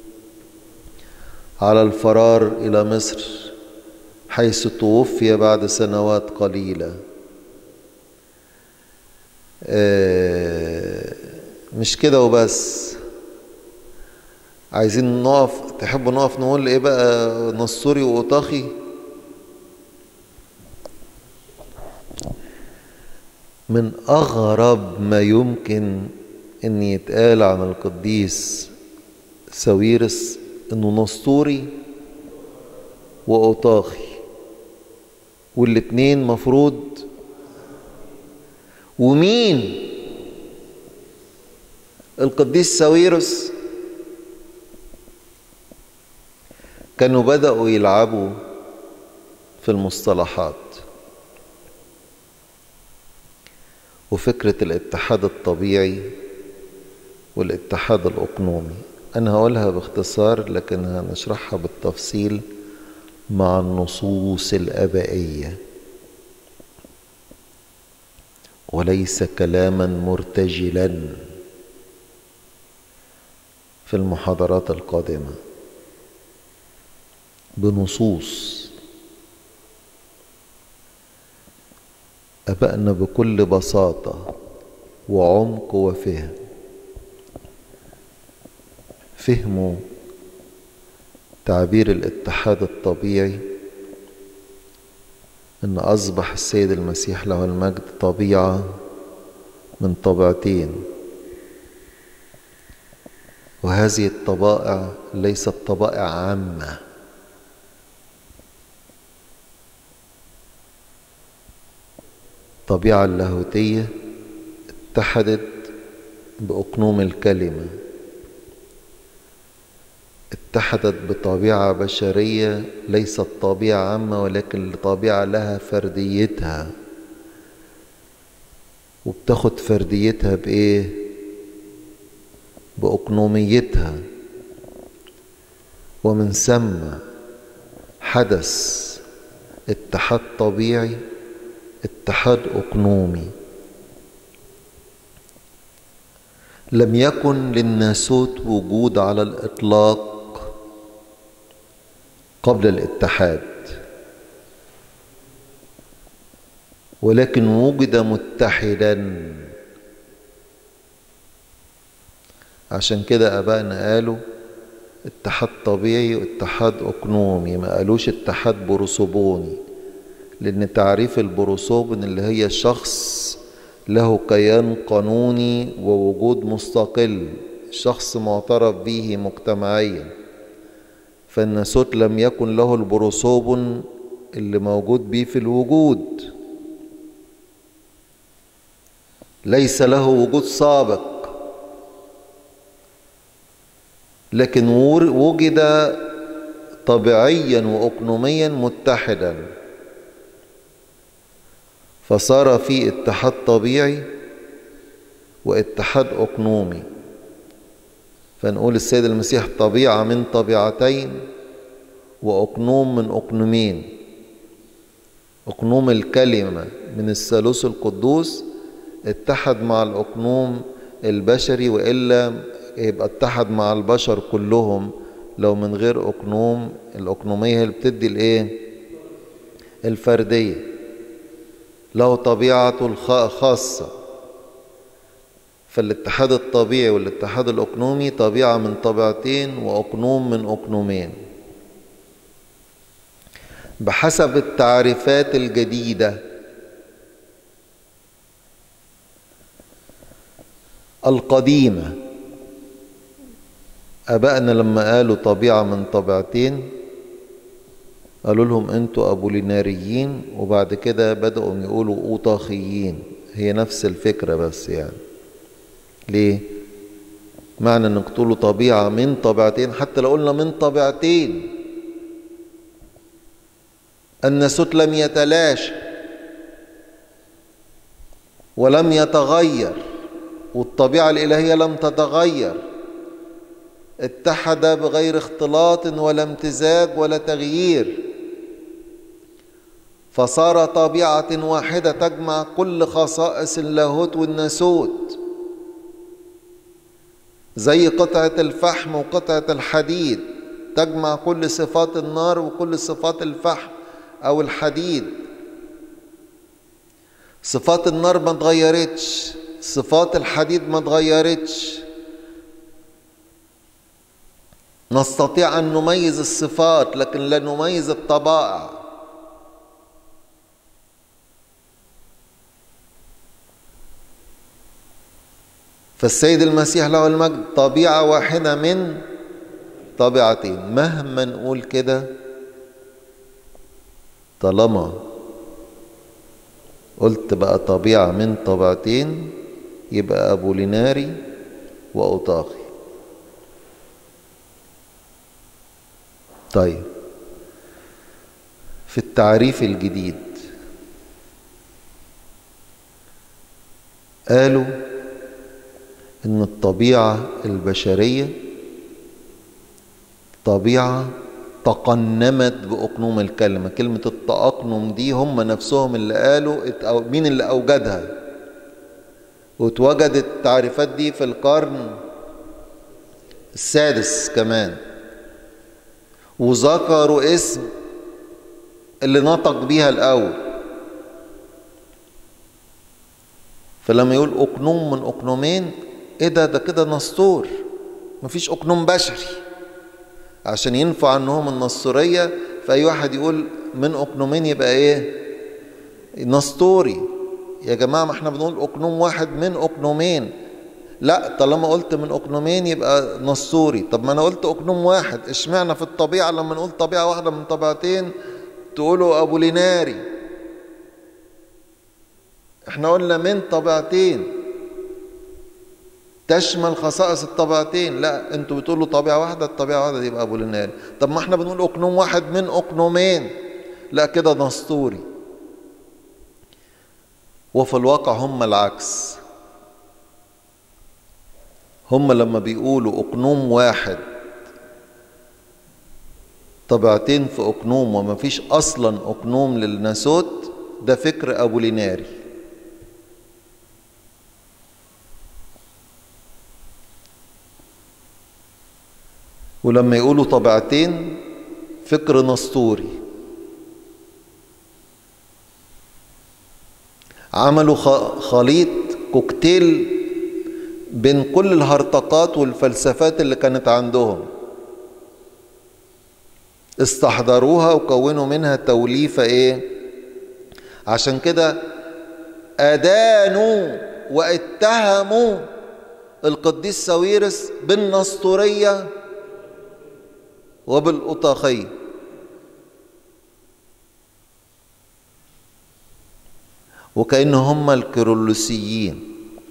على الفرار إلى مصر حيث توفي بعد سنوات قليلة مش كده وبس عايزين نقف تحبوا نقف نقول ايه بقى نصوري وأطاخي من أغرب ما يمكن أن يتقال عن القديس ساويرس انه نسطوري واوطاخي والاتنين مفروض ومين القديس ساويرس كانوا بدأوا يلعبوا في المصطلحات وفكرة الاتحاد الطبيعي والاتحاد الأقنومي أنا هقولها باختصار لكن هنشرحها بالتفصيل مع النصوص الآبائية وليس كلاما مرتجلا في المحاضرات القادمة بنصوص أبأنا بكل بساطة وعمق وفهم فهموا تعبير الاتحاد الطبيعي ان اصبح السيد المسيح له المجد طبيعه من طبيعتين وهذه الطبائع ليست طبائع عامه الطبيعه اللاهوتيه اتحدت باقنوم الكلمه اتحدت بطبيعة بشرية ليست طبيعة عامة ولكن طبيعة لها فرديتها وبتاخد فرديتها بإيه؟ بأقنوميتها ومن ثم حدث اتحاد طبيعي اتحاد أقنومي لم يكن للناسوت وجود على الإطلاق قبل الاتحاد ولكن وجد متحدا عشان كده ابائنا قالوا اتحاد طبيعي واتحاد اقنومي ما قالوش اتحاد بروسوبوني لان تعريف البروسوبون اللي هي شخص له كيان قانوني ووجود مستقل شخص معترف به مجتمعيا فالناسوت لم يكن له البروسوبون اللي موجود بيه في الوجود ليس له وجود سابق لكن وجد طبيعيا واقنوميا متحدا فصار في اتحاد طبيعي واتحاد اقنومي فنقول السيد المسيح طبيعة من طبيعتين وأقنوم من أقنومين أقنوم الكلمة من الثالوث القدوس اتحد مع الأقنوم البشري وإلا يبقى اتحد مع البشر كلهم لو من غير أقنوم الأقنومية اللي بتدي الإيه؟ الفردية له طبيعته الخاصة فالاتحاد الطبيعي والاتحاد الأقنومي طبيعة من طبيعتين وأقنوم من أقنومين بحسب التعريفات الجديدة القديمة أبائنا لما قالوا طبيعة من طبيعتين قالوا لهم انتوا أبوليناريين وبعد كده بدأوا يقولوا أوطاخيين هي نفس الفكرة بس يعني ليه معنى انك تقولوا طبيعة من طبيعتين حتى لو قلنا من طبيعتين الناسوت لم يتلاشى ولم يتغير والطبيعة الإلهية لم تتغير اتحد بغير اختلاط ولا امتزاج ولا تغيير فصار طبيعة واحدة تجمع كل خصائص اللاهوت والناسوت زي قطعة الفحم وقطعة الحديد تجمع كل صفات النار وكل صفات الفحم أو الحديد صفات النار ما اتغيرتش صفات الحديد ما اتغيرتش نستطيع أن نميز الصفات لكن لا نميز الطبائع فالسيد المسيح له المجد طبيعة واحدة من طبيعتين مهما نقول كده طالما قلت بقى طبيعة من طبيعتين يبقى أبوليناري وأوطاخي طيب في التعريف الجديد قالوا ان الطبيعه البشريه طبيعه تقنمت باقنوم الكلمه كلمه التاقنم دي هم نفسهم اللي قالوا مين اللي اوجدها واتوجدت التعريفات دي في القرن السادس كمان وذكروا اسم اللي نطق بيها الاول فلما يقول اقنوم من اقنومين ايه ده ده كده نسطور مفيش أقنوم بشري عشان ينفع عنهم النسطورية فأي واحد يقول من أقنومين يبقى إيه نسطوري يا جماعة ما احنا بنقول أقنوم واحد من أقنومين لا طالما قلت من أقنومين يبقى نسطوري طب ما أنا قلت أقنوم واحد اشمعنى في الطبيعة لما نقول طبيعة واحدة من طبيعتين تقولوا أبو ليناري احنا قلنا من طبيعتين تشمل خصائص الطبيعتين لا انتوا بتقولوا طبيعه واحده الطبيعه واحده دي يبقى ابو ليناري طب ما احنا بنقول اقنوم واحد من اقنومين لا كده نسطوري وفي الواقع هم العكس هم لما بيقولوا اقنوم واحد طبيعتين في اقنوم وما فيش اصلا اقنوم للناسوت ده فكر ابو ليناري ولما يقولوا طبيعتين فكر نسطوري عملوا خليط كوكتيل بين كل الهرطقات والفلسفات اللي كانت عندهم استحضروها وكونوا منها توليفة ايه عشان كده أدانوا واتهموا القديس ساويرس بالنسطورية وبالأطاخية وكأن هم الكيرلسيين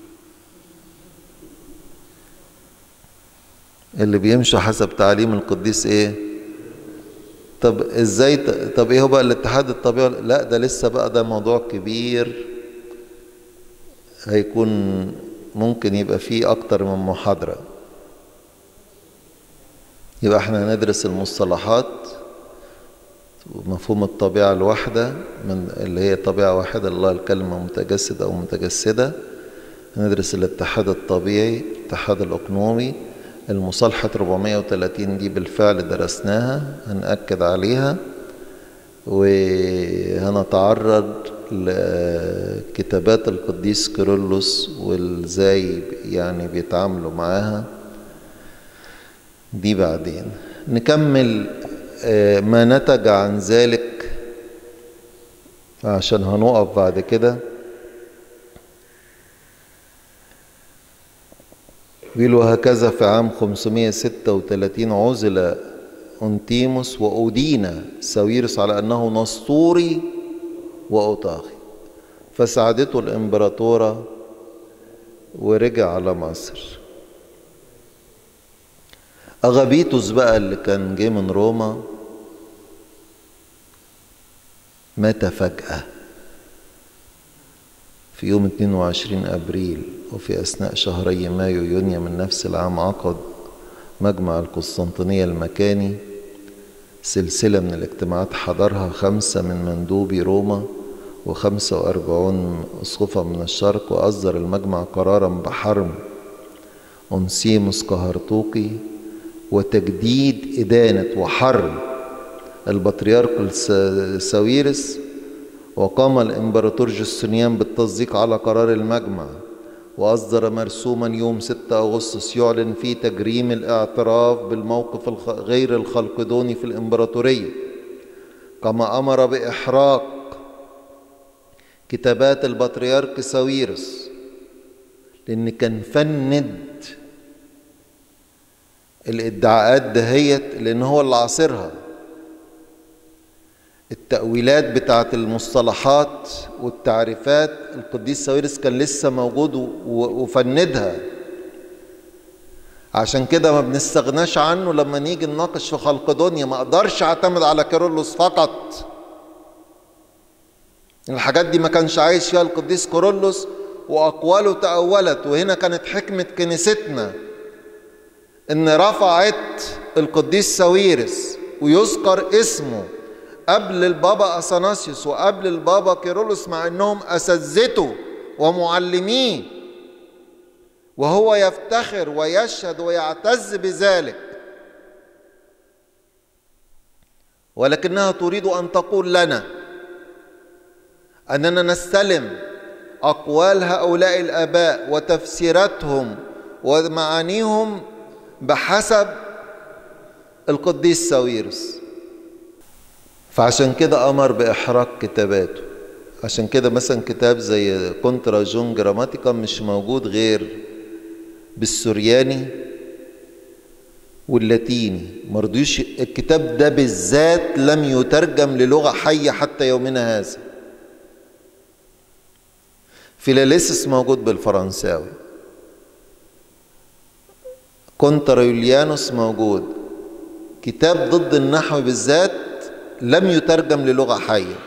اللي بيمشوا حسب تعليم القديس ايه طب ازاي طب ايه هو بقى الاتحاد الطبيعي لا ده لسه بقى ده موضوع كبير هيكون ممكن يبقى فيه اكتر من محاضره يبقى احنا هندرس المصطلحات ومفهوم الطبيعة الواحدة من اللي هي طبيعة واحدة الله الكلمة متجسدة أو متجسدة هندرس الاتحاد الطبيعي الاتحاد الأقنومي المصالحة 430 دي بالفعل درسناها هنأكد عليها وهنتعرض لكتابات القديس كيرلس وازاي يعني بيتعاملوا معاها دي بعدين نكمل ما نتج عن ذلك عشان هنقف بعد كده بيقولوا هكذا في عام 536 عزل أنتيموس وأودينا ساويرس على أنه نسطوري وأوطاخي فساعدته الإمبراطورة ورجع على مصر أغابيتوس بقى اللي كان جه من روما مات فجأة في يوم 22 أبريل وفي أثناء شهري مايو يونيو من نفس العام عقد مجمع القسطنطينية المكاني سلسلة من الاجتماعات حضرها خمسة من مندوبي روما وخمسة وأربعون أسقفا من الشرق وأصدر المجمع قرارا بحرم أنسيموس كهرطوقي وتجديد إدانة وحرم البطريرك ساويرس وقام الإمبراطور جستنيان بالتصديق على قرار المجمع وأصدر مرسوما يوم 6 أغسطس يعلن فيه تجريم الاعتراف بالموقف غير الخلقدوني في الإمبراطورية كما أمر بإحراق كتابات البطريرك ساويرس لأن كان فند الادعاءات دهيت لأن هو اللي عاصرها التأويلات بتاعت المصطلحات والتعريفات القديس ساويرس كان لسه موجود وفندها عشان كده ما بنستغناش عنه لما نيجي نناقش في خلق دنيا ما اقدرش اعتمد على كيرلس فقط الحاجات دي ما كانش عايش فيها القديس كيرلس واقواله تأولت وهنا كانت حكمة كنيستنا ان رفعت القديس ساويرس ويذكر اسمه قبل البابا اثناسيوس وقبل البابا كيرلس مع انهم اساتذته ومعلميه وهو يفتخر ويشهد ويعتز بذلك ولكنها تريد ان تقول لنا اننا نستلم اقوال هؤلاء الاباء وتفسيراتهم ومعانيهم بحسب القديس ساويرس فعشان كده أمر بإحراق كتاباته عشان كده مثلا كتاب زي كونترا جون جراماتيكا مش موجود غير بالسورياني واللاتيني مرضيش الكتاب ده بالذات لم يترجم للغة حية حتى يومنا هذا فيلاليسس موجود بالفرنساوي كونترا يوليانوس موجود كتاب ضد النحو بالذات لم يترجم للغة حية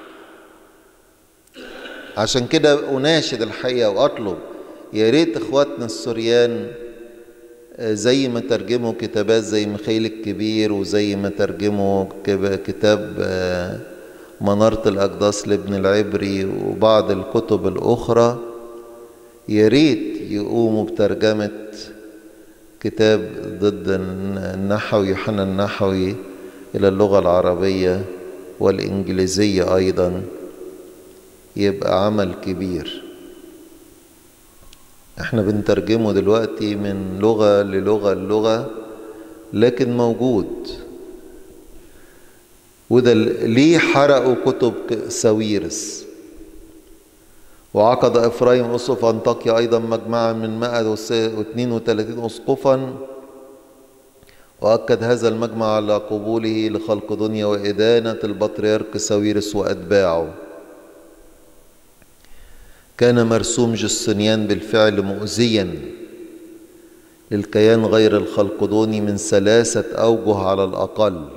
عشان كده أناشد الحقيقة وأطلب يا ريت إخواتنا السوريان زي ما ترجموا كتابات زي ميخائيل الكبير وزي ما ترجموا كتاب منارة الأقداس لابن العبري وبعض الكتب الأخرى يا ريت يقوموا بترجمة كتاب ضد النحوي يوحنا النحوي إلى اللغة العربية والإنجليزية أيضا يبقى عمل كبير احنا بنترجمه دلوقتي من لغة للغة للغة لكن موجود وده ليه حرقوا كتب ساويرس وعقد إفرايم أسقف أنطاكيا أيضا مجمعا من 132 أسقفا وأكد هذا المجمع على قبوله لخلق دنيا وإدانة البطريرك ساويرس وأتباعه كان مرسوم جسنيان بالفعل مؤذيا للكيان غير الخلقدوني من ثلاثة أوجه على الأقل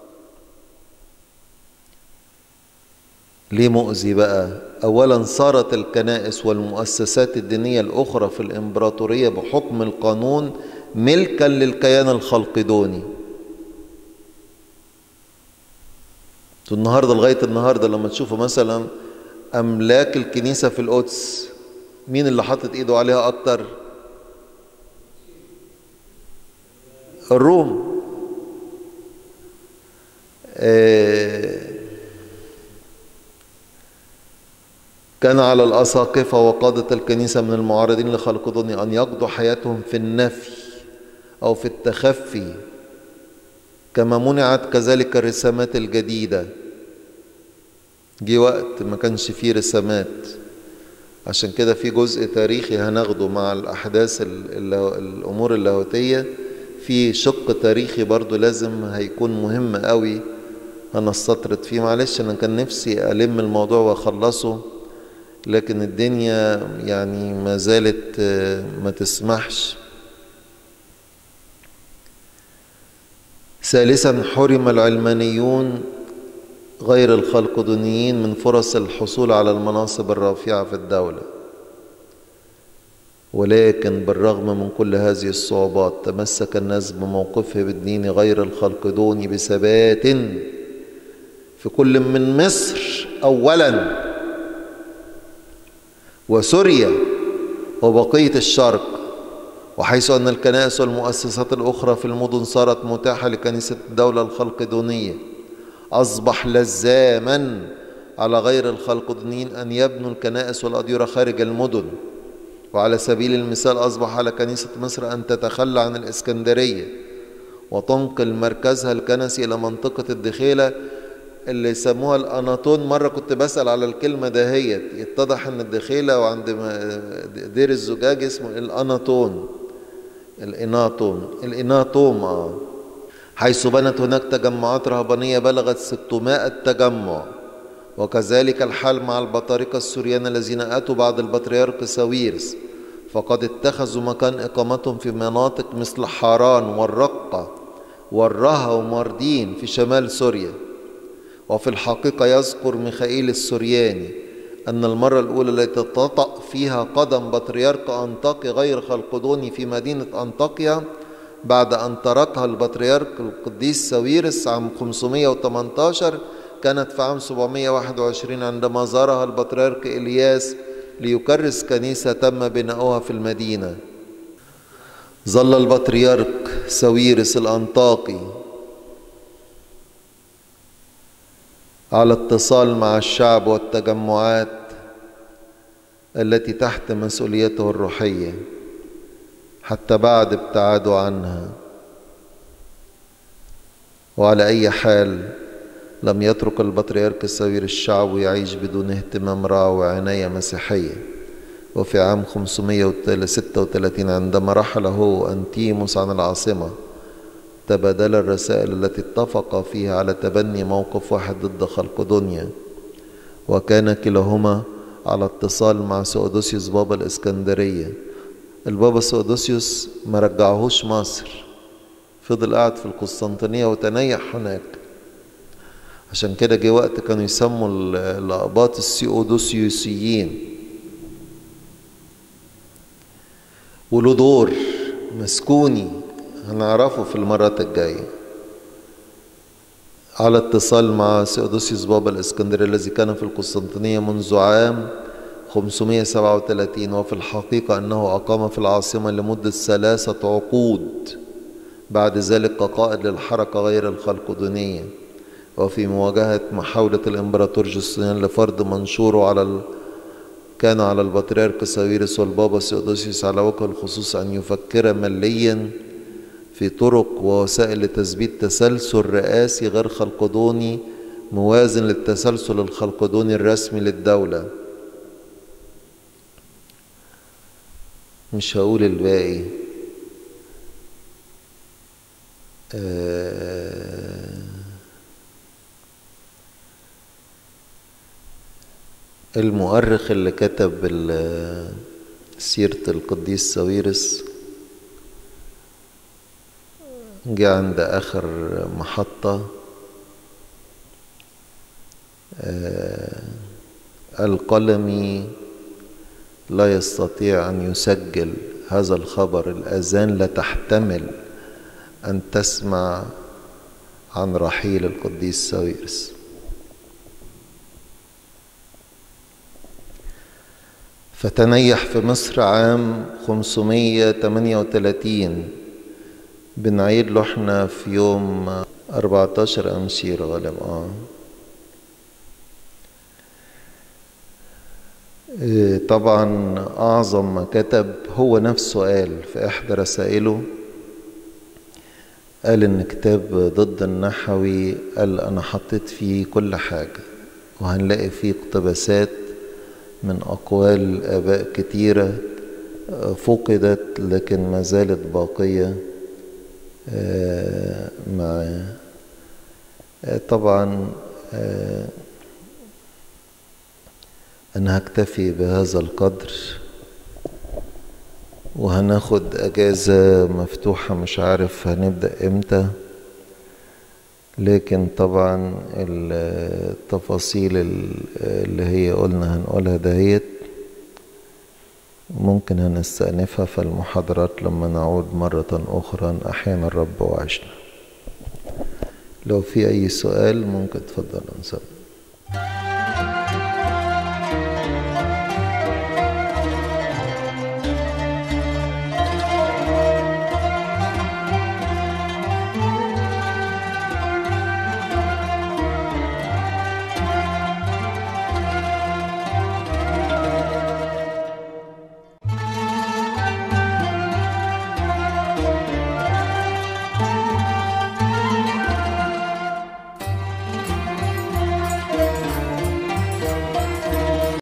ليه مؤذي بقى أولا صارت الكنائس والمؤسسات الدينية الأخرى في الإمبراطورية بحكم القانون ملكا للكيان الخلقدوني النهارده لغايه النهارده لما تشوفوا مثلا املاك الكنيسه في القدس مين اللي حاطط ايده عليها اكتر الروم آه كان على الأساقفة وقادة الكنيسة من المعارضين لخلقدوني أن يقضوا حياتهم في النفي أو في التخفي كما منعت كذلك الرسامات الجديدة جه وقت ما كانش فيه رسامات عشان كده في جزء تاريخي هناخده مع الأحداث الأمور اللاهوتية في شق تاريخي برضو لازم هيكون مهم قوي هنستطرد فيه معلش أنا كان نفسي ألم الموضوع وأخلصه لكن الدنيا يعني ما زالت ما تسمحش ثالثا حرم العلمانيون غير الخلقدونيين من فرص الحصول على المناصب الرافعة في الدولة ولكن بالرغم من كل هذه الصعوبات تمسك الناس بموقفه بالدين غير الخلقدوني بثبات في كل من مصر أولاً وسوريا وبقية الشرق وحيث أن الكنائس والمؤسسات الأخرى في المدن صارت متاحة لكنيسة الدولة الخلقدونية أصبح لزاما على غير الخلقدونيين أن يبنوا الكنائس والأديرة خارج المدن وعلى سبيل المثال أصبح على كنيسة مصر أن تتخلى عن الإسكندرية وتنقل مركزها الكنسي إلى منطقة الدخيلة اللي يسموها الأناطون مرة كنت بسأل على الكلمة دهيت يتضح أن الدخيلة وعند دير الزجاج اسمه الأناطون الإناطون الإناطوم آه حيث بنت هناك تجمعات رهبانية بلغت 600 تجمع وكذلك الحال مع البطاركة السوريان الذين أتوا بعد البطريرك ساويرس فقد اتخذوا مكان إقامتهم في مناطق مثل حاران والرقة والرها وماردين في شمال سوريا وفي الحقيقة يذكر ميخائيل السورياني أن المرة الأولى التي تطأ فيها قدم بطريرك أنطاكيا غير خلقدوني في مدينة أنطاكيا بعد أن تركها البطريرك القديس ساويرس عام 518 كانت في عام 721 عندما زارها البطريرك إلياس ليكرس كنيسة تم بناؤها في المدينة ظل البطريرك ساويرس الأنطاكي على اتصال مع الشعب والتجمعات التي تحت مسؤوليته الروحيه حتى بعد ابتعاده عنها وعلى أي حال لم يترك البطريرك السوير الشعب يعيش بدون اهتمام رعى وعناية مسيحية وفي عام 536 عندما رحل هو أنتيموس عن العاصمة تبادل الرسائل التي اتفق فيها على تبني موقف واحد ضد خلق دنيا وكان كلاهما على اتصال مع سؤدوسيوس بابا الإسكندرية البابا سؤدوسيوس ما رجعهوش مصر فضل قاعد في القسطنطينية وتنيح هناك عشان كده جه وقت كانوا يسموا الأقباط السيودوسيوسيين وله دور مسكوني هنعرفه في المرات الجاية على اتصال مع سيودوسيوس بابا الإسكندرية الذي كان في القسطنطينية منذ عام 537 وفي الحقيقة أنه أقام في العاصمة لمدة ثلاثة عقود بعد ذلك كقائد للحركة غير الخلقدونية وفي مواجهة محاولة الإمبراطور جوستنيان لفرض منشوره على ال... كان على البطريرك ساويرس والبابا سيودوسيوس على وجه الخصوص أن يفكر مليا في طرق ووسائل لتثبيت تسلسل رئاسي غير خلقدوني موازن للتسلسل الخلقدوني الرسمي للدولة مش هقول الباقي آه المؤرخ اللي كتب سيرة القديس ساويرس جه عند آخر محطة آه القلمي لا يستطيع أن يسجل هذا الخبر الأذان لا تحتمل أن تسمع عن رحيل القديس ساويرس فتنيح في مصر عام 538 بنعيد له احنا في يوم 14 أمشير غالب اه طبعا أعظم ما كتب هو نفسه قال في إحدى رسائله قال إن كتاب ضد النحوي قال أنا حطيت فيه كل حاجة وهنلاقي فيه اقتباسات من أقوال آباء كتيرة فقدت لكن ما زالت باقية مع طبعا أنا هكتفي بهذا القدر وهناخد أجازة مفتوحة مش عارف هنبدأ إمتى لكن طبعا التفاصيل اللي هي قلنا هنقولها دهيت ممكن هنستأنفها في المحاضرات لما نعود مرة أخرى أحيانا الرب وعشنا لو في أي سؤال ممكن تفضل أنصر